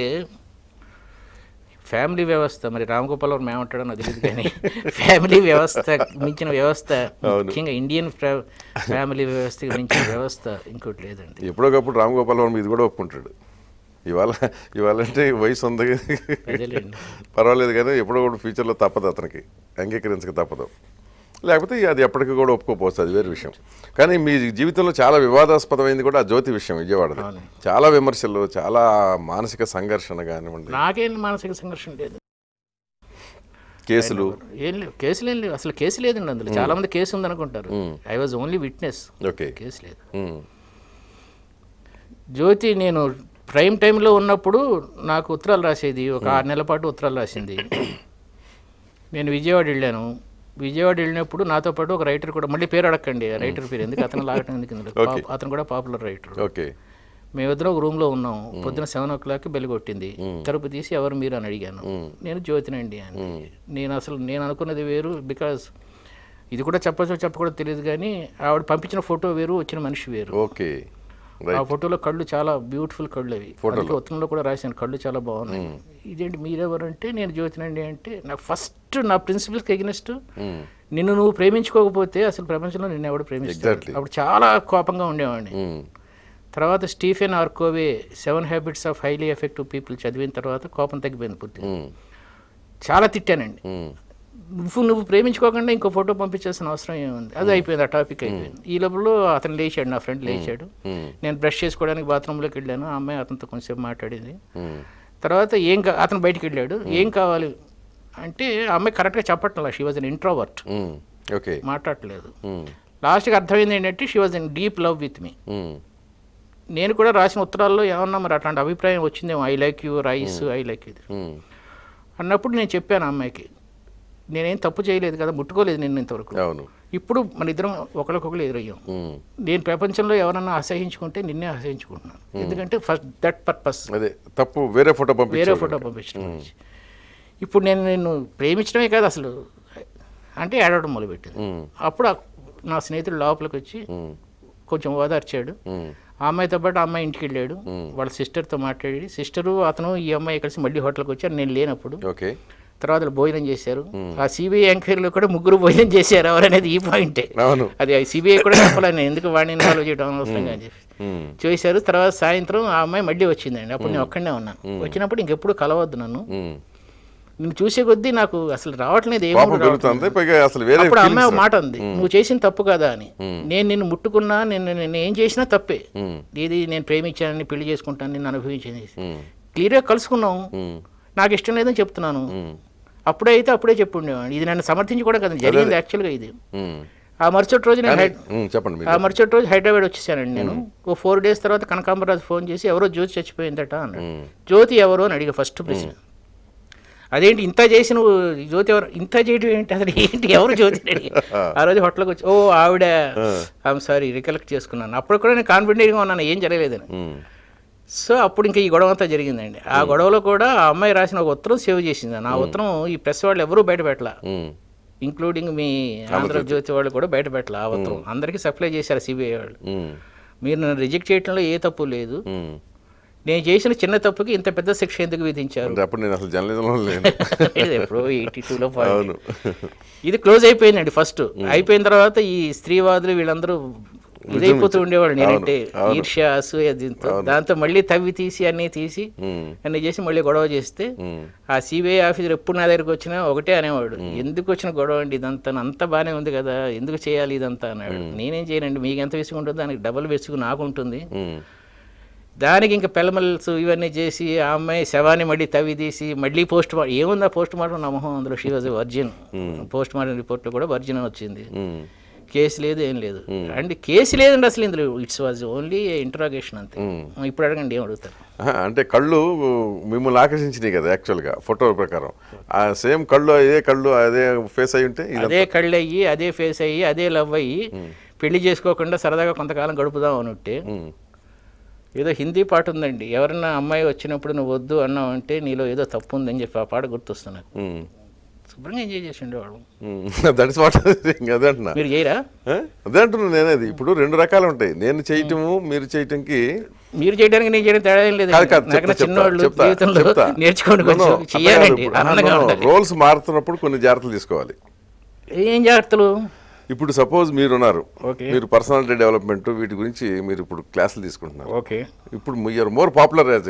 ఫ్యామిలీ వ్యవస్థ మరి రామగోపాల్ వర్మ ఏమంటాడో నాకు తెలియదు కానీ ఫ్యామిలీ వ్యవస్థ మించిన వ్యవస్థ ముఖ్యంగా ఇండియన్ ఫ్యా- ఫ్యామిలీ వ్యవస్థకి మించిన వ్యవస్థ ఇంకోటి లేదండి ఎప్పుడోకప్పుడు రామ్ గోపాల్ వర్మ ఇది కూడా ఒప్పుకుంటాడు ఇవాళ ఇవాళ అంటే వయసు ఉంది అదేలేండి పర్వాలేదు కానీ ఎప్పుడో కూడా ఫ్యూచర్లో తప్పదు అతనికి అంగీకరించక తప్పదు లేకపోతే అది ఎప్పటికీ కూడా ఒప్పుకోపోవచ్చు అది వేరే విషయం కానీ మీ జీవితంలో చాలా వివాదాస్పదమైంది కూడా ఆ జ్యోతి విషయం విజయవాడది చాలా విమర్శలు చాలా మానసిక సంఘర్షణ కానివ్వండి నాకేం మానసిక సంఘర్షణ లేదు కేసులు ఏం లేవు కేసులు ఏం లేవు అసలు కేసు లేదండి అందులో చాలా మంది కేసు ఉందనుకుంటారు I was only witness okay case లేదు ఉమ్, జ్యోతి నేను ప్రైమ్ టైంలో ఉన్నప్పుడు నాకు ఉత్తరాలు రాసేది ఒక ఆరు నెలల పాటు ఉత్తరాలు రాసింది నేను విజయవాడ వెళ్ళాను విజయవాడ వెళ్ళినప్పుడు నాతో పాటు ఒక రైటర్ కూడా మళ్ళీ పేరు అడగండి ఆ రైటర్ పేరు ఎందుకు అతను లాగటం ఎందుకు ఇందులో? పా- అతను కూడా పాపులర్ రైటర్ ఓకే మేమిద్దరం ఒక రూమ్లో ఉన్నాం పొద్దున సెవెన్ ఓ క్లాక్ బెల్ కొట్టింది తలుపు తీసి ఎవరు మీరు అని అడిగాను నేను జ్యోతినండి అని నేను అసలు నేను అనుకున్నది వేరు బికాజ్ ఇది కూడా చెప్పచ్చో చెప్పకూడదు తెలియదు కానీ ఆవిడ పంపించిన ఫోటో వేరు వచ్చిన మనిషి వేరు ఓకే ఆ రైట్ ఫోటోలో కళ్ళు చాలా బ్యూటిఫుల్ కళ్ళు అవి అందుకే ఉత్తరంలో కూడా రాశాను కళ్ళు చాలా బాగున్నాయి ఇదేంటి మీరెవరంటే నేను జ్యోతినండి అంటే నాకు ఫస్ట్ నా ప్రిన్సిపల్స్కి ఎగ్నెస్ట్ ఉమ్, నిన్ను నువ్వు ప్రేమించుకోకపోతే అసలు ప్రపంచంలో నిన్ను ఎవడు ప్రేమిస్తాడు Exactly. అప్పుడు చాలా కోపంగా ఉండేవాడిని ఉమ్, తర్వాత Stephen R Covey seven habits of highly effective people చదివిన తర్వాత కోపం తగ్గిపోయింది పూర్తిగా ఉమ్, చాలా తిట్టానండి ఉమ్, నువ్వు నువ్వు ప్రేమించుకోకుండా ఇంకో ఫోటో పంపించాల్సిన అవసరం ఏముంది అది అయిపోయింది ఆ టాపిక్ అయిపోయింది ఈ లోపల అతను లేచాడు నా ఫ్రెండ్ లేచాడు ఉమ్, నేను బ్రష్ చేసుకోవడానికి బాత్రూంలోకి వెళ్ళాను ఆ అమ్మాయి అతనితో కొంచెంసేపు మాట్లాడింది ఉమ్, తర్వాత ఏం కా అతను బయటికి వెళ్ళాడు ఏం కావాలి అంటే ఆ అమ్మాయి కరెక్ట్గా చెప్పట్లేదు she was an introvert um, okay మాట్లాడట్లేదు ఉమ్, లాస్ట్కి అర్థమైంది ఏంటంటే she was in deep love with me um, నేను కూడా రాసిన ఉత్తరాల్లో ఏమన్నా మరి అట్లాంటి అభిప్రాయం వచ్చిందేమో I like you rice I like ఇది ఉమ్, అన్నప్పుడు నేను చెప్పాను ఆ అమ్మాయికి నేనేం తప్పు చేయలేదు కదా ముట్టుకోలేదు నేను ఇంతవరకు అవును ఇప్పుడు మన ఇద్దరం ఒకరికొకరు ఎదురయ్యాం ఉమ్, నేను ప్రపంచంలో ఎవరన్నా అసహించుకుంటే నిన్నే అసహించుకుంటున్నాను ఎందుకంటే ఫస్ట్ దట్ పర్పస్ అదే తప్పు వేరే ఫోటో వేరే పంపించారు ఫోటో పంపించడం గురించి. ఇప్పుడు నేను నిన్ను ప్రేమించడమే కాదు అసలు అంటే ఏడవడం మొదలుపెట్టింది ఉమ్, అప్పుడు ఆ- నా స్నేహితుడు లోపలికి వచ్చి ఉమ్, కొంచెం ఓదార్చాడు ఉమ్, ఆ అమ్మాయితో పాటు ఆ అమ్మాయి ఇంటికి వెళ్ళాడు వాళ్ళ సిస్టర్తో మాట్లాడి సిస్టరు అతను ఈ అమ్మాయి కలిసి మళ్ళీ హోటల్కి వచ్చారు నేను లేనప్పుడు ఓకే తర్వాత వాళ్ళు భోజనం చేశారు ఆ సిబిఐ ఎంక్వైరీలో కూడా ముగ్గురు భోజనం చేశారు ఎవరనేది ఈ పాయింటే అవును అది సిబిఐ కూడా చెప్పలేదు నేను ఎందుకు వాడిని ఇన్వాల్వ్ చేయడం అనవసరంగా అని చెప్పి ఉమ్, చేశారు తర్వాత సాయంత్రం ఆ అమ్మాయి మళ్ళీ వచ్చిందండి అప్పుడు నేను ఒక్కడనే ఉన్నాను వచ్చినప్పుడు ఇంకెప్పుడు కలవద్దు నన్ను ఉమ్. నేను చూసే కొద్దీ నాకు అసలు రావట్లేదు ఏమో కోపం పెరుగుతుంది పైగా అసలు వేరే అప్పుడు ఆ అమ్మాయి ఒక feelings. మాట ఉంది నువ్వు చేసిన తప్పు కదా అని నేను నిన్ను ముట్టుకున్నా నేను నేను ఏం చేసినా తప్పే ఉమ్, ఇది నేను ప్రేమించానని పెళ్లి చేసుకుంటాను నిన్ను అనుభవించింది ఉమ్, క్లియర్గా కలుసుకున్నాం ఉమ్, నాకు ఇష్టం లేదని చెప్తున్నాను ఉమ్, అప్పుడే అయితే అప్పుడే చెప్పు ఉండేవాడిని ఇది నన్ను సమర్థించుకోవడం కదా జరిగింది యాక్చువల్గా ఇది ఉమ్, ఆ మరుసటి రోజు నేను హై- ఉమ్, చెప్పండి మీరు ఆ మరుసటి రోజు హైదరాబాద్ వచ్చేసానండి నేను ఓ ఫోర్ డేస్ తర్వాత కనకాంబరాజు ఫోన్ చేసి ఎవరో జ్యోతి చచ్చిపోయిందట అన్నాడు ఉమ్, జ్యోతి ఎవరు అని అడిగా ఫస్ట్ ప్రశ్న అదేంటి ఇంత చేసి నువ్వు జ్యోతి ఎవరు ఇంత చేయడం ఏంటి అసలు ఏంటి ఎవరు జ్యోతి అని అడిగా. ఆ రోజు హోటల్కి వచ్చి ఓ ఆవిడ ఐఎమ్ సారీ రికలెక్ట్ చేసుకున్నాను అప్పుడు కూడా నేను కాన్ఫిడెంట్గా ఉన్నాను ఏం జరగలేదని ఉమ్, సో అప్పుడు ఇంకా ఈ గొడవ అంతా జరిగిందండి ఆ గొడవలో కూడా ఆ అమ్మాయి రాసిన ఒక ఉత్తరం సేవ్ చేసింది నా ఉత్తరం ఈ ప్రెస్ వాళ్ళు ఎవరూ బయట పెట్టలా ఉమ్, ఇంక్లూడింగ్ మీ ఆంధ్రజ్యోతి వాళ్ళు కూడా బయట పెట్టలా ఆ ఉత్తరం అందరికీ సప్లై చేశారు సిబిఐ వాళ్ళు ఉమ్, మీరు నన్ను రిజెక్ట్ చేయడంలో ఏ తప్పు లేదు ఉమ్. నేను చేసిన చిన్న తప్పుకి ఇంత పెద్ద శిక్ష ఎందుకు విధించారు అంటే అప్పుడు నేను అసలు జర్నలిజంలో లేను ఇది ఎప్పుడో ఎయిటీ టూలో అవును ఇది క్లోజ్ అయిపోయిందండి ఫస్ట్ అయిపోయిన తర్వాత ఈ స్త్రీవాదులు వీళ్ళందరూ ఇదైపోతూ ఉండేవాళ్ళు నేనంటే ఈర్ష్య అసూయ దీంతో దాంతో మళ్ళీ తవ్వి తీసి అన్నీ తీసి ఉమ్, అన్నీ చేసి మళ్ళీ గొడవ చేస్తే ఉమ్, ఆ సిబిఐ ఆఫీసర్ ఎప్పుడు నా దగ్గరికి వచ్చినా ఒకటే అనేవాడు ఎందుకు వచ్చిన గొడవ అండి ఇదంతా అంతా బాగానే ఉంది కదా ఎందుకు చేయాలి ఇదంతా అన్నాడు నేనేం చేయనండి మీకు ఎంత విసుగు ఉంటుందో దానికి డబల్ విసుగు నాకు ఉంటుంది ఉమ్, దానికి ఇంకా పెళ్ళమల్స్ ఇవన్నీ చేసి ఆ అమ్మాయి శవాన్ని మళ్ళీ తవ్వి తీసి మళ్ళీ పోస్ట్ మార్టం ఏముందా పోస్ట్ మార్టం నా మొహం అందులో she was virgin post mortem రిపోర్ట్లో కూడా వర్జిన్ అని వచ్చింది ఉమ్, కేసు లేదు ఏం లేదు అండ్ కేసు లేదండి అసలు ఇందులో ఇట్స్ వాజ్ ఓన్లీ ఇంటరాగేషన్ అంతే ఇప్పుడు అడగండి ఏం అడుగుతారు ఆహా, అంటే కళ్ళు మిమ్మల్ని ఆకర్షించినాయి కదా యాక్చువల్గా ఫోటో ప్రకారం ఆ సేమ్ కళ్ళు అదే కళ్ళు అదే ఫేస్ అయి ఉంటే ఇది అదే కళ్ళు అయ్యి అదే ఫేస్ అయ్యి అదే లవ్ అయ్యి పెళ్లి చేసుకోకుండా సరదాగా కొంతకాలం గడుపుదాం అనుంటే ఉమ్, ఏదో హిందీ పాట ఉందండి ఎవరన్నా అమ్మాయి వచ్చినప్పుడు నువ్వు వద్దు అన్నావు అంటే నీలో ఏదో తప్పు ఉందని చెప్పి ఆ పాట గుర్తొస్తున్నారు ఉమ్, శుభ్రంగా ఎంజాయ్ చేసి ఉండేవాళ్ళం ఉమ్. దట్ ఇస్ వాట్ అదే అంటున్నా మీరు చేయరా ఆ? అదే అంటున్నాను నేనేది ఇప్పుడు రెండు రకాలు ఉంటాయి నేను చేయటము మీరు చేయటంకి మీరు చేయడానికి నేను చేయడం తేడా ఏం లేదు కాదు కాదు నాకన్నా చెప్తా, చిన్నవాళ్ళు చెప్తా, జీవితంలో చెప్తా. నేర్చుకోండి No, no, కొంచెం అట్లా చెయ్యాలండి కాదు. ఆనందంగా No, no, ఉండాలి రోల్స్ మారుతున్నప్పుడు కొన్ని జాగ్రత్తలు తీసుకోవాలి ఏం జాగ్రత్తలు ఇప్పుడు సపోజ్ మీరున్నారు ఓకే మీరు పర్సనాలిటీ డెవలప్మెంట్ వీటి గురించి మీరు ఇప్పుడు క్లాసులు తీసుకుంటున్నారు ఓకే ఇప్పుడు you are more popular as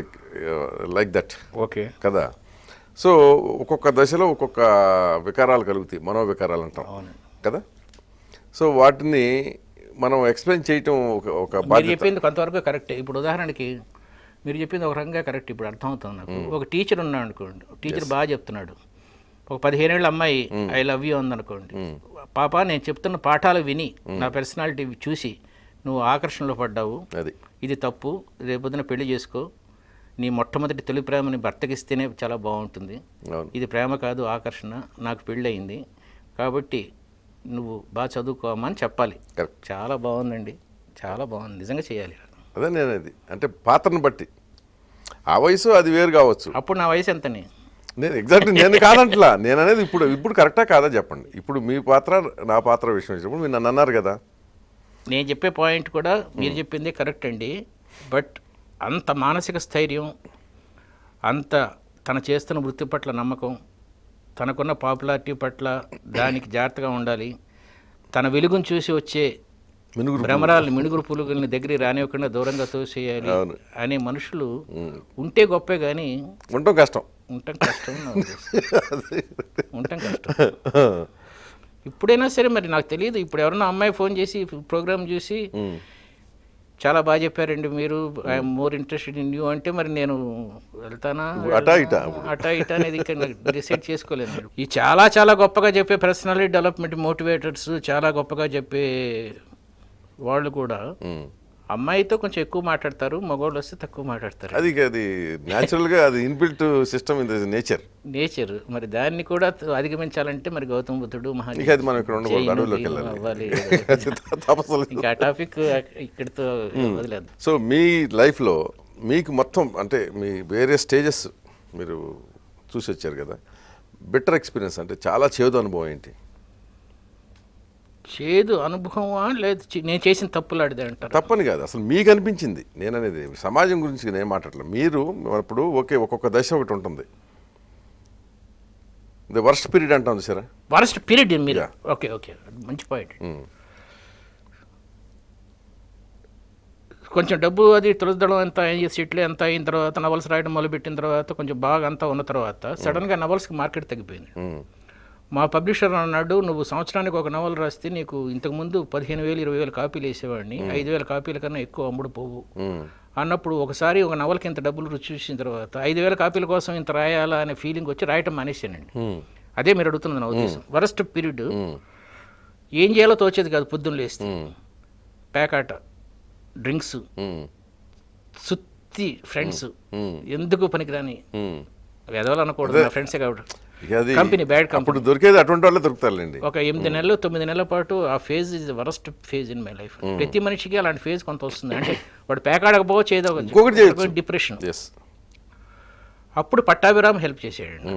like that okay కదా సో ఒక్కొక్క దశలో ఒక్కొక్క వికారాలు కలుగుతాయి మనోవికారాలు అంటాం కదా సో వాటిని మనం ఎక్స్ప్లెయిన్ చేయటం ఒక ఒక మీరు బాధ్యత చెప్పింది కొంతవరకు కరెక్టే ఇప్పుడు ఉదాహరణకి మీరు చెప్పింది ఒక రకంగా కరెక్ట్ ఇప్పుడు అర్థమవుతుంది నాకు ఒక టీచర్ ఉన్నాడు అనుకోండి టీచర్ బాగా చెప్తున్నాడు ఒక పదిహేనేళ్ళ అమ్మాయి ఐ లవ్ యూ అందనుకోండి పాప నేను చెప్తున్న పాఠాలు విని నా పర్సనాలిటీ చూసి నువ్వు ఆకర్షణలో పడ్డావు అది ఇది తప్పు రేపొద్దున పెళ్లి చేసుకో నీ మొట్టమొదటి తొలి ప్రేమని భర్తకిస్తేనే చాలా బాగుంటుంది అవును ఇది ప్రేమ కాదు ఆకర్షణ నాకు పెళ్ళయింది కాబట్టి నువ్వు బాగా చదువుకోమా అని చెప్పాలి కరెక్ట్ చాలా బాగుందండి చాలా బాగుంది నిజంగా చేయాలి అదే నేను అది అంటే పాత్రను బట్టి ఆ వయసు అది వేరు కావచ్చు అప్పుడు నా వయసు ఎంతని నేను ఎగ్జాక్ట్లీ నేను కాదంటలా నేను అనేది ఇప్పుడు ఇప్పుడు కరెక్టా కాదా చెప్పండి ఇప్పుడు మీ పాత్ర నా పాత్ర విషయం వచ్చినప్పుడు మీరు నన్ను అన్నారు కదా నేను చెప్పే పాయింట్ కూడా మీరు చెప్పింది కరెక్ట్ అండి బట్ అంత మానసిక స్థైర్యం అంత తన చేస్తున్న వృత్తి పట్ల నమ్మకం తనకున్న పాపులారిటీ పట్ల దానికి జాగ్రత్తగా ఉండాలి తన వెలుగును చూసి వచ్చే మినుగురు భ్రమరాలు మిణుగురు పులుగుల్ని దగ్గరికి రానివ్వకుండా దూరంగా తోసేయాలి అవును. అనే మనుషులు ఉంటే గొప్పే కానీ ఉండటం కష్టం ఉండటం కష్టం నా ఉద్దేశం. ఉండటం కష్టం ఇప్పుడైనా సరే మరి నాకు తెలియదు ఇప్పుడు ఎవరన్నా అమ్మాయి ఫోన్ చేసి ప్రోగ్రామ్ చూసి ఉమ్. చాలా బాగా చెప్పారండి మీరు I'm more interested in you అంటే మరి నేను వెళ్తానా అటా ఇటా అటా ఇటా అనేది ఇక్కడ డిసైడ్ చేసుకోలేను ఈ చాలా చాలా గొప్పగా చెప్పే పర్సనాలిటీ డెవలప్మెంట్ మోటివేటర్స్ చాలా గొప్పగా చెప్పే వాళ్ళు కూడా ఉమ్. అమ్మాయితో కొంచెం ఎక్కువ మాట్లాడతారు మగవాళ్ళు వస్తే తక్కువ మాట్లాడతారు అది అది న్యాచురల్గా అది inbuilt system in the nature nature మరి దాన్ని కూడా అధిగమించాలంటే మరి గౌతమ బుద్ధుడు మహాజీ ఇక అది మనం ఇక్కడ ఉండకూడదు జైనులు, అడవిలోకి భీములు వెళ్ళాలి అవ్వాలి తపస్సులు ఇంకా ఆ టాపిక్ ఇక్కడితో వదిలేదు సో మీ లైఫ్లో మీకు మొత్తం అంటే మీ వేరే స్టేజెస్ మీరు చూసి వచ్చారు కదా బెటర్ ఎక్స్పీరియన్స్ అంటే చాలా చేదు అనుభవం ఏంటి చేదు అనుభవమా లేదు చి- నేను చేసిన తప్పులు ఆడితే అంటారు తప్పని కాదు అసలు మీకు అనిపించింది నేను అనేది సమాజం గురించి నేను మాట్లాడలేదు మీరు ఇప్పుడు ఓకే ఒక్కొక్క దశ ఒకటి ఉంటుంది ది వర్స్ట్ పీరియడ్ అంటాం చూసారా వరస్ట్ పీరియడ్ మీరు Yeah. ఓకే ఓకే మంచి పాయింట్ Mm. కొంచెం డబ్బు అది తులదడం అంత అయ్యి సెటిల్ అంత అయిన తర్వాత నవల్స్ రాయడం మొదలుపెట్టిన తర్వాత కొంచెం బాగా అంతా ఉన్న తర్వాత సడన్గా నవల్స్కి మార్కెట్ తగ్గిపోయింది Mm. మా పబ్లిషర్ అన్నాడు నువ్వు సంవత్సరానికి ఒక నవల రాస్తే నీకు ఇంతకుముందు పదిహేను వేలు ఇరవై వేలు కాపీలు వేసేవాడిని ఐదు వేల కాపీల కన్నా ఎక్కువ అమ్ముడు పోవు Mm. అన్నప్పుడు ఒకసారి ఒక నవలకి ఇంత డబ్బులు రుచి చూసిన తర్వాత ఐదు వేల కాపీల కోసం ఇంత రాయాలా అనే ఫీలింగ్ వచ్చి రాయటం మానేసానండి Mm. అదే మీరు అడుగుతున్నది నా ఉద్దేశం వరస్ట్ పీరియడ్ Mm. ఏం చేయాలో తోచేది కాదు పొద్దున్న లేస్తే ఉమ్, పేకాట డ్రింక్స్ ఉమ్, సుత్తి ఫ్రెండ్స్ ఉమ్, ఎందుకు పనికిరాని ఉమ్. ఎదవాలు అనకూడదు నా ఫ్రెండ్సే కాబట్టి ఇక అది కంపెనీ బ్యాడ్ కంపెనీ అప్పుడు దొరికేది అటువంటి వాళ్ళే దొరుకుతారులేండి ఒక ఎనిమిది నెలలు తొమ్మిది నెలల పాటు ఆ phase is worst phase in my life ప్రతి మనిషికి అలాంటి ఫేజ్ కొంత వస్తుంది అంటే వాడు పేకాడకపోవచ్చు ఏదో ఇంకొకటి చేయొచ్చు. డిప్రెషన్ ఎస్ అప్పుడు పట్టాభిరామ్ హెల్ప్ చేసాడు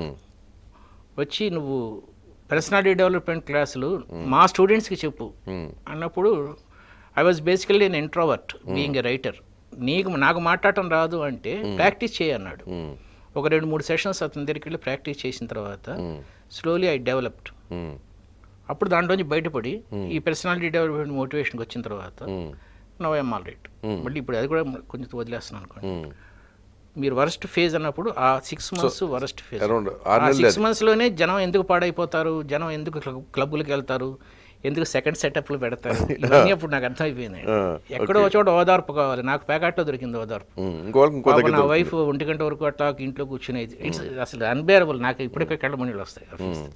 వచ్చి నువ్వు పర్సనాలిటీ డెవలప్మెంట్ క్లాసులు మా స్టూడెంట్స్కి చెప్పు అన్నప్పుడు ఐ వాజ్ బేసికల్లీ నేను ఇంట్రోవర్ట్ బీయింగ్ ఎ రైటర్ నీకు నాకు మాట్లాడటం రాదు అంటే ప్రాక్టీస్ చేయి అన్నాడు ఒక రెండు మూడు సెషన్స్ అతని దగ్గరికి వెళ్ళి ప్రాక్టీస్ చేసిన తర్వాత స్లోలీ ఐ డెవలప్డ్ అప్పుడు దాంట్లోంచి బయటపడి ఈ పర్సనాలిటీ డెవలప్మెంట్ మోటివేషన్కి వచ్చిన తర్వాత నవ్ ఐఎమ్ ఆల్ రైట్ మళ్ళీ ఇప్పుడు అది కూడా కొంచెం వదిలేస్తున్నాను అనుకోండి మీరు వరస్ట్ ఫేజ్ అన్నప్పుడు ఆ six months worst phase around ఆ ఆరు నెలలు సిక్స్ మంత్స్లోనే జనం ఎందుకు పాడైపోతారు జనం ఎందుకు క్లబ్- క్లబ్బులకు వెళ్తారు ఎందుకు సెకండ్ సెటప్లు పెడతారు ఇవన్నీ అప్పుడు నాకు అర్థమైపోయింది ఆ, ఎక్కడో ఒక చోట ఓదార్పు కావాలి నాకు ప్యాకెట్లో దొరికింది ఓదార్పు ఇంకోళ్ళకి ఇంకో పాపం దగ్గర నా వైఫ్ ఒంటి గంట వరకు అట్లా ఇంట్లో కూర్చునేది ఇట్స్ అసలు అన్బేరబుల్ నాకు ఇప్పటికే కళ్ళ మణిలు వస్తాయి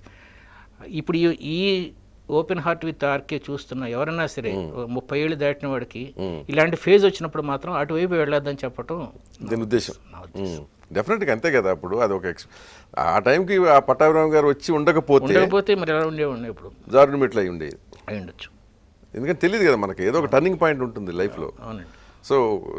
ఇప్పుడు ఈ- ఈ ఓపెన్ హార్ట్ విత్ ఆర్కే చూస్తున్న ఎవరైనా సరే ఓ ముప్పై ఏళ్ళు దాటిన వాడికి ఇలాంటి ఫేజ్ వచ్చినప్పుడు మాత్రం అటువైపు వెళ్ళొద్దని చెప్పటం దీని ఉద్దేశం నా ఉద్దేశం. డెఫినెట్గా అంతే కదా అప్పుడు అది ఒక ఎక్స్ ఆ టైంకి ఆ పట్టాభిరామ్ గారు వచ్చి ఉండకపోతే ఉండకపోతే మరి ఎలా ఉండేవాడిని ఇప్పుడు జారుడు మెట్లు అయి ఉండేది అయి ఉండొచ్చు ఎందుకంటే తెలియదు కదా మనకి ఏదో ఒక టర్నింగ్ పాయింట్ ఉంటుంది లైఫ్లో అవునండి సో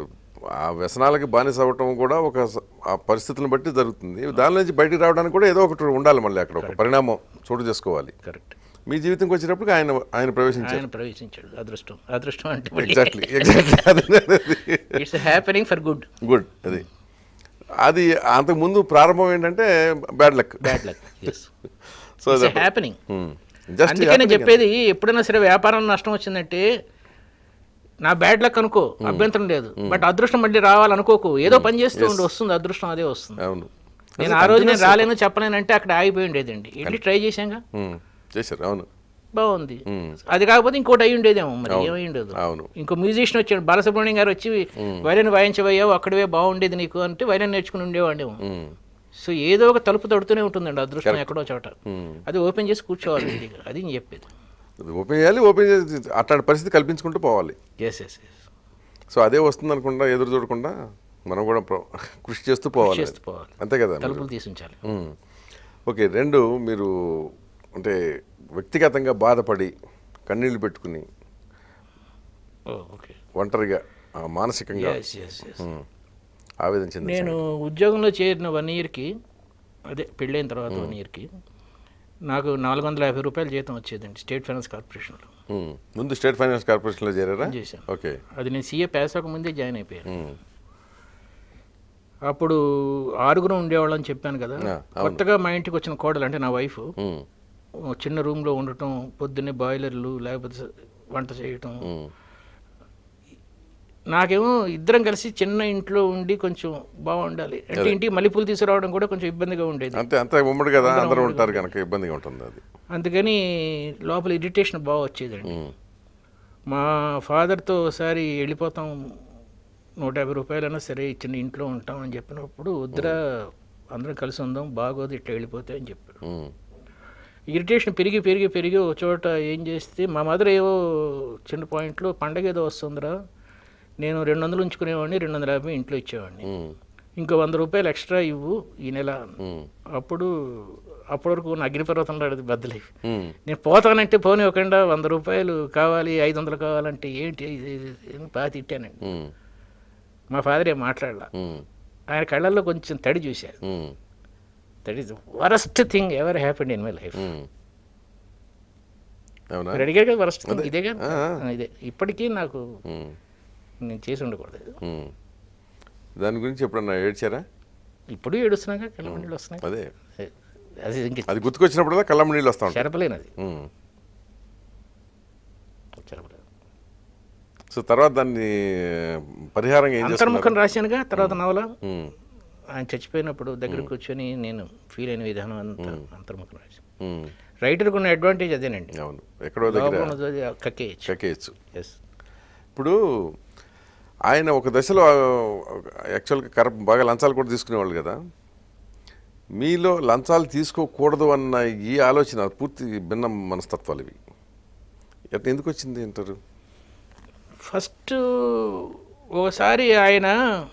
ఆ వ్యసనాలకి బానిస అవ్వటం కూడా ఒక స- ఆ పరిస్థితులను బట్టి జరుగుతుంది దాని నుంచి బయటికి రావడానికి కూడా ఏదో ఒకటి ఉండాలి మళ్ళీ అక్కడ ఒక పరిణామం చోటు చేసుకోవాలి కరెక్ట్ మీ జీవితంకి వచ్చినప్పుడు ఆయన ఆయన ప్రవేశించారు ఆయన ప్రవేశించాడు అదృష్టం అదృష్టం అంటే exactly exactly it's happening for good good అది అది అంతకుముందు ప్రారంభం ఏంటంటే bad luck bad luck yes so it's happening just అందుకే నేను చెప్పేది ఎప్పుడైనా సరే వ్యాపారం నష్టం వచ్చిందంటే నా బ్యాడ్ లక్ అనుకో అభ్యంతరం లేదు బట్ అదృష్టం మళ్ళీ రావాలనుకోకు ఏదో పని చేస్తూ ఉండి వస్తుంది అదృష్టం అదే వస్తుంది అవును నేను ఆ రోజు నేను రాలేను చెప్పలేనంటే అక్కడ ఆగిపోయి ఉండేదండి వెళ్ళి ట్రై చేశాంగా ఉమ్, చేశారు అవును బాగుంది అది కాకపోతే ఇంకోటి అయి ఉండేదేమో మరి ఏమై ఉండదు అవును ఇంకో మ్యూజిషియన్ వచ్చాడు బాలసుబ్రహ్మణ్యం గారు వచ్చి వైలెన్ వాయించబోయావు అక్కడే బాగుండేది నీకు అంటే వైలెన్ నేర్చుకుని ఉండేవాడేమో ఉమ్, సో ఏదో ఒక తలుపు తడుతూనే ఉంటుందండి అదృష్టం ఎక్కడో చోట ఉమ్. అది ఓపెన్ చేసి కూర్చోవాలి విడిగా. అది నేను చెప్పేది అది ఓపెన్ చేయాలి ఓపెన్ చేసి అట్లాంటి పరిస్థితి కల్పించుకుంటూ పోవాలి ఎస్ ఎస్ ఎస్ సో అదే వస్తుంది అనుకుండా ఎదురు చూడకుండా మనం కూడా ప్ర- కృషి చేస్తూ పోవాలి చేస్తూ పోవాలి అంతే కదా తలుపులు తీసి ఉంచాలి ఉమ్. ఓకే రెండు మీరు అంటే వ్యక్తిగతంగా బాధపడి కన్నీళ్లు పెట్టుకుని ఓ ఓకే ఒంటరిగా ఆ, మానసికంగా ఎస్ ఎస్ ఎస్ ఉమ్, ఆవేదన చెంది నేను ఉద్యోగంలో చేరిన వన్ ఇయర్కి అదే పెళ్ళైన తర్వాత వన్ ఇయర్కి నాకు నాలుగు వందల యాభై రూపాయలు జీతం వచ్చేదండి స్టేట్ ఫైనాన్స్ కార్పొరేషన్లో ముందు స్టేట్ ఫైనాన్స్ కార్పొరేషన్లో చేరారా చేశాను ఓకే అది నేను సీఏ పాస్ అవ్వక ముందే జాయిన్ అయిపోయాను ఉమ్, అప్పుడు ఆరుగురు ఉండేవాళ్ళని చెప్పాను కదా ఆ, అవును. కొత్తగా మా ఇంటికి వచ్చిన కోడలు అంటే నా వైఫ్ ఉమ్, చిన్న రూమ్లో ఉండటం పొద్దున్నే బాయిలర్లు లేకపోతే స- వంట చేయటం ఉమ్, నాకేమో ఇద్దరం కలిసి చిన్న ఇంట్లో ఉండి కొంచెం బాగుండాలి అంటే ఇంటికి మల్లెపూలు తీసుకురావడం కూడా కొంచెం ఇబ్బందిగా ఉండేది అంతే అంతే ఉమ్మడి కదా అందరూ ఉంటారు కనుక ఇబ్బందిగా ఉంటుంది అది అందుకని లోపల ఇరిటేషన్ బాగా వచ్చేదండి ఉమ్, మా ఫాదర్తో ఒకసారి వెళ్ళిపోతాం నూట యాభై రూపాయలైనా సరే ఇచ్చిన ఇంట్లో ఉంటాం అని చెప్పినప్పుడు వద్దురా అందరం కలిసి ఉందాం బాగోదు ఇట్లా వెళ్ళిపోతే అని చెప్పాడు ఉమ్, ఇరిటేషన్ పెరిగి పెరిగి పెరిగి ఒక చోట ఏం చేస్తే మా మదర్ ఏవో చిన్న పాయింట్లో పండగ ఏదో వస్తుందిరా నేను రెండు వందలు ఉంచుకునేవాడిని రెండు వందల యాభై ఇంట్లో ఇచ్చేవాడిని ఉమ్, ఇంకో వంద రూపాయలు ఎక్స్ట్రా ఇవ్వు ఈ నెల ఉమ్, అప్పుడు అప్పటి వరకు నా అగ్నిపర్వతంలో అది బద్దలై ఉమ్, నేను పోతానంటే పోనీ ఒకకుండా వంద రూపాయలు కావాలి ఐదు వందలు కావాలంటే ఏంటి ఇది- ఇది- ఇది బాగా తిట్టానండి ఉమ్, మా ఫాదర్ ఏం మాట్లాడలా ఉమ్, ఆయన కళ్ళల్లో కొంచెం తడి చూశారు um, that is worst thing ever happened in my life um. అవునా మీరు అడిగారు కదా వరస్ట్ థింగ్ ఇదే కదా ఆ, ఆ, ఇదే ఇప్పటికీ నాకు ఉమ్, నేను చేసి ఉండకూడదు ఉమ్. దాని గురించి ఎప్పుడన్నా ఏడ్చారా ఇప్పుడు ఏడుస్తున్నాగా కళ్ళమండలు వస్తున్నాయి అదే అది ఇంక అది గుర్తుకొచ్చినప్పుడల్లా కళ్ళమ్మ నీళ్ళు వస్తూ ఉంటాయి చెరపలేనది ఉమ్. చెరపలేను సో తర్వాత దాన్ని పరిహారంగా ఏం చేస్తున్నారు అంతర్ముఖం రాశానుగా తర్వాత నవల ఉమ్, ఆయన చచ్చిపోయినప్పుడు దగ్గర కూర్చొని నేను ఫీల్ అయిన విధానం అంతా అంతర్ముఖం రాశాను ఉమ్, రైటర్కి ఉన్న అడ్వాంటేజ్ అదేనండి అవును ఎక్కడో దగ్గర లోపల ఉన్నది కక్కేయచ్చు చెక్కేయచ్చు ఎస్ ఇప్పుడు ఆయన ఒక దశలో యాక్చువల్గా కరప్ బాగా లంచాలు కూడా తీసుకునేవాళ్ళు కదా మీలో లంచాలు తీసుకోకూడదు అన్న ఈ ఆలోచన పూర్తి భిన్న మనస్తత్వాలు ఇవి ఎట్లా ఎందుకు వచ్చింది ఇంటర్ ఫస్ట్ ఓసారి ఆయన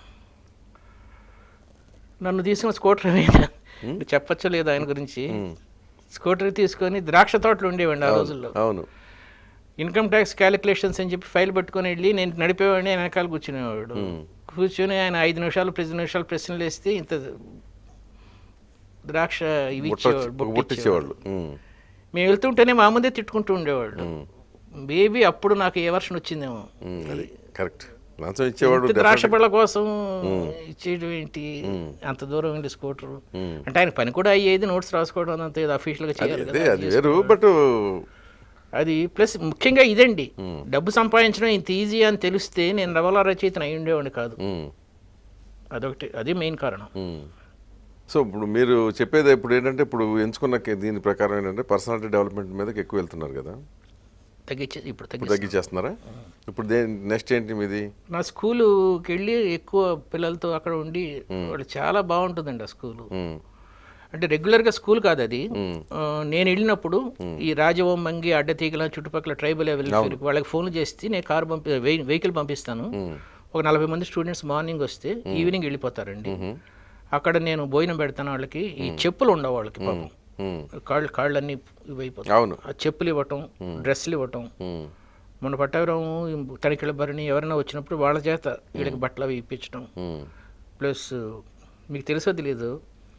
నన్ను తీసుకున్న స్కూటర్ మీద చెప్పచ్చో లేదు ఆయన గురించి స్కూటర్ తీసుకొని ద్రాక్ష తోటలు ఉండేవండి ఆ రోజుల్లో అవును ఇన్కమ్ ట్యాక్స్ క్యాలిక్యులేషన్స్ అని చెప్పి ఫైల్ పట్టుకొని వెళ్ళి నేను నడిపేవాడిని ఆయన వెనకాల కూర్చునేవాడు కూర్చొని ఆయన ఐదు నిమిషాలు పది నిమిషాలు ప్రశ్నలు వేస్తే ఇంత ద్రాక్ష ఇవి బుట్ట ఇచ్చేవాడు, వచ్చి- బుట్ట బుట్ట ఇచ్చేవాళ్ళు ఉమ్, మేము వెళ్తుంటేనే మా ముందే తిట్టుకుంటూ ఉండేవాళ్ళు బేబీ అప్పుడు నాకు ఏ వర్షన్ వచ్చిందేమో ఉమ్, అది కరెక్ట్ లంచం ఇచ్చేవాడు ఇంత ద్రాక్ష పళ్ళ కోసం ఇచ్చేయడం ఏంటి అంత దూరం వెళ్ళి స్కూటర్ ఉమ్. అంటే ఆయన పని కూడా అయ్యేది నోట్స్ రాసుకోవడం అంత ఏదో అఫీషియల్గా చేయాలి అదే కదా అది వేరు బట్ అది ప్లస్ ముఖ్యంగా ఇదండి డబ్బు సంపాదించడం ఇంత ఈజీ అని తెలిస్తే నేను రవల రచయితను అయి ఉండేవాడిని కాదు అదొకటి అది మెయిన్ కారణం సో ఇప్పుడు మీరు చెప్పేది ఇప్పుడు ఏంటంటే ఇప్పుడు ఎంచుకున్న కే- దీని ప్రకారం ఏంటంటే పర్సనాలిటీ డెవలప్మెంట్ మీదకి ఎక్కువ వెళ్తున్నారు కదా తగ్గించే ఇప్పుడు ఇప్పుడు తగ్గి తగ్గించేస్తున్నారా ఇప్పుడు దే నెక్స్ట్ ఏంటి మీది నా స్కూలుకి వెళ్ళి ఎక్కువ పిల్లలతో అక్కడ ఉండి వాళ్ళు చాలా బాగుంటుందండి ఆ స్కూలు ఉమ్, అంటే రెగ్యులర్గా స్కూల్ కాదు అది ఆ, నేను వెళ్ళినప్పుడు ఈ రాజవొమ్మంగి అడ్డతీగల చుట్టుపక్కల ట్రైబల్ వెల్ఫేర్ వాళ్ళకి ఫోన్ చేస్తే నేను కారు పంపి వెహికల్ పంపిస్తాను ఒక నలభై మంది స్టూడెంట్స్ మార్నింగ్ వస్తే ఈవినింగ్ వెళ్ళిపోతారండి అక్కడ నేను భోజనం పెడతాను వాళ్ళకి ఈ చెప్పులు ఉండవు వాళ్ళకి పాపం ఉమ్, కాళ్ళు కాళ్ళన్నీ ఇవైపోతాయి అవును ఆ చెప్పులు ఇవ్వటం డ్రెస్సులు ఇవ్వటం ఉమ్, మన పట్టవరం తనిఖీల భరణి ఎవరైనా వచ్చినప్పుడు వాళ్ళ చేత వీళ్ళకి బట్టలు అవి ఇప్పించడం ఉమ్, ప్లస్ మీకు తెలుసో తెలియదు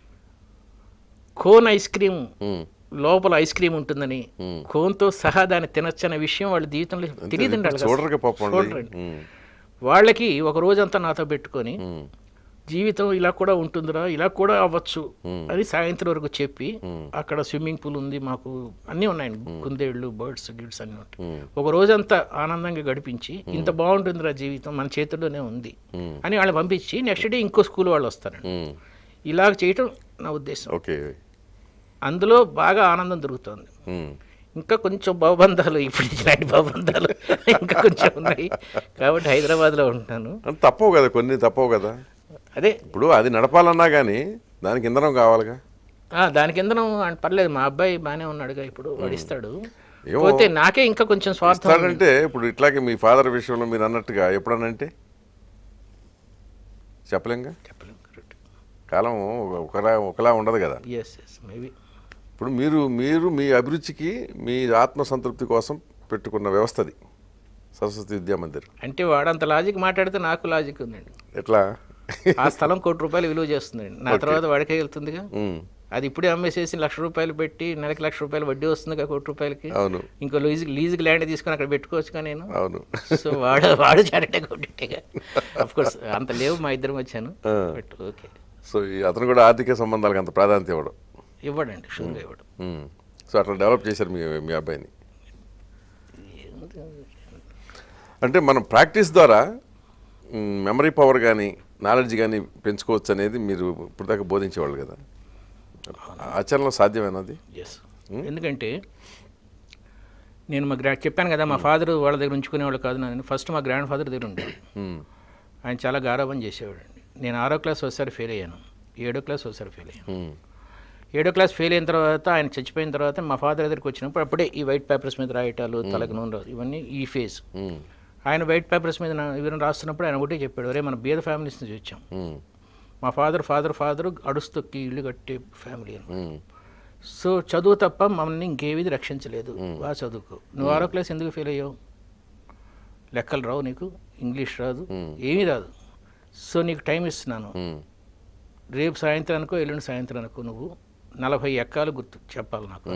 కోన్ ఐస్ క్రీమ్ ఉమ్. లోపల ఐస్ క్రీమ్ ఉంటుందని మ్మ్. కోన్తో సహా దాన్ని తినొచ్చు అనే విషయం వాళ్ళ జీవితంలో తెలియదండి వాళ్ళకి అసలు. చూడరుగా పాపం చూడరండి. వాళ్ళకి ఒక రోజంతా నాతో పెట్టుకొని ఉమ్, జీవితం ఇలా కూడా ఉంటుందిరా ఇలా కూడా అవ్వచ్చు అని సాయంత్రం వరకు చెప్పి అక్కడ స్విమ్మింగ్ పూల్ ఉంది మాకు అన్నీ ఉన్నాయండి కుందేళ్ళు బర్డ్స్ గిడ్స్ అన్నీ ఉంటాయి ఉమ్, ఒక రోజంతా ఆనందంగా గడిపించి ఇంత బాగుంటుందిరా జీవితం మన చేతుల్లోనే ఉంది ఉమ్, అని వాళ్ళని పంపించి నెక్స్ట్ డే ఇంకో స్కూల్ వాళ్ళు వస్తారండి ఉమ్. ఇలాగ చేయటం నా ఉద్దేశం ఓకే అందులో బాగా ఆనందం దొరుకుతుంది ఉమ్, ఇంకా కొంచెం భవబంధాలు ఇప్పుడు ఇలాంటి భవబంధాలు ఇంకా కొంచెం ఉన్నాయి కాబట్టి హైదరాబాద్లో ఉంటాను అంటే తప్పవు కదా కొన్ని తప్పవు కదా అదే ఇప్పుడు అది నడపాలన్నా కానీ దానికి ఇంధనం కావాలిగా ఆ, దాని కింద పర్లేదు మా అబ్బాయి బాగానే ఉన్నాడుగా ఇప్పుడు వాడిస్తాడు ఏమో. పోతే నాకే ఇంకా కొంచెం స్వార్థం ఉంది. ఇస్తాడంటే ఇప్పుడు ఇట్లాగే మీ ఫాదర్ విషయంలో మీరు అన్నట్టుగా ఎప్పుడనంటే చెప్పలేంగా చెప్పలేం కరెక్ట్ కాలం ఒకలా ఒకలా ఉండదు కదా ఎస్ ఎస్ మేబీ ఇప్పుడు మీరు మీరు మీ అభిరుచికి మీ ఆత్మసంతృప్తి కోసం పెట్టుకున్న వ్యవస్థది సరస్వతి విద్యా మందిర్ అంటే వాడంత లాజిక్ మాట్లాడితే నాకు లాజిక్ ఉందండి ఎట్లా ఆ స్థలం కోటి రూపాయలు విలువ చేస్తుందండి నా తర్వాత వాడికే వెళ్తుందిగా ఉమ్, అది ఇప్పుడే అమ్మేసేసి లక్ష రూపాయలు పెట్టి నెలకి లక్ష రూపాయలు వడ్డీ వస్తుందిగా కోటి రూపాయలకి అవును ఇంకో లీజ్ లీజుకి ల్యాండ్ తీసుకొని అక్కడ పెట్టుకోవచ్చుగా నేను అవును సో వాడు వాడు చారిటే కొట్టిట్టేగా అఫ్ కోర్స్ అంత లేవు మా ఇద్దరం వచ్చాను ఆ. బట్ ఓకే సో ఈ అతను కూడా ఆర్థిక సంబంధాలకు అంత ప్రాధాన్యత ఇవ్వడం ఇవ్వడండి షూర్గా ఇవ్వడం ఉమ్. సో అట్లా డెవలప్ చేశారు మీ మీ అబ్బాయిని అంటే మనం ప్రాక్టీస్ ద్వారా మెమరీ పవర్ కానీ నాలెడ్జ్ కానీ పెంచుకోవచ్చు అనేది మీరు ఇప్పుడు దాకా బోధించేవాళ్ళు కదా ఆచరణలో సాధ్యమేనది ఎస్ ఎందుకంటే నేను మా గ్రా చెప్పాను కదా మా ఫాదర్ వాళ్ళ దగ్గర ఉంచుకునేవాళ్ళు కాదు నేను ఫస్ట్ మా గ్రాండ్ ఫాదర్ దగ్గర ఉండేది ఉమ్, ఆయన చాలా గారాబం చేసేవాడండి నేను ఆరో క్లాస్ ఒకసారి ఫెయిల్ అయ్యాను ఏడో క్లాస్ ఒకసారి ఫెయిల్ అయ్యాను ఉమ్, ఏడో క్లాస్ ఫెయిల్ అయిన తర్వాత ఆయన చచ్చిపోయిన తర్వాత మా ఫాదర్ దగ్గరికి వచ్చినప్పుడు అప్పుడే ఈ వైట్ పేపర్స్ మీద రాయటాలు తలకు నూనె రాసు ఇవన్నీ ఈ ఫేజ్ ఉమ్, ఆయన వైట్ పేపర్స్ మీద నా- ఇవన్నీ రాస్తున్నప్పుడు ఆయన ఒకటే చెప్పాడు ఒరే మన బీద ఫ్యామిలీస్ నుంచి వచ్చాం ఉమ్, మా ఫాదర్ ఫాదర్ ఫాదర్ అడుస్తొక్కి ఇల్లు కట్టే ఫ్యామిలీ అని ఉమ్, సో చదువు తప్ప మమ్మల్ని ఇంకేవిది రక్షించలేదు బాగా చదువుకో నువ్వు ఆరో క్లాస్ ఎందుకు ఫెయిల్ అయ్యావు లెక్కలు రావు నీకు ఇంగ్లీష్ రాదు ఏమీ రాదు సో నీకు టైం ఇస్తున్నాను ఉమ్, రేపు సాయంత్రం అనుకో ఎల్లుండి సాయంత్రం అనుకో నువ్వు నలభై ఎక్కాలు గుర్తు చెప్పాలి నాకు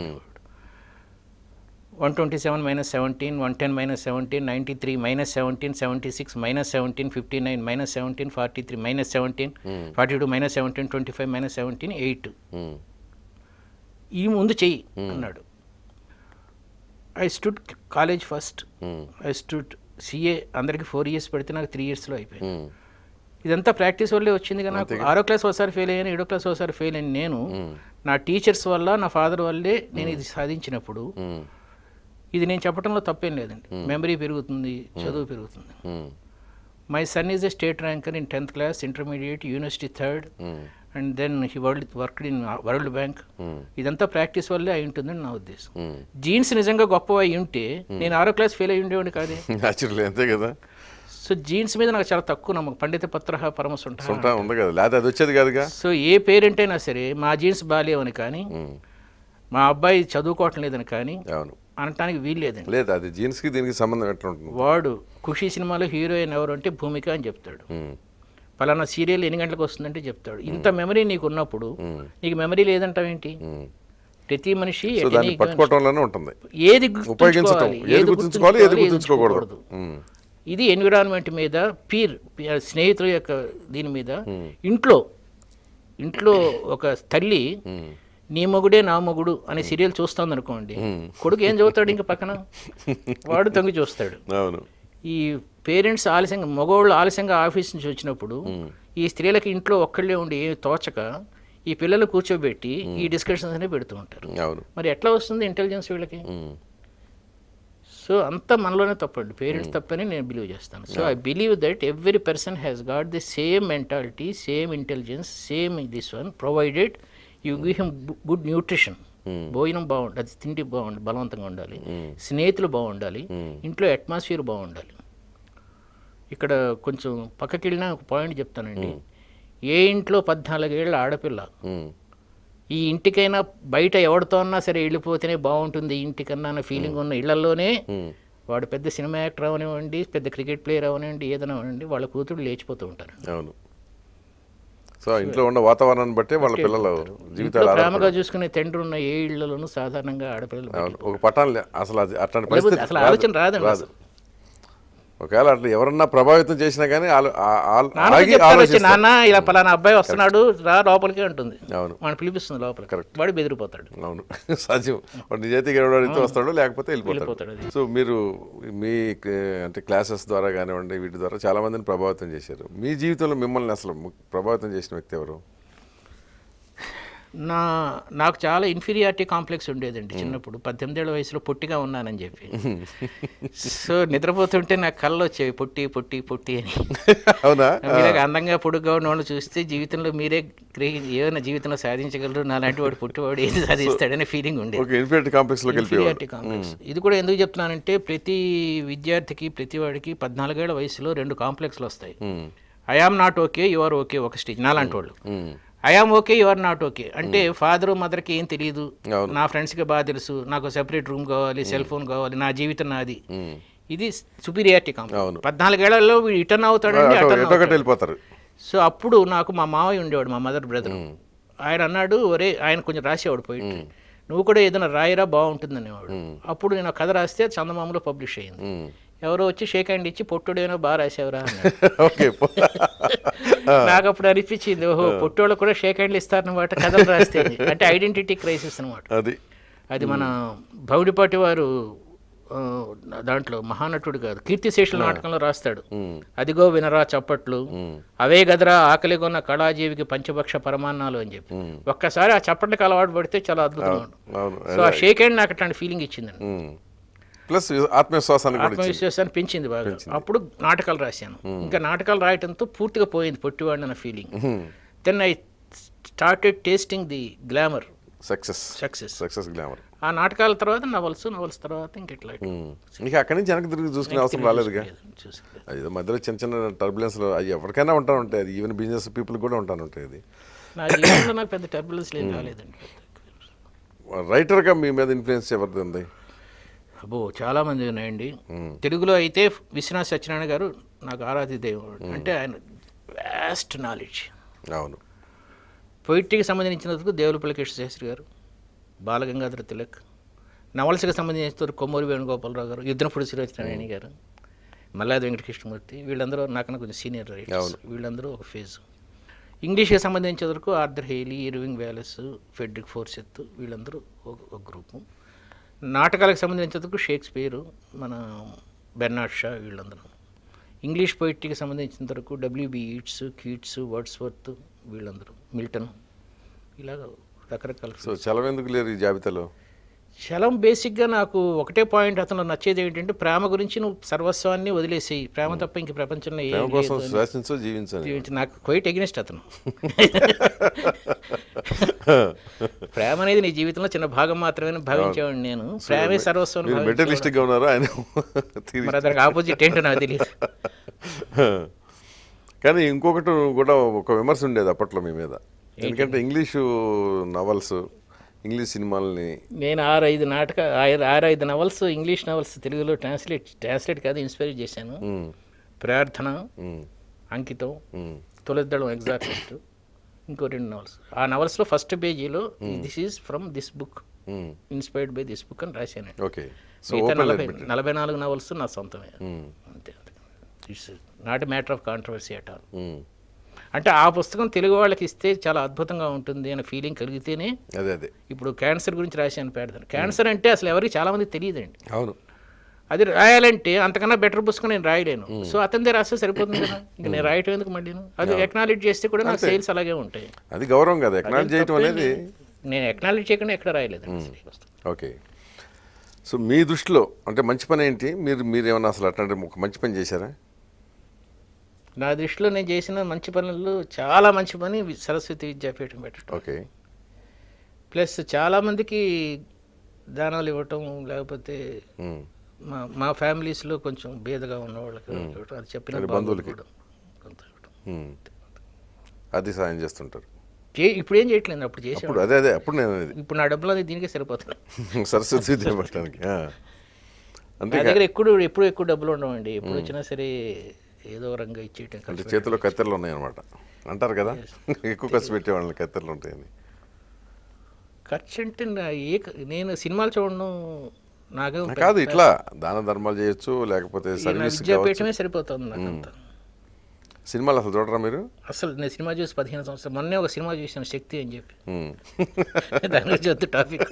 one twenty seven minus seventeen one ten minus seventeen ninety three minus seventeen seventy six minus seventeen fifty nine minus seventeen forty three minus seventeen forty two minus seventeen twenty five minus seventeen eight um, ఈ ముందు చెయ్యి అన్నాడు I stood college first um, I stood CA అందరికి four years పెడితే నాకు three ఇయర్స్లో అయిపోయింది ఉమ్, ఇదంతా ప్రాక్టీస్ వల్లే వచ్చింది కదా నాకు ఆరో క్లాస్ ఒకసారి ఫెయిల్ అయ్యాను ఏడో క్లాస్ ఒకసారి ఫెయిల్ అయిన నేను నా టీచర్స్ వల్ల నా ఫాదర్ వల్లే నేను ఇది సాధించినప్పుడు ఉమ్, ఇది నేను చెప్పడంలో తప్పేం లేదండి మెమరీ పెరుగుతుంది చదువు పెరుగుతుంది um, my son is a state ranker in tenth class intermediate university third um, and then he world worked in World Bank ఇదంతా ప్రాక్టీస్ వల్లే అయి ఉంటుందని నా ఉద్దేశం జీన్స్ నిజంగా గొప్ప అయి ఉంటే నేను ఆరో క్లాస్ ఫెయిల్ అయి ఉండేవాడిని కాదే న్యాచురల్ అంతే కదా సో జీన్స్ మీద నాకు చాలా తక్కువ నమ్మకం పండిత పత్ర పరమసుంట ఉంటా ఉంది కదా లేదా అది వచ్చేది కాదుగా సో ఏ పేరెంట్ అయినా సరే మా జీన్స్ బాగాలేవని కానీ ఉమ్. మా అబ్బాయి చదువుకోవటం లేదని కానీ అవును అనటానికి వీల్లేదండి లేదు అది జీన్స్కి దీనికి సంబంధం ఎట్లా ఉంటుంది వాడు ఖుషి సినిమాలో హీరోయిన్ ఎవరు అంటే భూమిక అని చెప్తాడు ఉమ్. పలానా సీరియల్ ఎన్ని గంటలకు వస్తుందంటే చెప్తాడు ఇంత మెమరీ నీకు ఉన్నప్పుడు ఉమ్. నీకు మెమరీ లేదంటావేంటి ఉమ్. ప్రతి మనిషి సో at దాన్ని any పట్టుకోవటంలోనే ఉంటుంది ఏది ఉపయోగించటం గుర్తుంచుకోవాలి ఏది గుర్తుంచుకోవాలి ఏది గుర్తుంచుకోకూడదు ఉమ్. ఇది ఎన్విరాన్మెంట్ మీద పీర్ స్నేహితుల యొక్క దీని మీద ఇంట్లో ఇంట్లో ఒక తల్లి ఉమ్. నీ మొగుడే నా మొగుడు అనే సీరియల్ చూస్తుంది అనుకోండి కొడుకు ఏం చదువుతాడు ఇంకా పక్కన వాడు తొంగి చూస్తాడు అవును ఈ పేరెంట్స్ ఆలస్యంగా మగవాళ్ళు ఆలస్యంగా ఆఫీస్ నుంచి వచ్చినప్పుడు ఈ స్త్రీలకి ఇంట్లో ఒక్కళ్ళే ఉండి ఏమి తోచక ఈ పిల్లలు కూర్చోబెట్టి ఈ డిస్కషన్స్ అనేవి పెడుతూ ఉంటారు అవును మరి ఎట్లా వస్తుంది ఇంటెలిజెన్స్ వీళ్ళకి ఉమ్. సో అంతా మనలోనే తప్పండి పేరెంట్స్ తప్పని నేను బిలీవ్ చేస్తాను so I believe that every person has got the same mentality same intelligence same this one provided you give him good nutrition భోజనం బాగుండాలి అది తిండి బాగుండాలి బలవంతంగా ఉండాలి స్నేహితులు బాగుండాలి ఇంట్లో అట్మాస్ఫియర్ బాగుండాలి ఇక్కడ కొంచెం పక్కకి వెళ్ళినా ఒక పాయింట్ చెప్తానండి ఏ ఇంట్లో పద్నాలుగేళ్ల ఆడపిల్ల ఉమ్. ఈ ఇంటికైనా బయట ఎవరితో అన్నా సరే వెళ్ళిపోతేనే బాగుంటుంది ఈ ఇంటికన్నా అన్న ఫీలింగ్ ఉన్న ఇళ్లలోనే ఉమ్. వాడు పెద్ద సినిమా యాక్టర్ అవనివ్వండి పెద్ద క్రికెట్ ప్లేయర్ అవనివ్వండి ఏదైనా అవనివ్వండి వాళ్ళ కూతురు లేచిపోతూ ఉంటారు అవును సో ఆ ఇంట్లో ఉన్న వాతావరణాన్ని బట్టే వాళ్ళ పిల్లలు ఇంట్లో జీవితాలు ప్రేమగా చూసుకునే తండ్రి ఉన్న ఏ ఇళ్లలోనూ సాధారణంగా ఆడపిల్లలు అవును ఒక పటాన్ లే- అసలు అది అట్లాంటి లేకపోతే పరిస్థితి అసలు ఆలోచన రాదండి రాదు ఒకవేళ అట్లా ఎవరన్నా ప్రభావితం చేసినా కానీ ఆలో- ఆ- ఆ- నాన్న ఆగి చెప్తారు వచ్చి ఆలోచిస్తారు నాన్న ఇలా పలానా అబ్బాయి వస్తున్నాడు రా లోపలికి అంటుంది అవును వాడిని పిలిపిస్తుంది లోపలికి వాడు బెదిరిపోతాడు అవును సాధ్యం వాడు నిజాయితీగా ఎవడైతే వస్తాడో లేకపోతే వెళ్ళిపోతాడు వెళ్ళిపోతాడు అది సో మీరు మీ క- అంటే క్లాసెస్ ద్వారా కానివ్వండి వీటి ద్వారా చాలా మందిని ప్రభావితం చేశారు మీ జీవితంలో మిమ్మల్ని అసలు ము- ప్రభావితం చేసిన వ్యక్తి ఎవరు నా నాకు చాలా ఇన్ఫీరియారిటీ కాంప్లెక్స్ ఉండేదండి చిన్నప్పుడు పద్దెనిమిదేళ్ల వయసులో పొట్టిగా ఉన్నానని చెప్పి సో నిద్రపోతుంటే నాకు కళ్ళు వచ్చేవి పొట్టి పొట్టి పొట్టి అని అవునా మీరే అందంగా పొడుగ్గా ఉన్న వాళ్ళు చూస్తే జీవితంలో మీరే గ్రహి ఏమైనా జీవితంలో సాధించగలరు నాలాంటి వాడు పుట్టివాడు ఏది సాధిస్తాడనే ఫీలింగ్ ఉండేది ఒక ఇన్ఫినిటీ కాంప్లెక్స్ లోకి వెళ్ళిపోయాడు ఇన్ఫీరియారిటీ కాంప్లెక్స్ ఇది కూడా ఎందుకు చెప్తున్నానంటే ప్రతి విద్యార్థికి ప్రతి వాడికి పద్నాలుగేళ్ల వయసులో రెండు కాంప్లెక్స్లు వస్తాయి um, I am not okay you are okay ఒక స్టేజ్ నాలాంటి వాళ్ళు um, I am okay you are not okay అంటే ఫాదర్ మదర్కి ఏం తెలియదు అవును. నా ఫ్రెండ్స్కి బాగా తెలుసు నాకు సెపరేట్ రూమ్ కావాలి సెల్ ఫోన్ కావాలి నా జీవితం నాది ఉమ్. ఇది సుపీరియారిటీ అవును. కాంప్లెక్స్ పద్నాలుగేళ్లలో వీడు ఇటర్న్ అవుతాడండి ఎటో అటర్న్ ఎటో ఒకటి వెళ్ళిపోతారు సో అప్పుడు నాకు మా మావయ్య ఉండేవాడు మా మదర్ బ్రదర్ ఆయన అన్నాడు ఒరే ఆయన కొంచెం రాసేవాడు పోయి నువ్వు కూడా ఏదైనా రాయరా బాగుంటుంది అనేవాడు అప్పుడు నేను ఆ కథ రాస్తే చందమామలో పబ్లిష్ అయ్యింది ఉమ్. ఎవరో వచ్చి షేక్ హ్యాండ్ ఇచ్చి పొట్టుడేనో బాగా రాసావురా అన్నాడు ఓకే నాకు అప్పుడు అనిపించింది ఓహో పొట్టోళ్ళు కూడా షేక్ హ్యాండ్లు ఇస్తారనమాట కథలు రాస్తే అని. అంటే ఐడెంటిటీ క్రైసిస్ అనమాట అది అది మన భౌడిపాటి వారు ఆ, దాంట్లో మహానటుడు కాదు కీర్తిశేషుల నాటకంలో రాస్తాడు ఉమ్, అదిగో వినరా చప్పట్లు ఉమ్, అవే గదరా ఆకలిగొన్న కళాజీవికి పంచభక్ష పరమాన్నాలు అని చెప్పి ఉమ్. ఒక్కసారి ఆ చప్పట్లకి అలవాటు పడితే చాలా అద్భుతంగా ఉంటుంది అవును సో ఆ షేక్ హ్యాండ్ నాకు అట్లాంటి ఫీలింగ్ ఇచ్చిందండి ఉమ్. ప్లస్ ఆత్మవిశ్వాసాన్ని కూడా ఇచ్చింది ఆత్మవిశ్వాసాన్ని పెంచింది బాగా అప్పుడు నాటకాలు రాశాను ఇంకా నాటకాలు రాయటంతో పూర్తిగా పోయింది పొట్టివాడిని అన్న feeling then I started tasting the glamour success success success glamour ఆ నాటకాల తర్వాత నవల్స్ నవల్స్ తర్వాత ఇంకెట్లా ఇంకా అక్కడి నుంచి వెనక్కి తిరిగి చూసుకునే అవసరం రాలేదుగా చూసుకోలేదు అది మధ్యలో చిన్న చిన్న టర్బులెన్స్లో అది ఎవరికైనా ఉంటా ఉంటాయి అది ఈవెన్ బిజినెస్ పీపుల్ కూడా ఉంటాను ఉంటాయి అది నా జీవితంలో నాకు పెద్ద టర్బులెన్స్ లేదు రాలేదండి రైటర్గా మీ మీద ఇన్ఫ్లుయెన్స్ ఎవరిది ఉంది అబ్బో చాలా మంది ఉన్నాయండి తెలుగులో అయితే విశ్వనాథ్ సత్యనారాయణ గారు నాకు ఆరాధ్య దేవుడు అంటే ఆయన వ్యాస్ట్ నాలెడ్జ్ అవును పొయిట్రీకి సంబంధించినందుకు దేవులపల్లి కృష్ణ శాస్త్రి గారు బాలగంగాధర తిలక్ నవల్స్కి సంబంధించినందుకు కొమ్మూరి వేణుగోపాలరావు గారు యుద్ధనపుడు శ్రీరచనారాయణ గారు మల్లాది వెంకటకృష్ణమూర్తి వీళ్ళందరూ నాకన్నా కొంచెం సీనియర్ రైటర్స్ వీళ్ళందరూ ఒక ఫేజ్ ఇంగ్లీష్కి సంబంధించిన వరకు Arthur Hailey Irving Wallace Frederick Forsyth వీళ్ళందరూ ఒక ఒక గ్రూపు నాటకాలకు సంబంధించినందుకు షేక్స్పియరు మన బెర్నాడ్ షా వీళ్ళందరూ ఇంగ్లీష్ పొయిట్రీకి సంబంధించిన వరకు డబ్ల్యూబి ఈట్స్ కీట్స్ వర్డ్స్వర్త్ వీళ్ళందరూ మిల్టన్ ఇలాగ రకరకాల సో చలవెందుకు లేరు ఈ జాబితాలో చలం బేసిక్గా నాకు ఒకటే పాయింట్ అతను నచ్చేది ఏంటంటే ప్రేమ గురించి నువ్వు సర్వస్వాన్ని వదిలేసేయి ప్రేమ తప్ప ఇంక ప్రపంచంలో ఏం ప్రేమ కోసం లేదు అని శ్వాసించో జీవించాలి జీవించి నాకు క్వైట్ ఎగ్నెస్ట్ అతను ప్రేమ అనేది నీ జీవితంలో చిన్న భాగం మాత్రమే భావించేవాడిని నేను ప్రేమే సర్వస్వం మీరు మెటీరియలిస్టిక్ గా ఉన్నారా ఆయన theory- మరి అతనికి ఆపోజిట్ ఏంటో నాకు తెలియదు కానీ ఇంకొకటి కూడా ఒక విమర్శ ఉండేది అప్పట్లో మీ మీద ఎందుకంటే ఇంగ్లీషు నవల్స్ ఇంగ్లీష్ సినిమాలని నేను ఆరు ఐదు నాటక ఆరు ఆరు ఐదు నవల్స్ ఇంగ్లీష్ నవల్స్ తెలుగులో ట్రాన్స్లేట్ ట్రాన్స్లేట్ కాదు ఇన్స్పైర్ చేశాను ఉమ్, ప్రార్థన ఉమ్, అంకితం ఉమ్, తొలిదళం ఎగ్జాక్ట్ ఇంకో రెండు నవల్స్ ఆ నవల్స్లో ఫస్ట్ పేజీలో this is from this book um. Inspired by this book అని రాశాను ఓకే సో మిగతా ఓపెన్ నలభై నలభై నాలుగు నవల్స్ నా సొంతమే ఉమ్, అంతే it's not matter of controversy at all um. అంటే ఆ పుస్తకం తెలుగు వాళ్ళకి ఇస్తే చాలా అద్భుతంగా ఉంటుంది అనే ఫీలింగ్ కలిగితేనే అదే అదే ఇప్పుడు క్యాన్సర్ గురించి రాశాను పెడతాను క్యాన్సర్ అంటే అసలు ఎవరికి చాలా మంది తెలియదండి అవును అది రాయాలంటే అంతకన్నా బెటర్ పుస్తకం నేను రాయలేను సో అతనిదే రాస్తే సరిపోతుంది కదా ఇంకా నేను రాయటం ఎందుకు మళ్ళీ అది ఎక్నాలెడ్జ్ చేస్తే కూడా నాకు సేల్స్ అలాగే ఉంటాయి అది గౌరవం కదా ఎక్నాలజ్ చేయటం అనేది నేను ఎక్నాలెడ్జ్ చేయకుండా ఎక్కడ రాయలేదు ఓకే సో మీ దృష్టిలో అంటే మంచి పని ఏంటి మీరు మీరు ఏమన్నా అసలు అట్లాంటి ఒక మంచి పని చేశారా నా దృష్టిలో నేను చేసిన మంచి పనులు చాలా మంచి పని వి- సరస్వతి విద్యాపీఠం పెట్టడం ఓకే ప్లస్ చాలామందికి దానాలు ఇవ్వటం లేకపోతే ఉమ్. మా మా ఫ్యామిలీస్లో కొంచెం బేదగా ఉన్న వాళ్ళకి ఇవ్వటం అది చెప్పిన అది బాబు బంధువులకి. కూడా కొంత ఇవ్వటం. ఉమ్. అది సాయం చేస్తుంటారు చే- ఇప్పుడు ఏం చేయట్లేదు అప్పుడు చేసాం అప్పుడు అదే అదే అప్పుడు నేను అనేది ఇప్పుడు నా డబ్బులు అనేది దీనికే సరిపోతున్నాయి సరస్వతి విద్య పెట్టడానికి ఆ. నా అంతే దగ్గర ఎప్పుడు ఎప్పుడు ఎక్కువ డబ్బులు ఉండవండి ఎప్పుడు వచ్చినా సరే ఏదో రంగా ఇచ్చేయటం అంటే ఖర్చు చేతిలో కత్తెరలు ఉన్నాయన్నమాట అంటారు కదా ఎక్కువ ఖర్చు పెట్టేవాళ్ళని కత్తెరలు ఉంటాయని ఖర్చు అంటే నా ఏ నేను సినిమాలు చూడడం నాకే కాదు ఇట్లా దాన ధర్మాలు చేయొచ్చు లేకపోతే నా సర్వీస్ కావచ్చు విద్యాపీఠమే సరిపోతుంది నాకు అంతా సినిమాలు అసలు చూడరా మీరు అసలు నేను సినిమా చూసి పదిహేను సంవత్సరాలు మొన్నే ఒక సినిమా చూసాను శక్తి అని చెప్పి ఉమ్. దాని గురించి వద్దు టాపిక్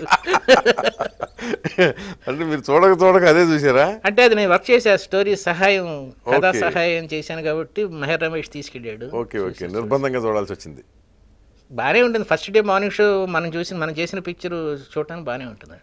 అంటే మీరు చూడక చూడక అదే చూసారా అంటే అది నేను వర్క్ చేసే స్టోరీ సహాయం కథా Okay. సహాయం చేశాను కాబట్టి మెహర్ రమేష్ తీసుకెళ్ళాడు ఓకే ఓకే నిర్బంధంగా చూడాల్సి వచ్చింది బాగానే ఉంటుంది ఫస్ట్ డే మార్నింగ్ షో మనం చూసిన మనం చేసిన పిక్చర్ చూడటానికి బాగానే ఉంటుంది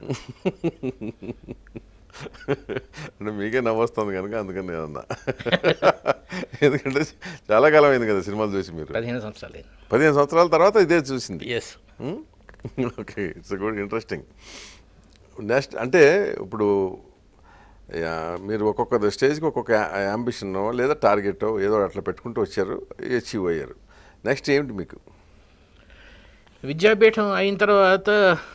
అంటే మీకే నవ్వొస్తుంది కనుక అందుకని నేను అన్నా ఎందుకంటే చాలా కాలం అయింది కదా సినిమాలు చూసి మీరు పదిహేను సంవత్సరాలు పదిహేను సంవత్సరాల తర్వాత ఇదే చూసింది yes okay it's good interesting next అంటే ఇప్పుడు యా, మీరు ఒక్కొక్క స్టేజ్కి ఒక్కొక్క అంబిషన్ లేదా టార్గెట్ ఏదో అట్లా పెట్టుకుంటూ వచ్చారు అచీవ్ అయ్యారు నెక్స్ట్ ఏమిటి మీకు విద్యాపీఠం అయిన తర్వాత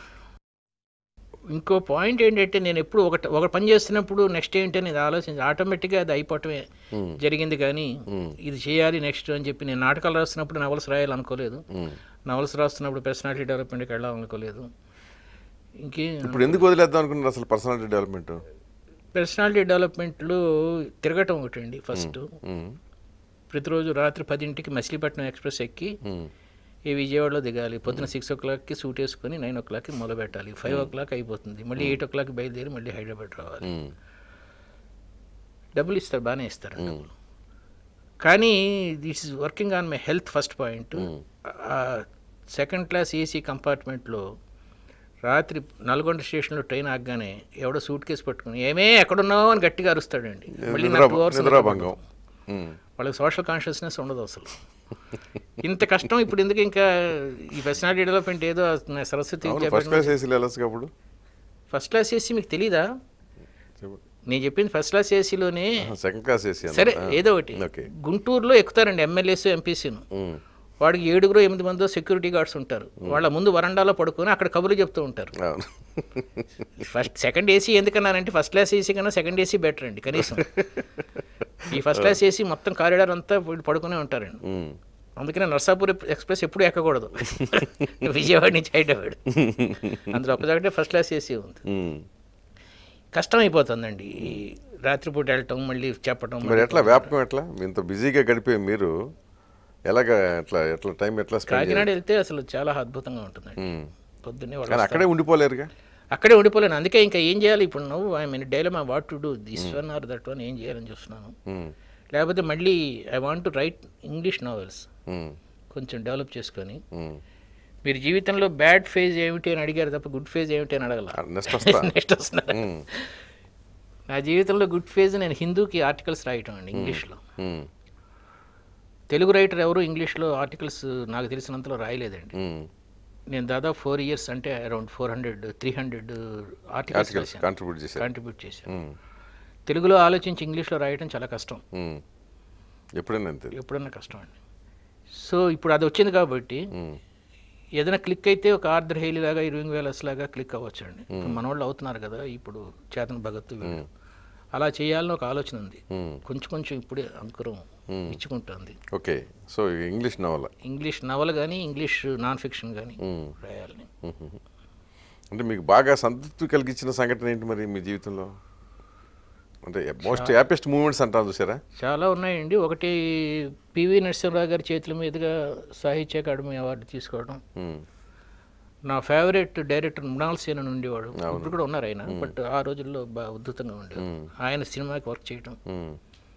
ఇంకో పాయింట్ ఏంటంటే నేను ఎప్పుడు ఒక ఒక పని చేస్తున్నప్పుడు నెక్స్ట్ ఏంటి అనేది ఆలోచించి ఆటోమేటిక్గా అది అయిపోవటమే జరిగింది కానీ ఇది చేయాలి నెక్స్ట్ అని చెప్పి నేను నాటకాలు రాస్తున్నప్పుడు నవల్స్ రాయాలనుకోలేదు మ్మ్. నవల్స్ రాస్తున్నప్పుడు పర్సనాలిటీ డెవలప్మెంట్కి వెళ్ళాలనుకోలేదు ఇంకే ఇప్పుడు ఎందుకు వదిలేద్దాం అనుకున్నారు అసలు పర్సనాలిటీ డెవలప్మెంట్ పర్సనాలిటీ డెవలప్మెంట్లో తిరగటం ఒకటండి ఫస్ట్ ప్రతిరోజు రాత్రి పదింటికి మచిలీపట్నం ఎక్స్ప్రెస్ ఎక్కి ఈ విజయవాడలో దిగాలి పొద్దున సిక్స్ ఓ క్లాక్కి సూట్ వేసుకొని నైన్ ఓ క్లాక్కి మొదలు పెట్టాలి ఫైవ్ ఓ క్లాక్ అయిపోతుంది మళ్ళీ ఎయిట్ ఓ క్లాక్ బయలుదేరి మళ్ళీ హైదరాబాద్ రావాలి డబ్బులు ఇస్తారు బాగానే ఇస్తారు డబ్బులు కానీ this is working on my health first point second class AC కంపార్ట్మెంట్లో రాత్రి నల్గొండ స్టేషన్లో ట్రైన్ ఆగగానే ఎవడో సూట్ కేసు పట్టుకుని ఏమే ఎక్కడున్నావు అని గట్టిగా అరుస్తాడండి మళ్ళీ నాకు టూ అవర్స్ నిద్రాభంగం మ్మ్. వాళ్ళకి సోషల్ కాన్షియస్నెస్ ఉండదు అసలు ఇంత కష్టం ఇప్పుడు ఎందుకు ఇంకా ఈ పర్సనాలిటీ డెవలప్మెంట్ ఏదో నా సరస్వతి అవును ఫస్ట్ క్లాస్ ఏసీలు వెళ్ళచ్చు అప్పుడు ఫస్ట్ క్లాస్ ఏసీ మీకు తెలీదా నేను చెప్పింది ఫస్ట్ క్లాస్ ఏసీలోనే సెకండ్ క్లాస్ ఏసీ సరే ఏదో ఒకటి ఓకే గుంటూరులో ఎక్కుతారండి ఎమ్మెల్యేస్ ఎంపీసీను వాడికి ఏడుగురు ఎనిమిది మందో సెక్యూరిటీ గార్డ్స్ ఉంటారు వాళ్ళ ముందు వరండాలో పడుకొని అక్కడ కబుర్లు చెప్తూ ఉంటారు అవును ఫస్ట్ సెకండ్ ఏసీ ఎందుకన్నానంటే ఫస్ట్ క్లాస్ ఏసీ కన్నా సెకండ్ ఏసీ బెటర్ అండి కనీసం ఈ ఫస్ట్ క్లాస్ ఏసీ మొత్తం కారిడార్ అంతా వీళ్ళు పడుకునే ఉంటారండి మ్మ్. అందుకనే నర్సాపూర్ ఎక్స్ప్రెస్ ఎప్పుడు ఎక్కకూడదు విజయవాడ నుంచి హైదరాబాద్ అందులో ఒక్కదాటే ఫస్ట్ క్లాస్ ఏసీ ఉంది మ్మ్. కష్టం అయిపోతుందండి ఈ రాత్రిపూట వెళ్ళటం మళ్ళీ చెప్పటం మరి ఎట్లా వ్యాపకం ఎట్లా ఇంత బిజీగా గడిపే మీరు ఎలాగ ఎట్లా ఎట్లా టైం ఎట్లా స్పెండ్ కాకినాడ వెళ్తే అసలు చాలా అద్భుతంగా ఉంటుందండి పొద్దున్నే వాళ్ళు కానీ అక్కడే ఉండిపోలేరుగా అక్కడే ఉండిపోలేను అందుకే ఇంకా ఏం చేయాలి ఇప్పుడు నువ్వు I mean daily my what to do this one or that one ఏం చేయాలని చూస్తున్నాను మ్మ్. లేకపోతే మళ్ళీ I want to write English novels hmm. కొంచెం డెవలప్ చేసుకొని మ్మ్. మీరు జీవితంలో బ్యాడ్ ఫేజ్ ఏమిటి అని అడిగారు తప్ప గుడ్ ఫేజ్ ఏమిటి అని అడగల నెక్స్ట్ వస్తా నెక్స్ట్ వస్తున్నారు ఉమ్, నా జీవితంలో గుడ్ ఫేజ్ నేను హిందూకి ఆర్టికల్స్ రాయటం అండి ఇంగ్లీష్లో ఉమ్, తెలుగు రైటర్ ఎవరు ఇంగ్లీష్లో ఆర్టికల్స్ నాకు తెలిసినంతలో రాయలేదండి ఉమ్. నేను దాదాపు ఫోర్ ఇయర్స్ అంటే around four hundred three hundred articles articles రాశాను కాంట్రిబ్యూట్ చేశారు కాంట్రిబ్యూట్ చేశాను ఉమ్, తెలుగులో ఆలోచించి ఇంగ్లీష్లో రాయటం చాలా కష్టం ఉమ్. ఎప్పుడైనా అంతే ఎప్పుడన్నా కష్టం అండి సో ఇప్పుడు అది వచ్చింది కాబట్టి ఉమ్, ఏదైనా క్లిక్ అయితే ఒక ఆర్థర్ హెయిలీ లాగా ఇరవింగ్ వేలస్ లాగా క్లిక్ అవ్వచ్చు అండి ఇప్పుడు మన వాళ్ళు అవుతున్నారు కదా ఇప్పుడు చేతన్ భగత్ వీళ్ళు. అలా చేయాలని ఒక ఆలోచన ఉంది ఉమ్. కొంచెం కొంచెం ఇప్పుడే అంకురం ఇచ్చుకుంటుంది ఓకే సో ఇంగ్లీష్ నవల ఇంగ్లీష్ నవల కానీ ఇంగ్లీష్ నాన్ ఫిక్షన్ కానీ ఉమ్. రాయాలని అంటే మీకు బాగా సంతృప్తి కలిగించిన సంఘటన ఏంటి మరి మీ జీవితంలో అంటే మోస్ట్ హ్యాపీయెస్ట్ మూమెంట్స్ అంటారు చూసారా చాలా ఉన్నాయండి ఒకటి పివి నరసింహరావు గారి చేతుల మీదుగా సాహిత్య అకాడమీ అవార్డు తీసుకోవడం ఉమ్, నా ఫేవరెట్ డైరెక్టర్ మృణాల్ సేన్ అని ఉండేవాడు ఇప్పుడు కూడా ఉన్నారు ఆయన బట్ ఆ రోజుల్లో బాగా ఉద్ధృతంగా ఉండేవాడు ఆయన సినిమాకి వర్క్ చేయడం um,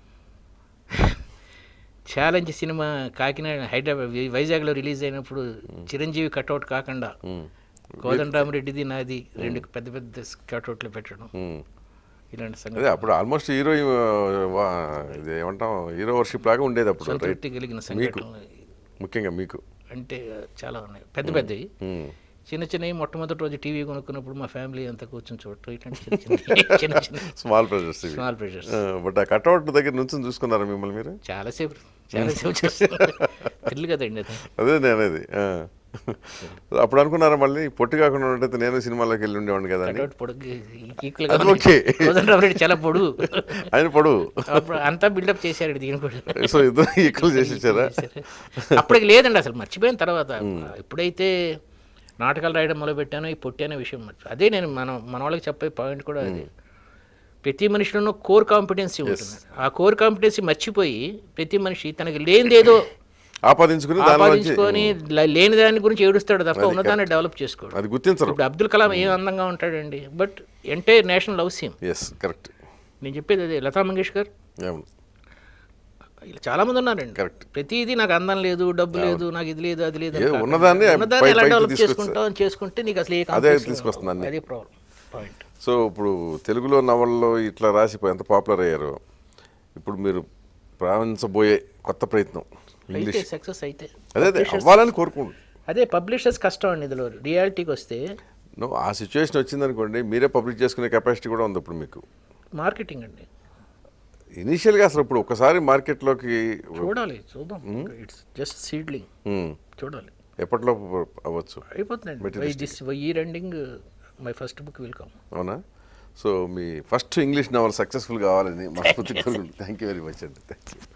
challenge cinema Kakinada Hyderabad వై- వైజాగ్లో రిలీజ్ అయినప్పుడు చిరంజీవి కట్అవుట్ కాకుండా ఉమ్, కోదండరామరెడ్డిది నాది రెండు పెద్ద పెద్ద కట్అవుట్లు పెట్టడం ఉమ్. ఇలాంటి సంగతి అదే అప్పుడు ఆల్మోస్ట్ హీరో ఇది ఏమంటాం హీరో వర్షిప్ లాగా ఉండేది అప్పుడు రైట్ సంతృప్తి కలిగిన సంఘటనలు ముఖ్యంగా మీకు అంటే చాలా ఉన్నాయి పెద్ద పెద్దవి ఉమ్, చిన్న చిన్నవి మొట్టమొదటి రోజు టీవీ కొనుక్కున్నప్పుడు మా ఫ్యామిలీ అంతా కూర్చొని చూడటం ఇట్లాంటి చిన్న చిన్న చిన్న చిన్న స్మాల్ ప్రెజర్స్ ఇవి స్మాల్ ప్రెషర్స్ బట్ ఆ కట్అవుట్ దగ్గర నుంచి చూసుకున్నారా మిమ్మల్ని మీరు చాలాసేపు చాలాసేపు చూస్తాను థ్రిల్ కదండి అది అదే నేను అనేది ఆ. అప్పుడు అనుకున్నారా మళ్ళీ పొట్టి కాకుండా ఉంటే నేను సినిమాలోకి వెళ్ళి ఉండేవాడిని కదా అని కట్అవుట్ పొడుగు ఈక్వల్ అది ఓకే. కోదండరామరెడ్డి చాలా పొడుగు ఆయన పొడువు అప్పుడు అంతా బిల్డప్ చేశాడు దీని కూడా సో ఇద్దరు ఈక్వల్ చేసి ఇచ్చారా అప్పటికి లేదండి అసలు మర్చిపోయిన తర్వాత ఎప్పుడైతే నాటకాలు రాయడం మొదలుపెట్టానో ఈ పొట్టి అనే విషయం మర్చి అదే నేను మనం మన వాళ్ళకి చెప్పే పాయింట్ కూడా అది ప్రతి మనిషిలోనూ కోర్ కాంపిటెన్సీ ఉంటుంది ఆ కోర్ కాంపిటెన్సీ మర్చిపోయి ప్రతి మనిషి తనకి లేనిదేదో ఆపాదించుకుని దానిలో నుంచి ఆపాదించుకొని ల- లేని దాని గురించి ఏడుస్తాడు తప్ప ఉన్నదాన్ని డెవలప్ చేసుకోడు అది గుర్తించరు ఇప్పుడు అబ్దుల్ కలాం ఏం అందంగా ఉంటాడండి but entire national love him yes correct నేను చెప్పేది అదే లతా మంగేష్కర్ ఇలా చాలా మంది ఉన్నారండి కరెక్ట్ ప్రతిదీ నాకు అందం లేదు డబ్బు లేదు నాకు ఇది లేదు అది లేదు అని ఏదో కాకుండా ఉన్నదాన్ని ఉన్నదాన్ని పై- ఎలా పైకి డెవలప్ తీసుకొస్తా. చేసుకుంటాం చేసుకుంటే నీకు అసలు ఏ అదే complex తీసుకొస్తుంది అన్ని. అదే ప్రాబ్లం పాయింట్ సో ఇప్పుడు తెలుగులో నవల్లో ఇట్లా రాసిపోయి ఎంత పాపులర్ అయ్యారో ఇప్పుడు మీరు ప్రారంభించబోయే కొత్త ప్రయత్నం అయితే ఇంగ్లీష్ సక్సెస్ అయితే అదే అదే అవ్వాలని కోరుకుంటు అదే పబ్లిషర్స్ కష్టం అండి ఇందులో రియాలిటీకి వస్తే నో ఆ సిచ్యువేషన్ వచ్చిందనుకోండి మీరే పబ్లిష్ చేసుకునే కెపాసిటీ కూడా ఉంది ఇప్పుడు మీకు మార్కెటింగ్ అండి ఇనీషియల్గా అసలు ఇప్పుడు ఒకసారి మార్కెట్లోకి చూడాలి చూద్దాం ఇట్స్ జస్ట్ సీడ్లింగ్ ఉమ్, చూడాలి ఎప్పట్లో అవ్వచ్చు అయిపోతుందండి by this year ending my first book will come అవునా సో మీ ఫస్ట్ ఇంగ్లీష్ నవల్ సక్సెస్ఫుల్ కావాలని మనస్ఫూర్తి కోరుకుంటున్నాను థ్యాంక్ యూ వెరీ మచ్ అండి థ్యాంక్ యూ